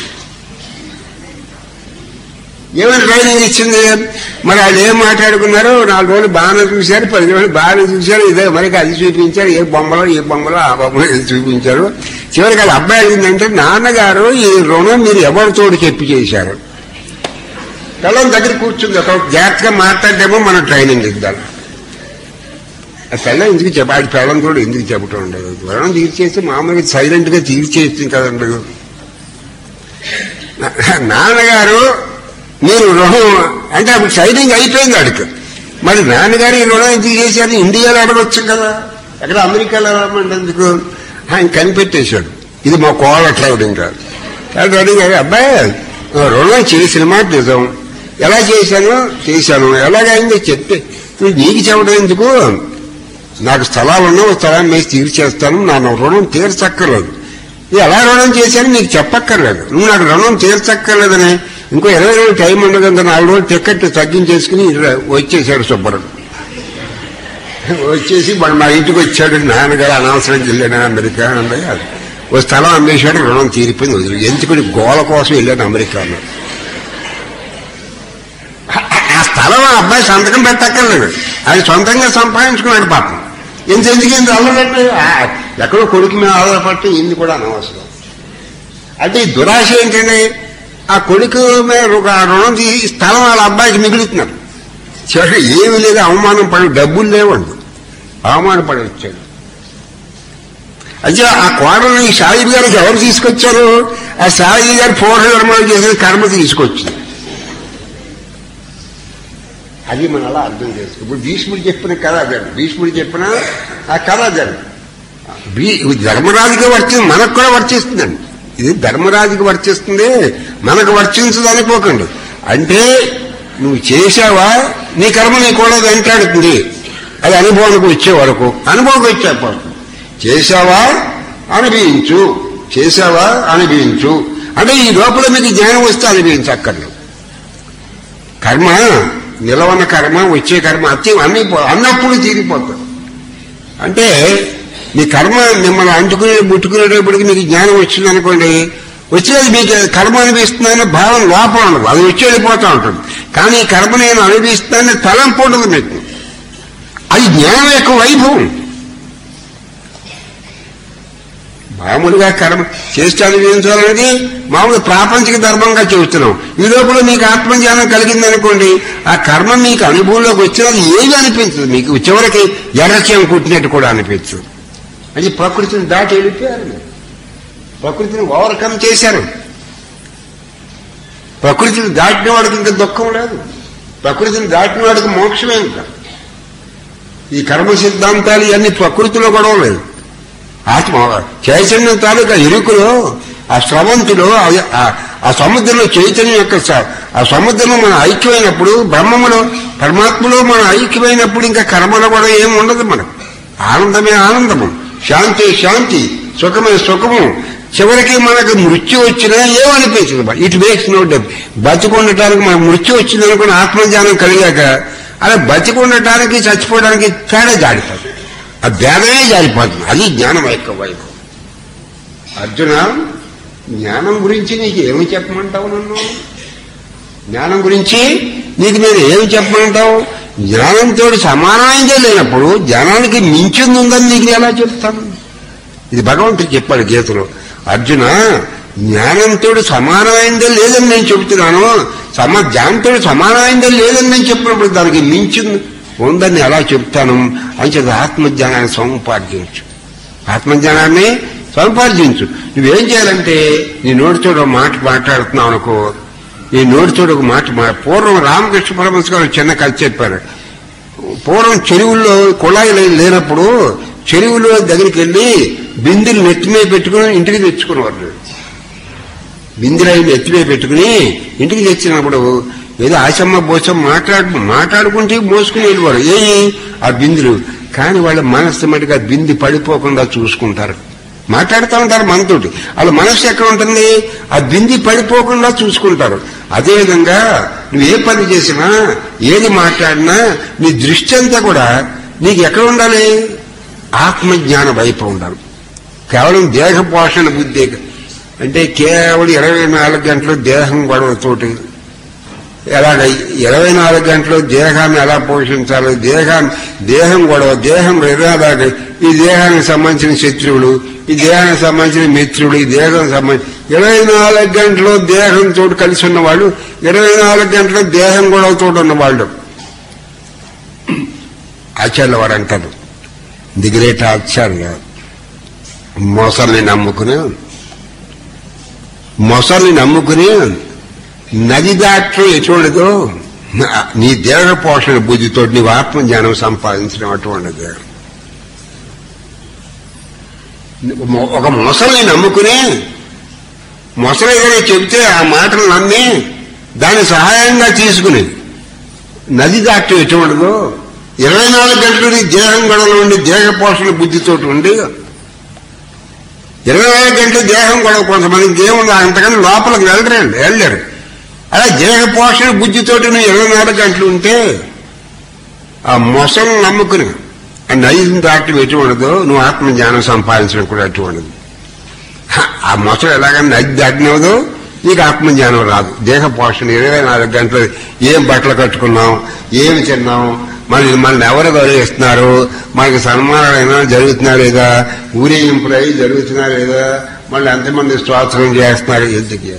ఏమైనా ట్రైనింగ్ ఇచ్చింది మరి వాళ్ళు ఏం మాట్లాడుకున్నారో నాలుగు రోజులు బాగానే చూశారు పది రోజులు బాగానే చూశారు ఇదే మనకి అది చూపించారు ఏ బొమ్మలో ఏ బొమ్మలో ఆ బొమ్మలో ఇది చూపించారు చివరికి వాళ్ళ అబ్బాయి అడిగిందంటే నాన్నగారు ఈ రుణం మీరు ఎవరితోటి చెప్పి చేశారు పిల్లల దగ్గర కూర్చుంది ఒక జాగ్రత్తగా మాట్లాడేమో మనం ట్రైనింగ్ ఇద్దాం ఆ పిల్ల ఎందుకు చెప్ప ఆడి పిల్లం కూడా ఎందుకు చెప్పటం ఉండదు రుణం తీర్చేస్తే మామూలుగా సైలెంట్ గా తీర్చేస్తుంది కదండి నా- నాన్నగారు మీరు రుణం అంటే అప్పుడు సైనింగ్ అయిపోయింది అడుగు మరి నాన్నగారు ఈ రుణం ఎందుకు చేశారు ఇండియాలో అడగొచ్చు కదా ఎక్కడ అమెరికాలో అడగమంటే ఎందుకు ఆయన కనిపెట్టేశాడు ఇది మా కోళ్ళ ట్రావెలింగ్ కాదు కాబట్టి అడిగారు అబ్బాయి ఆ రుణం చేసిన మాట నిజం ఎలా చేశాను చేశాను ఎలాగైందో చెప్తే ఇప్పుడు నీకు చెప్పడం ఎందుకు నాకు స్థలాలు ఉన్నా ఒక స్థలాన్ని వేసి తీర్చేస్తాను నా రుణం తీర్చక్కర్లేదు ఇది ఎలా రుణం చేశాను నీకు చెప్పక్కర్లేదు నువ్వు నాకు రుణం తీర్చక్కర్లేదని ఇంకో ఇరవై రోజులు టైం ఉండదంత నాలుగు రోజులు టికెట్ తగ్గించేసుకుని ఇర- వచ్చేసాడు సుబ్బరం వచ్చేసి మన మా ఇంటికి వచ్చాడు నాన్నగారు అనవసరం వెళ్ళాను అమెరికా అన్నది అది. ఓ స్థలం అమ్మేశాడు రుణం తీరిపోయింది వదిలి ఎందుకని గోల కోసం వెళ్ళాను అమెరికాలో ఆ స్థలం ఆ అబ్బాయి సంతకం పెట్టక్కర్లేదు అది సొంతంగా సంపాదించుకున్నాడు పాపం ఎంత ఎందుకు ఇంత అల్లదంటే ఎక్కడో కొడుకు మీద ఆధారపడితే ఇంది కూడా అనవసరం అంటే ఈ దురాశ ఏంటంటే ఆ కొడుకు మీద ఒక రుణం తీసి స్థలం వాళ్ళ అబ్బాయికి మిగులుతున్నారు చివరికి ఏమీ లేదు అవమానం పడి డబ్బులు లేవండి అవమానం పడి వచ్చాడు అయితే ఆ కోడలు ఈ సాయిబు గారికి ఎవరు తీసుకొచ్చారు ఆ సాయి గారు పూర్వకర్మలు చేసిన కర్మ తీసుకొచ్చింది అది మనం అలా అర్థం చేసుకో ఇప్పుడు భీష్ముడు చెప్పిన కథ అదే భీష్ముడు చెప్పిన ఆ కథ అదే భీ ఇది ధర్మరాజుకే వర్తిస్తుంది మనకు కూడా వర్తిస్తుందండి ఇది ధర్మరాజుకి వర్తిస్తుంది మనకు వర్తించదు అనుకోకండి అంటే నువ్వు చేసావా నీ కర్మ నీ కూడా వెంటాడుతుంది అది అనుభవానికి వచ్చే వరకు అనుభవం వచ్చే చేసావా అనుభవించు చేసావా అనుభవించు అంటే ఈ లోపల మీకు జ్ఞానం వస్తే అనుభవించక్కర్లేదు కర్మ నిలవన్న కర్మ వచ్చే కర్మ అతి అన్ని పో- అన్నప్పుడు తీరిపోతుంది అంటే మీ కర్మ మిమ్మల్ని అంటుకునే ముట్టుకునేటప్పటికి మీకు జ్ఞానం వచ్చింది అనుకోండి వచ్చేది మీకు కర్మ అనిపిస్తుందనే భావన లోపం ఉండదు అది వచ్చి వెళ్ళిపోతూ ఉంటుంది కానీ ఈ కర్మ నేను అనుభవిస్తానని తలంపు ఉండదు మీకు అది జ్ఞానం యొక్క వైభవం మామూలుగా కర్మ చేస్తే అనుభవించాలనేది మామూలు ప్రాపంచిక ధర్మంగా చెబుతున్నాం ఈ లోపల మీకు ఆత్మజ్ఞానం కలిగింది అనుకోండి ఆ కర్మ మీకు అనుభవంలోకి వచ్చినది ఏది అనిపించదు మీకు చివరికి ఎర్రచేయం కుట్టినట్టు కూడా అనిపించదు అది ప్రకృతిని దాటి వెళ్ళిపోయారు మీరు. ప్రకృతిని ఓవర్కమ్ చేశారు ప్రకృతిని దాటిన వాడికి ఇంకా దుఃఖం లేదు ప్రకృతిని దాటిన వాడికి మోక్షమే ఇంకా ఈ కర్మ సిద్ధాంతాలు ఇవన్నీ ప్రకృతిలో గొడవ లేదు ఆత్మ చైతన్యం తాలూకా ఇరుకులో ఆ స్రవంతిలో ఆ- ఆ- ఆ సముద్రంలో చైతన్యం యొక్క స- ఆ సముద్రంలో మనం ఐక్యమైనప్పుడు బ్రహ్మములో పరమాత్మలో మనం ఐక్యమైనప్పుడు ఇంకా కర్మలో కూడా ఏమి ఉండదు మనకు ఆనందమే ఆనందము శాంతి శాంతి సుఖమే సుఖము చివరికి మనకు మృత్యు వచ్చినా ఏమనిపించదు ఇట్ మేక్స్ నో డెప్ బతికుండటానికి మనకు మృత్యు వచ్చింది అనుకుని ఆత్మజ్ఞానం కలిగాక అలా బతికుండటానికి చచ్చిపోవడానికి తేడా జాడిపోతుంది ఆ భేదమే జారిపోతుంది అది జ్ఞానం యొక్క వైభవం అర్జున జ్ఞానం గురించి నీకు ఏమి చెప్పమంటావు నన్ను జ్ఞానం గురించి నీకు నేను ఏమి చెప్పమంటావు జ్ఞానంతో సమానమైందే లేనప్పుడు జ్ఞానానికి మించింది ఉందని నీకు నేను ఎలా చెప్తాను ఇది భగవంతుడు చెప్పాడు గీతలో అర్జున జ్ఞానంతో సమానమైందే లేదని నేను చెబుతున్నాను సమ జ్ఞానంతో సమానమైందే లేదని నేను చెప్పినప్పుడు దానికి మించింది ఉందని ఎలా చెప్తాను అంచేత ఆత్మజ్ఞానాన్ని సముపార్జించు ఆత్మజ్ఞానాన్ని సముపార్జించు నువ్వేం చేయాలంటే నీ నోటితో ఒక మాట మాట్లాడుతున్నావు అనుకో నీ నోటితో ఒక మాట మా పూర్వం రామకృష్ణ పరమహంస గారు చిన్న కథ చెప్పారు పూర్వం చెరువుల్లో కుళాయిలు లేనప్పుడు చెరువులో దగ్గరికి వెళ్ళి బిందులు నెత్తి మీద పెట్టుకుని ఇంటికి తెచ్చుకునేవారు బిందులు అవి నెత్తి మీద పెట్టుకుని ఇంటికి తెచ్చినప్పుడు ఏదో ఆశమ్మ బోసం మాట్లాడు మాట్లాడుకుంటే మోసుకుని వెళ్ళేవారు ఏ ఆ బిందులు కానీ వాళ్ళ మనస్సు మటుకు ఆ బింది పడిపోకుండా చూసుకుంటారు మాట్లాడుతూ ఉంటారు మనతోటి వాళ్ళ మనస్సు ఎక్కడ ఉంటుంది ఆ బింది పడిపోకుండా చూసుకుంటారు అదేవిధంగా నువ్వు ఏ పని చేసినా ఏది మాట్లాడినా నీ దృష్టి అంతా కూడా నీకు ఎక్కడ ఉండాలి ఆత్మజ్ఞాన వైపు ఉండాలి కేవలం దేహ పోషణ బుద్ధి అంటే కేవలం ఇరవై నాలుగు గంటలు దేహం గొడవతోటి ఎలాగ ఇరవై నాలుగు గంటలు దేహాన్ని ఎలా పోషించాలి దేహాన్ని దేహం గొడవ దేహం ఎలాగ ఈ దేహానికి సంబంధించిన శత్రువులు ఈ దేహానికి సంబంధించిన మిత్రులు ఈ దేహం సంబంధించి ఇరవై నాలుగు గంటలు దేహంతో కలిసి ఉన్నవాళ్ళు ఇరవై నాలుగు గంటలు దేహం గొడవతో ఉన్నవాళ్ళు ఆచార్య వారు అంటారు ది గ్రేట్ ఆచార్య మొసల్ని నమ్ముకుని మొసల్ని నమ్ముకుని నది దాట్లో ఎటువంటిదో నీ దేహ పోషణ బుద్ధితో నీవు ఆత్మజ్ఞానం సంపాదించడం అటువంటిది ఒక మొసల్ని నమ్ముకుని మొసలు ఏదైనా చెబితే ఆ మాటలు నమ్మి దాని సహాయంగా తీసుకుని నది దాటం ఎటువంటిదో ఇరవై నాలుగు గంటలు నీ దేహం గొడవలు ఉండి దేహ పోషణ బుద్ధితో ఉండి ఇరవై నాలుగు గంటలు దేహం గొడవ కొంతమందికి ఏముంది అంతకన్నా లోపలికి వెళ్ళరండి వెళ్ళలేరు అలా దేహ పోషణ బుద్ధితోటి నువ్వు ఇరవై నాలుగు గంటలు ఉంటే ఆ మొసలు నమ్ముకుని ఆ నైజం దాటం ఎటువంటిదో నువ్వు ఆత్మజ్ఞానం సంపాదించడం కూడా అటువంటిది ఆ మొసలు ఎలాగైనా నది దాటినదో నీకు ఆత్మజ్ఞానం రాదు దేహ పోషణ ఇరవై నాలుగు గంటలు ఏం బట్టలు కట్టుకున్నాం ఏమి తిన్నాం మళ్ళీ మనల్ని ఎవరు గౌరవిస్తున్నారు మనకి సన్మానాలైనా జరుగుతున్నా లేదా ఊరేగింపులు అయి జరుగుతున్నా లేదా మళ్ళీ ఎంతమంది స్తోత్రం చేస్తున్నారు ఎందుకు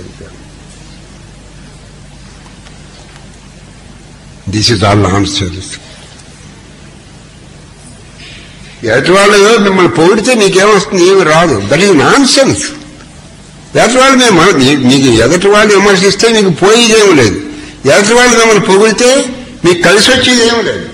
this is all non service ఎదుటి వాళ్ళు మిమ్మల్ని పొగిడితే నీకేమొస్తుంది ఏమి రాదు దట్ ఈజ్ నాన్ సెన్స్ ఎదుటి వాళ్ళు మేము నీకు ఎదుటి వాళ్ళు విమర్శిస్తే నీకు పోయేదేమీ లేదు ఎదుటి వాళ్ళు మిమ్మల్ని పొగిడితే మీకు కలిసి వచ్చేది ఏమి లేదు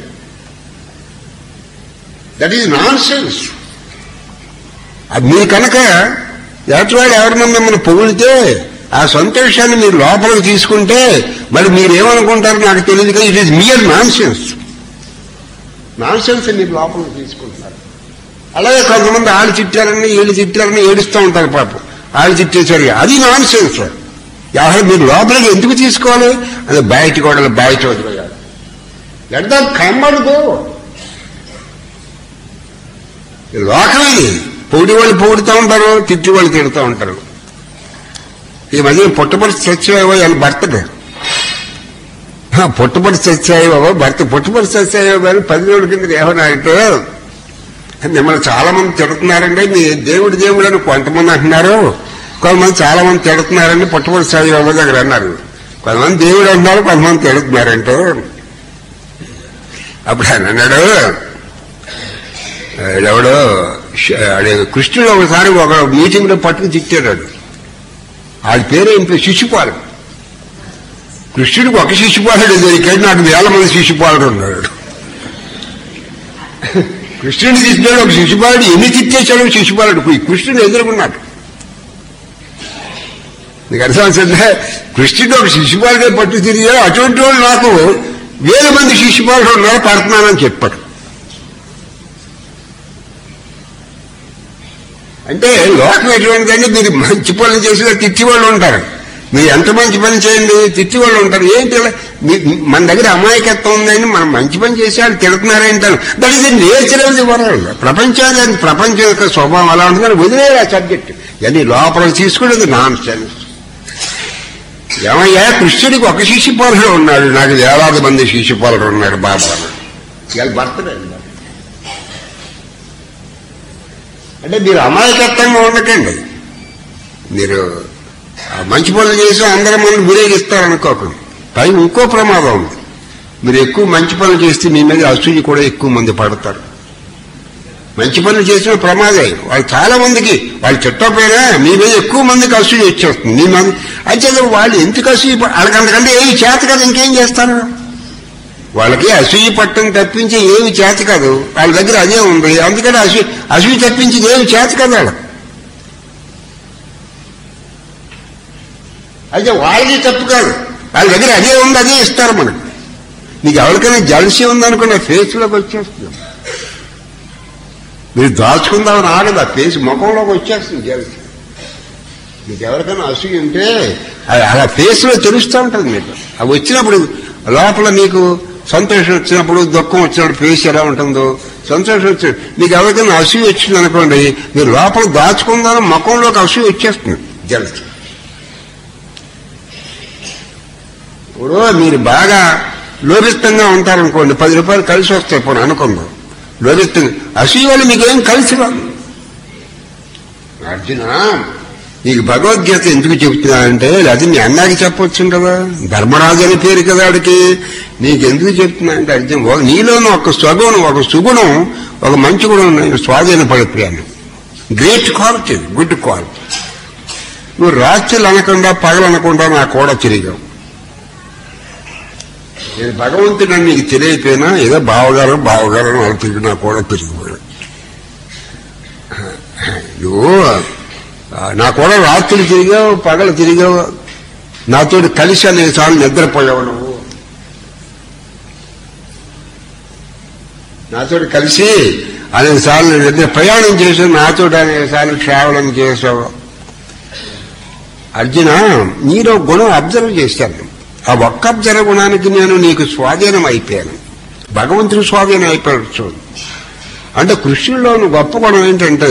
దట్ ఈజ్ నాన్ సెన్స్ అది మీరు కనుక ఎదుటివాడు ఎవరినో మిమ్మల్ని పొగిడితే ఆ సంతోషాన్ని మీరు లోపలికి తీసుకుంటే మరి మీరేమనుకుంటారో నాకు తెలియదు కదా it is mere nonsense nonsense మీరు లోపలికి తీసుకుంటున్నారు అలాగే కొంతమంది ఆళ్ళు తిట్టారని వీళ్ళు తిట్టారని ఏడుస్తూ ఉంటారు పాపం ఆళ్ళు తిట్టేసరి అది నాన్ సెన్స్ అసలు మీరు లోపలికి ఎందుకు తీసుకోవాలి అది బయట కూడా బయట వదిలేయాలి లెట్ దట్ కమ్మడుకో లోకం ఇది పొగిడి వాళ్ళు పొగుడుతూ ఉంటారు తిట్టి వాళ్ళు తిడుతూ ఉంటారు ఈ మధ్య పుట్టపడి చచ్చాయో అని భర్తడు పుట్టపడి చచ్చాయో భర్త పుట్టపడి చచ్చాయో కానీ పది రోజుల కింద ఏమన్నారంటే మిమ్మల్ని చాలా మంది తిడుతున్నారండి మీ దేవుడి దేవుడు అని కొంతమంది అంటున్నారు కొంతమంది చాలా మంది తిడుతున్నారండి పుట్టపడి చదివాబో దగ్గర అన్నారు కొంతమంది దేవుడు అంటున్నారు కొంతమంది తిడుతున్నారంటే అప్పుడు ఆయన అన్నాడు ఎవడో కృష్ణుడు ఒకసారి ఒక మీటింగ్ లో పట్టుకు తిట్టాడు ఆడి పేరు ఏం పేరు శిశుపాలు కృష్ణుడికి ఒక శిశుపాలుడు దొరికాడు నాకు వేల మంది శిశుపాలుడు ఉన్నాడు కృష్ణుడిని తిట్టాడు ఒక శిశుపాలుడు ఎన్ని తిట్టేశాడు శిశుపాలుడు పోయి కృష్ణుడు ఎదుర్కొన్నాడు నీకు అర్థమవుతుందా కృష్ణుడు ఒక శిశుపాలుడే పట్టు తిరిగాడు అటువంటి వాళ్ళు నాకు వేల మంది శిశుపాలుడు ఉన్నారు పడుతున్నానని చెప్పాడు అంటే లోకం ఎటువంటిదంటే మీరు మంచి పనులు చేసిన తిట్టి వాళ్ళు ఉంటారు మీరు ఎంత మంచి పని చేయండి తిట్టి వాళ్ళు ఉంటారు ఏంటి ఇలా? మీ- మన దగ్గర అమాయకత్వం ఉందని మనం మంచి పని చేసి వాళ్ళు తిడుతున్నారేంటారు that is nature of the world ప్రపంచాన్ని ప్రపంచం యొక్క స్వభావం అలా ఉంటుందని వదిలేరు ఆ సబ్జెక్ట్ ఇవన్నీ లోపల తీసుకునేది నాన్ సెన్స్ ఏమయ్యా కృష్ణుడికి ఒక శిశుపాలుడు ఉన్నాడు నాకు వేలాది మంది శిశుపాలుడు ఉన్నాడు బాబా ఇవాళ బర్త్డే అంటే మీరు అమాయకత్వంగా ఉండకండి మీరు ఆ మంచి పనులు చేసి అందరూ మనం ఊరేగిస్తారనుకోకండి పైన ఇంకో ప్రమాదం ఉంది మీరు ఎక్కువ మంచి పనులు చేస్తే మీ మీద అసూయ కూడా ఎక్కువ మంది పడతారు మంచి పనులు చేసిన ప్రమాదే వాళ్ళు చాలా మందికి వాళ్ళు చెట్టపోయినా మీ మీద ఎక్కువ మందికి అసూయ వచ్చేస్తుంది మీ మంది అయితే వాళ్ళు ఎందుకు అసూయ ప- వాళ్ళకి అంతకంటే ఏమి చేత కదా ఇంకేం చేస్తారు వాళ్ళకి అసూయ పట్టం తప్పించి ఏమి చేత కాదు వాళ్ళ దగ్గర అదే ఉంది అందుకని అసూయ అసూయ తప్పించి ఏమి చేత కాదు వాళ్ళకి అయితే వాళ్ళది తప్పు కాదు వాళ్ళ దగ్గర అదే ఉంది అదే ఇస్తారు మనకు నీకు ఎవరికైనా జలసి ఉందనుకున్న ఫేస్ లోకి వచ్చేస్తుంది మీరు దాచుకుందామని ఆగదు ఆ ఫేస్ ముఖంలోకి వచ్చేస్తుంది జలసి మీకు ఎవరికైనా అసూయ ఉంటే అది అలా ఫేస్ లో తెలుస్తూ ఉంటుంది మీకు అవి వచ్చినప్పుడు లోపల మీకు సంతోషం వచ్చినప్పుడు దుఃఖం వచ్చినప్పుడు ఫేస్ ఎలా ఉంటుందో సంతోషం వచ్చి మీకు ఎవరికైనా అసూయ వచ్చింది అనుకోండి మీరు లోపల దాచుకుందామని ముఖంలోకి అసూయ వచ్చేస్తుంది జలసి ఇప్పుడు మీరు బాగా లోభిస్తంగా ఉంటారనుకోండి పది రూపాయలు కలిసి వస్తాయి పోనీ అనుకుందాం లోభిస్తంగా అసూయ వల్ల మీకేం కలిసి రాదు అర్జున నీకు భగవద్గీత ఎందుకు చెప్తున్నానంటే అది మీ అన్నాకి చెప్పొచ్చు కదా ధర్మరాజు అని పేరు కదా ఆడికి నీకు ఎందుకు చెప్తున్నా అంటే అర్జున్ ఒక నీలోనూ ఒక స్వగుణం ఒక సుగుణం ఒక మంచి గుణం నేను స్వాధీన పడిపోయాను గ్రేట్ క్వాలిటీ గుడ్ క్వాలిటీ నువ్వు రాత్రులు అనకుండా పగలనకుండా నా కూడా తిరిగావు నేను భగవంతుడు నీకు తెలియకపోయినా ఏదో బావగారు బావగారు అని వాళ్ళు తిరిగి నా కూడా తిరిగిపోయాడు నువ్వు ఆ, నా కూడా రాత్రులు తిరిగావు పగలు తిరిగావు నాతో కలిసి అనేసార్లు నిద్రపోయావు నువ్వు నాతో కలిసి అనేసార్లు నిద్ర ప్రయాణం చేసావు నాతో అనేసార్లు ట్రావెలింగ్ చేసావు అర్జున నీలో గుణం అబ్జర్వ్ చేశాను ఆ ఒక్క అబ్జర్వ్ గుణానికి నేను నీకు స్వాధీనం అయిపోయాను భగవంతుడు స్వాధీనం అయిపోయాడు చూడు అంటే కృష్ణుడిలోని గొప్ప గుణం ఏంటంటే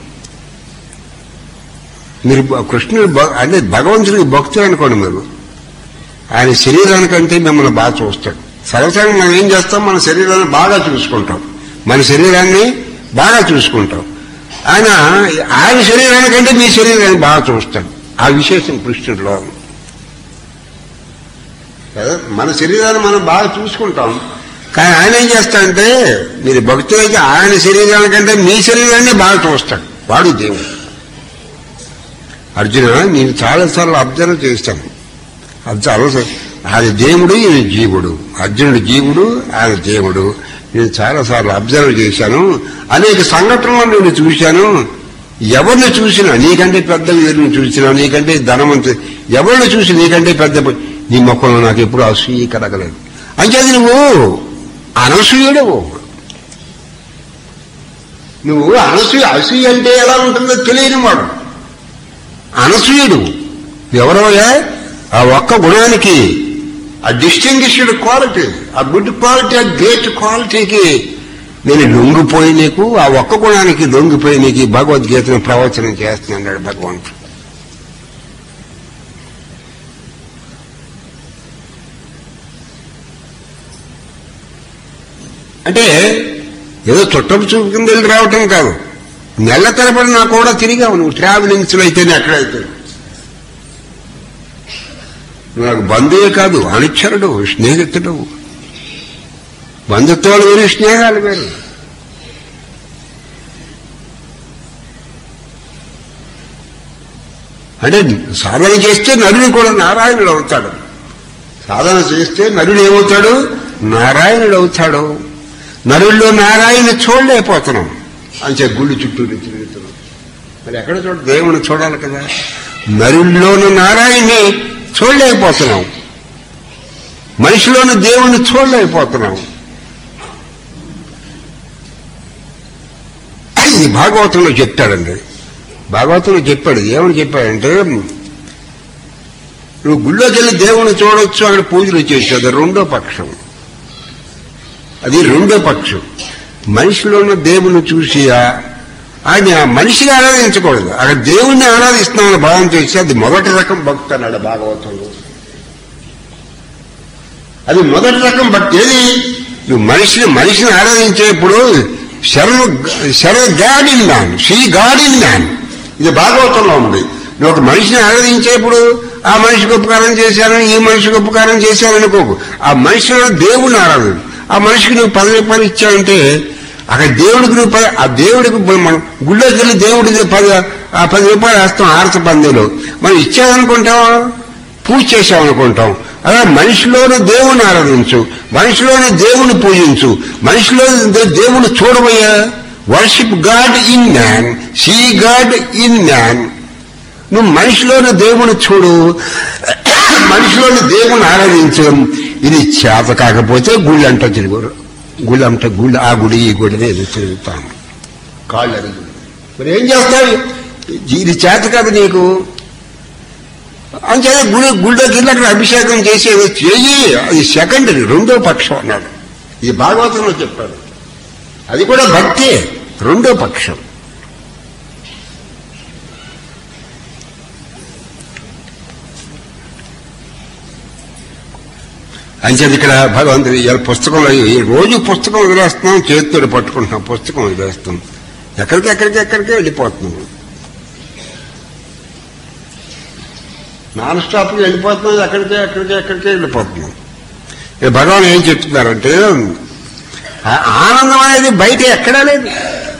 మీరు బ- కృష్ణుడు భ- అంటే భగవంతుడికి భక్తులు అనుకోండి మీరు ఆయన శరీరానికంటే మిమ్మల్ని బాగా చూస్తాడు సరసంగా మనం ఏం చేస్తాం మన శరీరాన్ని బాగా చూసుకుంటాం మన శరీరాన్ని బాగా చూసుకుంటాం ఆయన ఆయన శరీరానికంటే మీ శరీరాన్ని బాగా చూస్తాడు ఆ విశేషం కృష్ణుడిలో కదా మన శరీరాన్ని మనం బాగా చూసుకుంటాం కానీ ఆయన ఏం చేస్తాడంటే మీరు భక్తులైతే ఆయన శరీరానికంటే మీ శరీరాన్ని బాగా చూస్తాడు వాడు దేవుడు అర్జున నేను చాలాసార్లు అబ్జర్వ్ చేస్తాను అది చాలా ఆయన దేవుడు ఈయన జీవుడు అర్జునుడు జీవుడు ఆయన దేవుడు నేను చాలాసార్లు అబ్జర్వ్ చేశాను అనేక సంఘటనలు నేను చూశాను ఎవరిని చూసినా నీకంటే పెద్ద వీరిని చూసినా నీకంటే ధనవంతు ఎవరిని చూసి నీకంటే పెద్ద నీ మొక్కలో నాకు ఎప్పుడు అసూయ కలగలేదు అంచేది నువ్వు అనసూయుడవు నువ్వు అనసూయ అసూయ అంటే ఎలా ఉంటుందో తెలియని వాడు అనసూయుడు ఎవరవయ్యా ఆ ఒక్క గుణానికి ఆ డిస్టింగ్విష్డ్ క్వాలిటీ ఆ గుడ్ క్వాలిటీ ఆ గ్రేట్ క్వాలిటీకి నేను లొంగిపోయి నీకు ఆ ఒక్క గుణానికి లొంగిపోయి నీకు ఈ భగవద్గీతను ప్రవచనం చేస్తున్నాడు భగవంతుడు అంటే ఏదో చుట్టపు చూపు కింద వెళ్ళి రావటం కాదు నెల తరబడి నా కూడా తిరిగావు నువ్వు ట్రావెలింగ్స్ లో అయితేనే ఎక్కడైతే నువ్వు నాకు బంధువే కాదు అనుచరుడు స్నేహితుడు బంధుత్వాలు వేరు స్నేహాలు వేరు అంటే సాధన చేస్తే నరుడు కూడా నారాయణుడు అవుతాడు సాధన చేస్తే నరుడు ఏమవుతాడు నారాయణుడు అవుతాడు నరుల్లో నారాయణ చూడలేకపోతున్నాం అంచే గుళ్ళు చుట్టూ తిరుగుతున్నాం మరి ఎక్కడ చూడ దేవుని చూడాలి కదా నరుల్లోని నారాయణ్ణి చూడలేకపోతున్నాం మనిషిలోని దేవుణ్ణి చూడలేకపోతున్నాం ఇది భాగవతంలో చెప్తాడండి భాగవతంలో చెప్పాడు ఏమని చెప్పాడంటే నువ్వు గుళ్ళోకి వెళ్ళి దేవుణ్ణి చూడొచ్చు అక్కడ పూజలు చేసేది అది రెండో పక్షం అది రెండో పక్షం మనిషిలో ఉన్న దేవుని చూసి ఆ- ఆయన ఆ మనిషిని ఆరాధించకూడదు అక్కడ దేవుణ్ణి ఆరాధిస్తున్నామని భావం చేసి అది మొదటి రకం భక్తి అన్నాడు భాగవతంలో అది మొదటి రకం భక్తి ఏది నువ్వు మనిషిని మనిషిని ఆరాధించేప్పుడు శరణు శరణ God in man see God in man ఇది భాగవతంలో ఉంది నువ్వు ఒక మనిషిని ఆరాధించేప్పుడు ఆ మనిషికి ఉపకారం చేశాను ఈ మనిషికి ఉపకారం చేశాను అనుకోకు ఆ మనిషిలో దేవుని ఆరాధన ఆ మనిషికి నువ్వు పది రూపాయలు ఇచ్చావంటే అక్కడ దేవుడికి నువ్వు పది- ఆ దేవుడికి ఇప్పుడు మనం గుళ్ళోకి వెళ్ళి దేవుడికి పది ఆ పది రూపాయలు వేస్తాం ఆరత పందెలో మనం ఇచ్చామనుకుంటాం పూజ చేసామనుకుంటాం అలా మనిషిలోని దేవుని ఆరాధించు మనిషిలోని దేవుని పూజించు మనిషిలోని దే- దేవుని చూడబోయా worship God in man see God in man నువ్వు మనిషిలోని దేవుని చూడు మనిషిలోని దేవుని ఆరాధించు ఇది చేత కాకపోతే గుళ్ళు అంట తిరుగురు గుళ్ళు అంట గుళ్ళు ఆ గుడి ఈ గుడిని ఏదో తిరుగుతాను కాళ్ళు అరుగు మరి ఏం చేస్తావు ఇది చేత కాదు నీకు అంతే గుడి గుళ్ళోకి వెళ్ళి అక్కడ అభిషేకం చేసేది చెయ్యి అది సెకండరీ రెండో పక్షం అన్నాడు ఇది భాగవతంలో చెప్పాడు అది కూడా భక్తి రెండో పక్షం అంచేది ఇక్కడ భగవంతుడు ఇవాళ పుస్తకంలో ఈ రోజు పుస్తకం వదిలేస్తున్నాం చేతితో పట్టుకుంటున్నాం పుస్తకం వదిలేస్తాం ఎక్కడికి ఎక్కడికి ఎక్కడికి వెళ్ళిపోతున్నాం నాన్ స్టాప్కి వెళ్ళిపోతున్నాం ఎక్కడికి ఎక్కడికి ఎక్కడికి వెళ్ళిపోతున్నాం ఇక భగవాన్ ఏం చెప్తున్నారంటే ఆ- ఆనందం అనేది బయట ఎక్కడా లేదు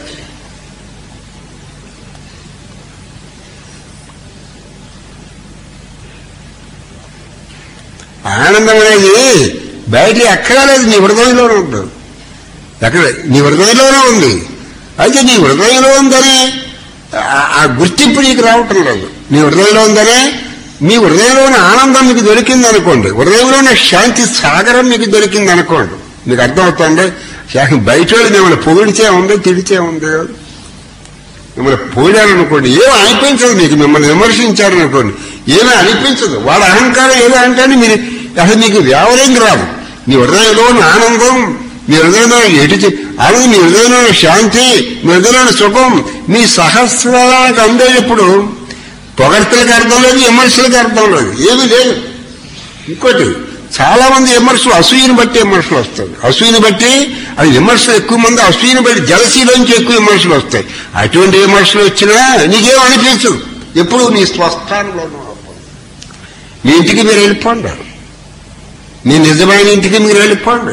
ఆనందం అనేది బయట ఎక్కడా లేదు నీ హృదయంలోనే ఉంటుంది ఎక్కడ నీ హృదయంలోనే ఉంది అయితే నీ హృదయంలో ఉందని ఆ- ఆ గుర్తింపు నీకు రావటం లేదు నీ హృదయంలో ఉందనే మీ హృదయంలోని ఆనందం మీకు దొరికింది అనుకోండి హృదయంలోని శాంతి సాగరం మీకు దొరికింది అనుకోండి మీకు అర్థమవుతుంది శా- బయట వాళ్ళు మిమ్మల్ని పొగిడితే ఉంది తిడితే ఉంది మిమ్మల్ని పోయారనుకోండి ఏం అనిపించదు మీకు మిమ్మల్ని విమర్శించారనుకోండి ఏమీ అనిపించదు వాడు అహంకారం ఏదో అంటే మీరు అసలు మీకు వ్యావరింగ్ రాదు మీ హృదయంలోని ఆనందం మీ హృదయంలో ఎటు చే- ఆనందం మీ హృదయంలో శాంతి మీ హృదయంలో సుఖం మీ సహస్రాలకు అందేటప్పుడు పొగడ్తలకు అర్థం లేదు విమర్శలకు అర్థం లేదు ఏమీ లేదు ఇంకోటి చాలా మంది విమర్శలు అసూయని బట్టి విమర్శలు వస్తాయి అసూయని బట్టి అది విమర్శలు ఎక్కువ మంది అసూయని బట్టి జలసీలోంచి ఎక్కువ విమర్శలు వస్తాయి అటువంటి విమర్శలు వచ్చినా నీకేం అనిపించదు ఎప్పుడు నీ స్వస్థానంలో మీ ఇంటికి మీరు వెళ్ళిపోండి మీ నిజమైన ఇంటికి మీరు వెళ్ళిపోండి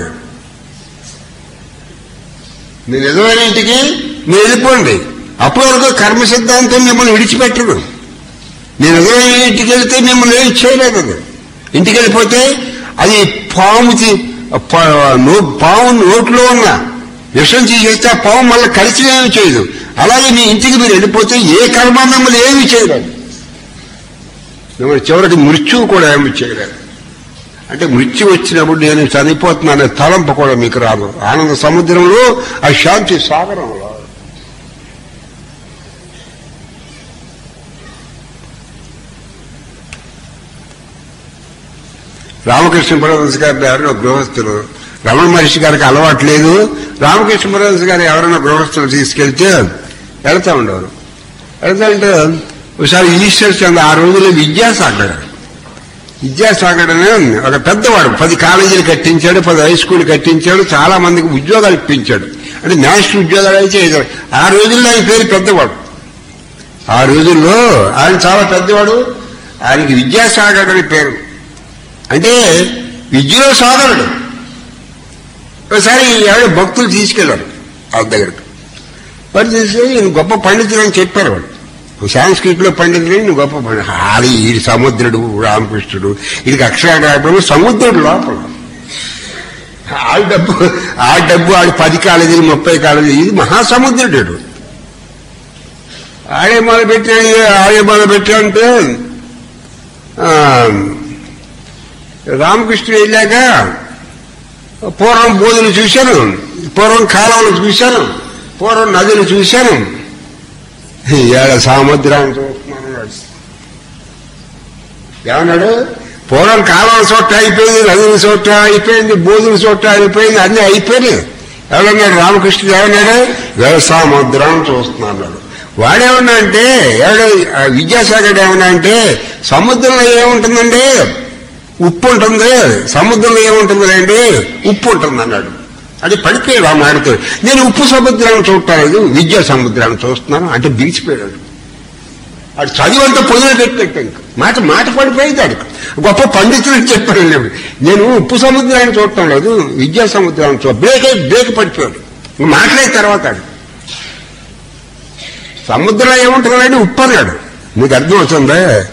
మీ నిజమైన ఇంటికి మీరు వెళ్ళిపోండి అప్పటి వరకు కర్మ సిద్ధాంతం మిమ్మల్ని విడిచిపెట్టదు మీ నిజమైన ఇంటికి వెళ్తే మిమ్మల్ని ఏం చేయలేదు అది ఇంటికి వెళ్ళిపోతే అది పాము తి- ప- నో- పాము నోట్లో ఉన్న విషం తీసేస్తే ఆ పాము మళ్ళీ కలిసి ఏమి చేయదు అలాగే మీ ఇంటికి మీరు వెళ్ళిపోతే ఏ కర్మ మిమ్మల్ని ఏమి చేయలేదు మిమ్మల్ని చివరికి మృత్యువు కూడా ఏమి చేయలేదు అంటే మృత్యు వచ్చినప్పుడు నేను చనిపోతున్నానే తలంపు కూడా మీకు రాదు ఆనంద సముద్రంలో ఆ శాంతి సాగరంలో రామకృష్ణ పరమహంస గారి ఎవరైనా గృహస్థులు రమణ మహర్షి గారికి అలవాటు లేదు రామకృష్ణ పరమహంస గారు ఎవరైనా గృహస్థులు తీసుకెళ్తే వెళ్తా ఉండేవారు వెళ్తాంటే ఒకసారి ఈశ్వర్ చంద్ర ఆ రోజుల్లో విద్యాసాగర్ విద్యాసాగర్ అనే ఒక పెద్దవాడు పది కాలేజీలు కట్టించాడు పది హై స్కూల్ కట్టించాడు చాలా మందికి ఉద్యోగాలు ఇప్పించాడు అంటే నేషనల్ ఉద్యోగాలు అయితే చేశాడు. ఆ రోజుల్లో ఆయన పేరు పెద్దవాడు ఆ రోజుల్లో ఆయన చాలా పెద్దవాడు ఆయనకి విద్యాసాగర్ అని పేరు అంటే విద్యలో సాగరుడు ఒకసారి ఎవరో భక్తులు తీసుకెళ్లారు వాళ్ళ దగ్గరకు వారు చేసి ఈయన గొప్ప పండితుడు అని చెప్పారు వాడు సాంస్కృతిలో లో పండితుడు ఈయన గొప్ప పండితుడు ఆడి ఈ సముద్రుడు రామకృష్ణుడు ఇది అక్షరాడు సముద్రుడు లోపల ఆ డబ్బు ఆ డబ్బు ఆడు పది కాలేజీలు ముప్పై కాలేజీలు ఇది మహాసముద్రుడు ఆడే మొదలు పెట్టాడు ఆడే మొదలు పెట్టాడంటే ఆ, రామకృష్ణుడు వెళ్ళాక పూర్వం బోధులు చూశాను పూర్వం కాలంలో చూశాను పూర్వం నదులు చూశాను ఏడ సముద్రాన్ని చూస్తున్నాను ఏమన్నాడు పూర్వం కాలం చోట అయిపోయింది నదుల చోట అయిపోయింది బోధుల చోట అయిపోయింది అన్ని అయిపోయినాయి ఎవరన్నాడు రామకృష్ణుడు ఏమన్నాడు వ్యవసాయముద్రం చూస్తున్నా అన్నాడు వాడేమన్నా అంటే ఎవడు ఆ విద్యాసాగర్ ఏమన్నా అంటే సముద్రంలో ఏముంటుందండి ఉప్పు ఉంటుంది సముద్రంలో ఏముంటుంది అండి ఉప్పు ఉంటుంది అన్నాడు అది పడిపోయాడు ఆ మాటతో నేను ఉప్పు సముద్రాన్ని చూడలేదు విద్యా సముద్రాన్ని చూస్తున్నాను అంటే బిగిచిపోయాడు అది చదివంతా పొదిలో పెట్టినట్టు ఇంక మాట మాట పడిపోయింది ఆడికి గొప్ప పండితుడు చెప్పాడు నేను. నేను ఉప్పు సముద్రాన్ని చూడటం లేదు విద్యా సముద్రాన్ని చూ బ్రేక్ అయి బ్రేక్ పడిపోయాడు ఇంక మాట్లాడిన తర్వాత ఆడు సముద్రంలో ఏముంటుందంటే ఉప్పు అన్నాడు నీకు అర్థం అవుతుందా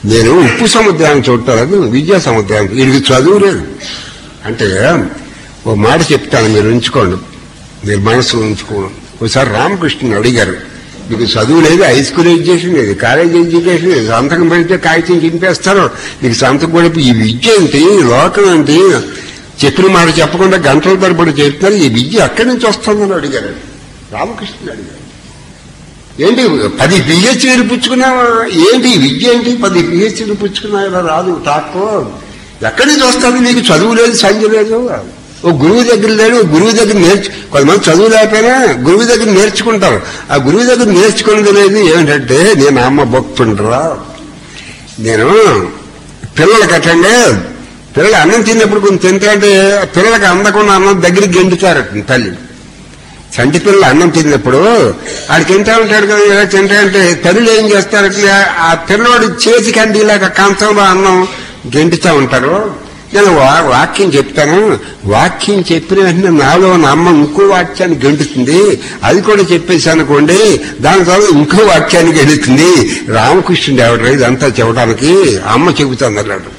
నేను ఉప్పు సముద్రాన్ని చూడటానికి విద్యా సముద్రానికి వీడికి చదువు లేదు అంటే ఓ మాట చెప్తాను మీరు ఉంచుకోండి మీరు మనసు ఉంచుకోండి ఒకసారి రామకృష్ణుని అడిగారు మీకు చదువు లేదు హై స్కూల్ ఎడ్యుకేషన్ లేదు కాలేజ్ ఎడ్యుకేషన్ లేదు సంతకం పెడితే కాగితం చింపేస్తారు నీకు సంతకం కూడా ఈ విద్య ఏంటి ఈ లోకం ఏంటి చెప్పిన మాట చెప్పకుండా గంటల తరబడి చెప్తున్నారు ఈ విద్య ఎక్కడి నుంచి వస్తుందని అడిగారు రామకృష్ణుని అడిగారు ఏంటి పది పిహెచ్డీలు పుచ్చుకున్నావా ఏంటి ఈ విద్య ఏంటి పది పిహెచ్డీలు పుచ్చుకున్నా ఇలా రాదు టాక్కో ఎక్కడి నుంచి వస్తుంది నీకు చదువు లేదు సంధ్య లేదు ఓ గురువు దగ్గర లేడు ఓ గురువు దగ్గర నేర్చు కొంతమంది చదువు లేకపోయినా గురువు దగ్గర నేర్చుకుంటారు ఆ గురువు దగ్గర నేర్చుకున్నది లేదు ఏంటంటే నేను అమ్మ భక్తుండరా నేను పిల్లలకి అట్టండి పిల్లలు అన్నం తిన్నప్పుడు కొంచెం తింటే పిల్లలకి అందకుండా అన్నం దగ్గరికి గెంటుతారు తల్లి చంటి పిల్లలు అన్నం తిన్నప్పుడు ఆడు తింటా ఉంటాడు కదా ఇలా తింటా అంటే తల్లులు ఏం చేస్తారు ఇట్లా ఆ పిల్లవాడు చేతి కండిలాగా కంచంలో అన్నం గెంటుతా ఉంటారు నేను వా- వాక్యం చెప్తాను వాక్యం చెప్పిన వెంటనే నాలో నా అమ్మ ఇంకో వాక్యాన్ని గెంటుతుంది అది కూడా చెప్పేసి అనుకోండి దాని తర్వాత ఇంకో వాక్యాన్ని గెలుతుంది రామకృష్ణుడు ఎవరు ఇదంతా చెప్పడానికి అమ్మ చెబుతాను అన్నాడు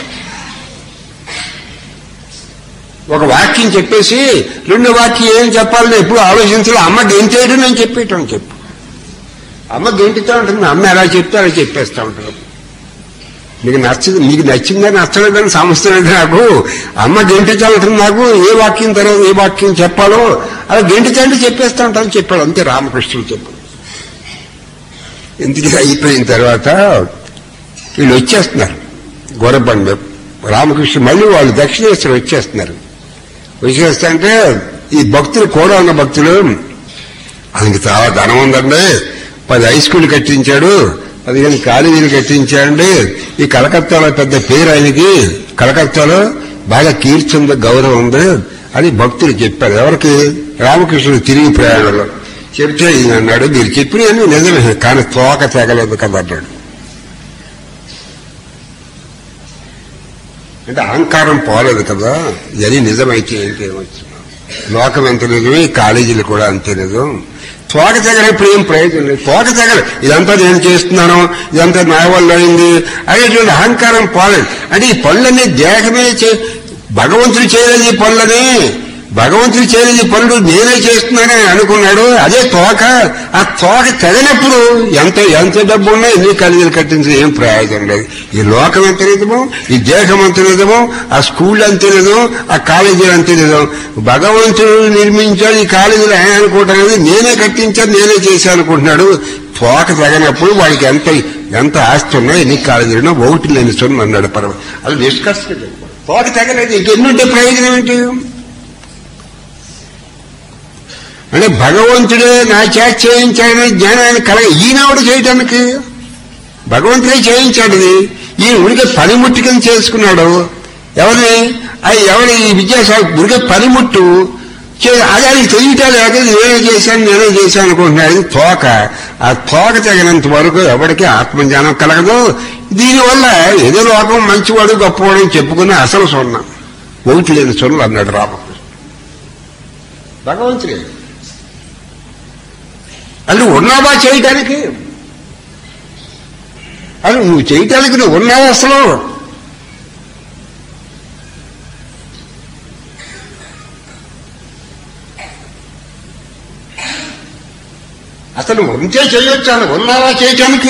ఒక వాక్యం చెప్పేసి రెండు వాక్యం ఏం చెప్పాలని ఎప్పుడు ఆలోచించాలి అమ్మ గెంతేయడం నేను చెప్పేయటం చెప్పు అమ్మ గెంటుతా ఉంటుంది అమ్మ ఎలా చెప్తే అలా చెప్పేస్తా ఉంటారు మీకు నచ్చదు మీకు నచ్చిందా నచ్చలేదని సమస్య లేదు నాకు అమ్మ గెంటితా ఉంటుంది నాకు ఏ వాక్యం తర్వాత ఏ వాక్యం చెప్పాలో అలా గెంటితంటే చెప్పేస్తా ఉంటాను చెప్పాడు అంతే రామకృష్ణుడు చెప్పాడు ఇంటికి అయిపోయిన తర్వాత వీళ్ళు వచ్చేస్తున్నారు గొర్రెబండి మీద. రామకృష్ణ మళ్ళీ వాళ్ళు దక్షిణేశ్వరం వచ్చేస్తున్నారు వచ్చేస్తుంటే ఈ భక్తులు కూడా ఉన్న భక్తులు ఆయనకి చాలా ధనం ఉందండి పది హై స్కూల్ కట్టించాడు పదిహేను కాలేజీలు కట్టించాడండి ఈ కలకత్తాలో పెద్ద పేరు ఆయనకి కలకత్తాలో బాగా కీర్తి ఉంది గౌరవం ఉంది అని భక్తులు చెప్పారు ఎవరికి రామకృష్ణుడు తిరిగి ప్రయాణంలో చెప్తే ఈయన అన్నాడు మీరు చెప్పినవన్నీ నిజమే కానీ తోక తెగలేదు కదా అన్నాడు అంటే అహంకారం పోలేదు కదా ఇవన్నీ నిజమైతే ఏంటి ఏమొచ్చు లోకం ఎంత నిజమే ఈ కాలేజీలు కూడా అంతే నిజం తోక తెగలప్పుడు ఏం ప్రయోజనం లేదు తోక తెగలు ఇదంతా నేను చేస్తున్నాను ఇదంతా నా వల్ల అయింది అనేటువంటి అహంకారం పోలేదు అంటే ఈ పనులన్నీ దేహమే చే భగవంతుడు చేయలేదు ఈ పనులని భగవంతుడు చేయలేదు ఈ పనులు నేనే చేస్తున్నానని అనుకున్నాడు అదే తోక ఆ తోక తెగనప్పుడు ఎంత ఎంత డబ్బు ఉన్నా ఎన్ని కలిగిలు కట్టించి ఏం ప్రయోజనం లేదు ఈ లోకం ఎంత నిజమో ఈ దేహం ఎంత నిజమో ఆ స్కూల్ అంతే నిజం ఆ కాలేజీలు అంతే నిజం భగవంతుడు నిర్మించాడు ఈ కాలేజీలు ఆయన అనుకోవటం లేదు నేనే కట్టించాను నేనే చేశాను అనుకుంటున్నాడు తోక తెగనప్పుడు వాడికి ఎంత ఎంత ఆస్తి ఉన్నా ఎన్ని కాలేజీలు ఉన్నా ఒకటి లేని సొన్ను అన్నాడు పరమ అది నిష్కర్ష తోక తెగలేదు ఇంకెన్నుంటే ప్రయోజనం ఏంటి అంటే భగవంతుడే నా చేత చేయించాడని జ్ఞానాన్ని కలగ ఈనాడు చేయటానికి భగవంతుడే చేయించాడు ఇది. ఈ ఉడికే పనిముట్టుకని చేసుకున్నాడు ఎవరిని అది ఎవరి ఈ విద్యాసాగర్ ఉడికే పనిముట్టు చే- అది ఆయనకి తెలియటం లేక నేనే చేశాను నేనే చేశాను అనుకుంటున్నాడు ఇది తోక ఆ తోక తగినంత వరకు ఎవరికి ఆత్మజ్ఞానం కలగదు దీనివల్ల ఏదో లోకం మంచివాడు గొప్పవాడు అని చెప్పుకుని అసలు సొన్న ఒకటి లేని సొన్నులు అన్నాడు రామకృష్ణ భగవంతుడే అది నువ్వు ఉన్నావా చేయటానికి అది నువ్వు చేయటానికి నువ్వు ఉన్నావా అసలు అసలు ఉంటే చేయొచ్చు అని ఉన్నావా చేయటానికి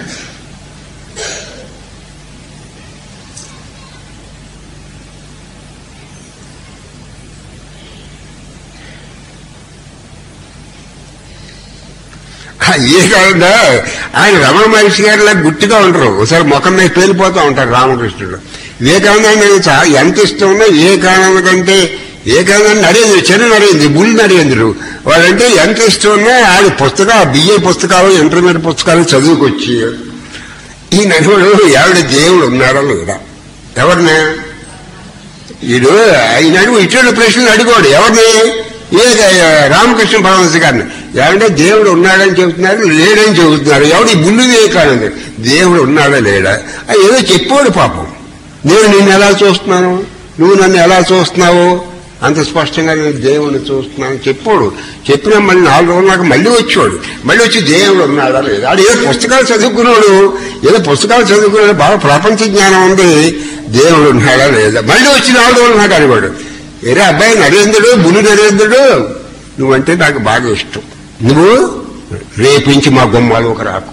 ఆ, ఏ కాకుండా ఆయన రమణ మహర్షి గారిలా గుర్తుగా ఉంటారు ఒకసారి ముఖం మీద పేలిపోతూ ఉంటారు రామకృష్ణుడు వివేకానంద నాకు చా- ఎంత ఇష్టం ఉన్నా వివేకానంద కంటే వివేకానంద నరేంద్ర చెరు నరేంద్ర బుల్ నరేంద్రుడు వాళ్ళంటే ఎంత ఇష్టం ఉన్నా ఆయన పుస్తకాలు బిఏ పుస్తకాలు ఇంటర్మీడియట్ పుస్తకాలు చదువుకొచ్చి ఈ నడువుడు ఎవడ దేవుడు ఉన్నాడో లేదా ఎవరిని వీడు ఈనాడు ఇటువంటి ప్రశ్నలు అడిగాడు ఎవరిని ఏ రామకృష్ణ పరమహంస గారిని ఏమంటే దేవుడు ఉన్నాడని చెబుతున్నారు లేడని చెబుతున్నారు ఎవడు ఈ బుల్లు వివేకానంద దేవుడు ఉన్నాడా లేడా ఆ ఏదో చెప్పాడు పాపం నేను నిన్ను ఎలా చూస్తున్నాను నువ్వు నన్ను ఎలా చూస్తున్నావు అంత స్పష్టంగా నేను దేవుణ్ణి చూస్తున్నాను చెప్పాడు చెప్పినా మళ్ళీ నాలుగు రోజులు నాకు మళ్ళీ వచ్చాడు మళ్ళీ వచ్చి దేవుడు ఉన్నాడా లేదా ఆడు ఏదో పుస్తకాలు చదువుకున్నాడు ఏదో పుస్తకాలు చదువుకున్నాడు బాగా ప్రపంచ జ్ఞానం ఉంది దేవుడు ఉన్నాడా లేదా మళ్ళీ వచ్చి నాలుగు రోజులు నాకు అడిగాడు ఏరే అబ్బాయి నరేంద్రుడు ముని నరేంద్రుడు నువ్వంటే నాకు బాగా ఇష్టం నువ్వు రేపించి మా గుమ్మాలు ఒక రాకు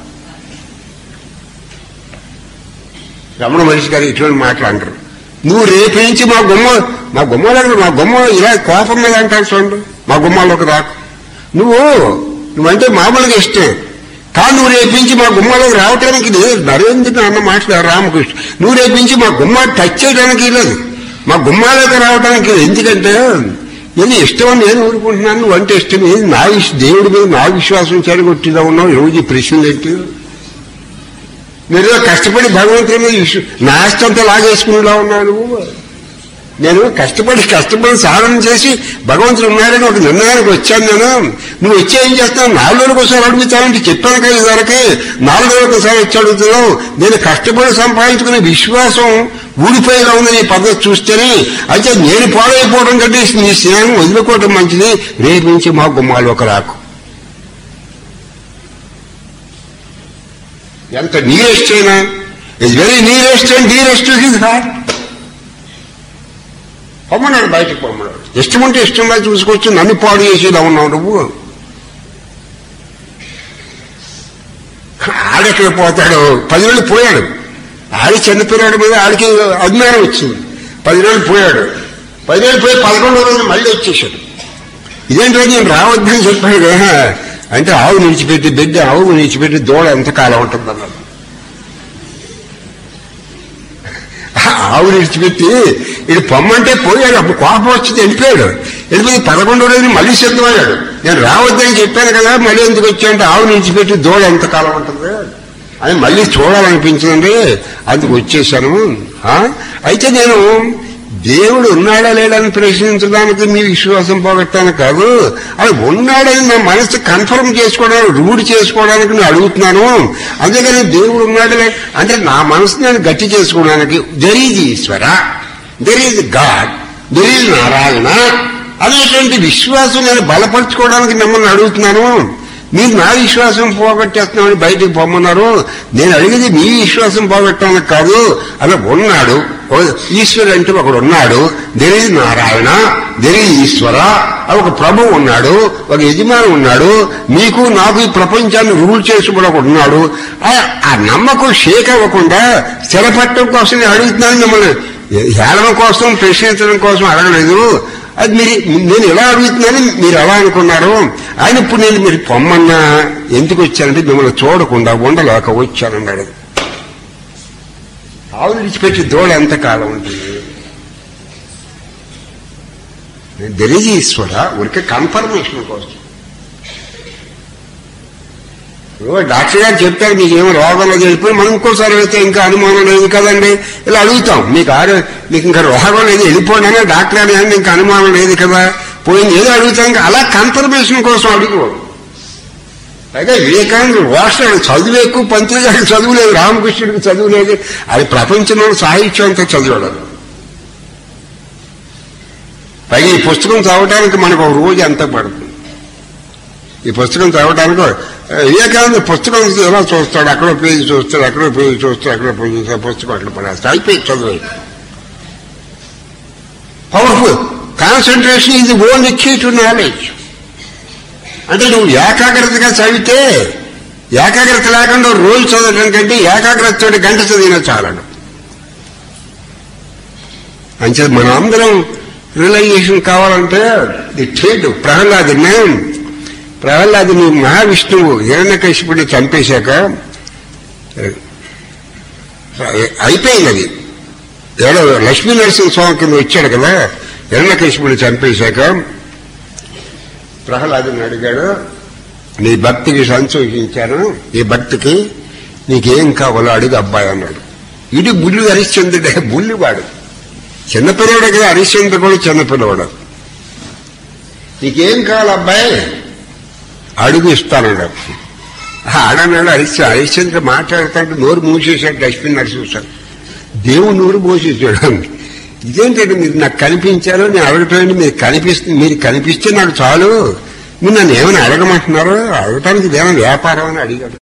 రమణ మనిషి గారు ఇటువంటి మాటలు అంటారు నువ్వు రేపు నుంచి మా గుమ్మ మా గుమ్మలో మా గుమ్మ ఇలా కోపం మీద అంటారు చూడండి మా గుమ్మాలోకి రాకు నువ్వు నువ్వంటే మామూలుగా ఇష్టం కానీ నువ్వు రేపించి మా గుమ్మలోకి రావటానికి లేదు నరేంద్రుడు అన్న మాటలు రామకృష్ణ నువ్వు రేపించి మా గుమ్మ టచ్ చేయడానికి లేదు మా గుమ్మాలోకి రావడానికి లేదు. ఎందుకంటే నేను ఇష్టం నేను ఊరుకుంటున్నాను నువ్వు అంటే ఇష్టం ఏది నా ఇష్ట దేవుడి మీద నా విశ్వాసం చెడగొట్టిదా ఉన్నావు రోజు ఈ ప్రశ్నలు ఏంటి మీరు కష్టపడి భగవంతుడి మీద విశ్వ- నా ఆస్తంతా లాగేసుకునేలా ఉన్నావు నువ్వు నేను కష్టపడి కష్టపడి సాధన చేసి భగవంతుడు ఉన్నాడని ఒక నిర్ణయానికి వచ్చాను నేను నువ్వు వచ్చి ఏం చేస్తావు నాలుగు రోజులకు ఒకసారి అడుగుతానంటే చెప్పాను కదా ఇదివరకే నాలుగు రోజులకు ఒకసారి వచ్చి అడుగుతున్నావు నేను కష్టపడి సంపాదించుకునే విశ్వాసం ఊడిపోయేలా ఉంది నీ పద్ధతి చూస్తేనే అయితే నేను పాడైపోవడం కంటే నీ స్నేహం వదులుకోవడం మంచిది రేపు నుంచి మా గుమ్మాలు ఒక రాకు ఎంత నియరెస్ట్ అయినా is very nearest and dearest to his heart పొమ్మన్నాడు బయటకు పొమ్మన్నాడు ఇష్టం ఉంటే ఇష్టంగా చూసుకొచ్చి నన్ను పాడు చేసేలా ఉన్నావు నువ్వు ఆడెక్కడ పోతాడు పదివేలు పోయాడు ఆడి చనిపోయినాడు మీద ఆడికి అభిమానం వచ్చింది పదివేలు పోయాడు పదివేలు పోయి పదకొండో రోజు మళ్ళీ వచ్చేసాడు ఇదేంటో నేను రావద్దని చెప్పాడు కదా అంటే ఆవు నిలిచిపెట్టి బిడ్డ ఆవు నిలిచిపెట్టి దూడ ఎంతకాలం ఉంటుంది అన్నాడు ఆవు నిడిచిపెట్టి ఇది పొమ్మంటే పోయాడు అప్పుడు కోపం వచ్చింది వెళ్ళిపోయాడు వెళ్ళిపోయి పదకొండో రోజు మళ్ళీ సిద్ధమయ్యాడు నేను రావద్దని చెప్పాను కదా మళ్ళీ ఎందుకు వచ్చాయంటే ఆవు నిడిచిపెట్టి దూడ ఎంతకాలం ఉంటుంది అని మళ్ళీ చూడాలనిపించింది అందుకు వచ్చేసాను ఆ? అయితే నేను దేవుడు ఉన్నాడా లేడని ప్రశ్నించడానికి మీ విశ్వాసం పోగొట్టాను కాదు అది ఉన్నాడని నా మనసు కన్ఫర్మ్ చేసుకోవడానికి రూఢి చేసుకోవడానికి నేను అడుగుతున్నాను అందుకని దేవుడు ఉన్నాడు లే- అంటే నా మనసు నేను గట్టి చేసుకోవడానికి there is Ishwara there is God there is Narayana అనేటువంటి విశ్వాసం నేను బలపరచుకోవడానికి మిమ్మల్ని అడుగుతున్నాను మీరు నా విశ్వాసం పోగొట్టేస్తున్నామని బయటికి పొమ్మన్నారు నేను అడిగేది మీ విశ్వాసం పోగొట్టడానికి కాదు అలా ఉన్నాడు ఓ ఈశ్వరుడు అంటే ఒకడు ఉన్నాడు దేని నారాయణ దేని ఈశ్వర ఆ ఒక ప్రభు ఉన్నాడు ఒక యజమాని ఉన్నాడు మీకు నాకు ఈ ప్రపంచాన్ని రూల్ చేసి కూడా ఒకడు ఉన్నాడు ఆ- ఆ నమ్మకం షేక్ అవ్వకుండా స్థిరపట్టడం కోసం నేను అడుగుతున్నాను మిమ్మల్ని హేళన కోసం ప్రశ్నించడం కోసం అడగలేదు అది మీరు నేను ఎలా అడుగుతున్నాను మీరు ఎలా అనుకున్నారు ఆయన ఇప్పుడు నేను మీరు పొమ్మన్నా ఎందుకు వచ్చానంటే మిమ్మల్ని చూడకుండా ఉండలేక వచ్చానన్నాడు ఆవులు విడిచిపెట్టి దోళ ఎంతకాలం ఉంటుంది దెరీజ్ ఈశ్వర ఊరికే కన్ఫర్మేషన్ కోసం ఓ డాక్టర్ గారు చెప్తారు మీకు ఏమో రోగంలో వెళ్ళిపోయి మనం ఇంకోసారి వెళ్తే ఇంకా అనుమానం లేదు కదండి ఇలా అడుగుతాం మీకు ఆరో మీకు ఇంకా రోగం లేదు వెళ్ళిపోండి అని డాక్టర్ గారు ఏమన్నా ఇంకా అనుమానం లేదు కదా పోయింది ఏదో అడుగుతాం ఇంకా అలా కన్ఫర్మేషన్ కోసం అడుగు పైగా వివేకానంద రాష్ట్రాడు చదువు ఎక్కువ పంతులు గారికి చదువు లేదు రామకృష్ణుడికి చదువు లేదు అది ప్రపంచంలో సాహిత్యం అంతా చదివాడు పైగా ఈ పుస్తకం చదవడానికి మనకు ఒక రోజు ఎంత పడుతుంది ఈ పుస్తకం చదవడానికి ఆ, వివేకానంద పుస్తకం ఎలా చూస్తాడు అక్కడ పేజీ చూస్తాడు అక్కడ పేజీ చూస్తాడు అక్కడ పేజీ చూస్తాడు పుస్తకం అక్కడ పడేస్తాడు అయిపోయి చదువు పవర్ఫుల్ కాన్సన్ట్రేషన్ ఇది ఓన్లీ కీ టు నాలెడ్జ్ అంటే నువ్వు ఏకాగ్రతగా చదివితే ఏకాగ్రత లేకుండా రోజు చదవడం కంటే ఏకాగ్రతతో గంట చదివినా చాలడు అంతే మనం అందరం రియలైజేషన్ కావాలంటే ది ట్రేడ్ ప్రహ్లాదుని ప్రహ్లాదుని మహావిష్ణువు హిరణ్యకశిపుడిని చంపేశాక అయిపోయింది అది ఎవడో లక్ష్మీ నరసింహ స్వామి కింద వచ్చాడు కదా హిరణ్యకశిపుడిని చంపేశాక ప్రహ్లాదుని అడిగాడు నీ భక్తికి సంతోషించాను ఈ భక్తికి నీకేం కావాలో అడుగు అబ్బాయి అన్నాడు ఇది బుల్లి హరిశ్చంద్రుడే బుల్లివాడు చిన్నపిల్లవాడే కదా హరిశ్చంద్రుడు కూడా చిన్నపిల్లవాడు నీకేం కావాలి అబ్బాయి అడుగు ఇస్తానన్నాడు ఆడన్నాడు హరిశ్చంద్ర హరిశ్చంద్ర మాట్లాడుతుంటే నోరు మూసేశాడు లక్ష్మీ నరసింహ దేవుడు నోరు మూసేసాడు ఇదేంటంటే మీరు నాకు కనిపించారు నేను అడగటం మీరు కనిపిస్తుంది మీరు కనిపిస్తే నాకు చాలు మీరు నన్ను ఏమైనా అడగమంటున్నారో అడగటానికి ఇదేమైనా వ్యాపారం అని అడిగాడు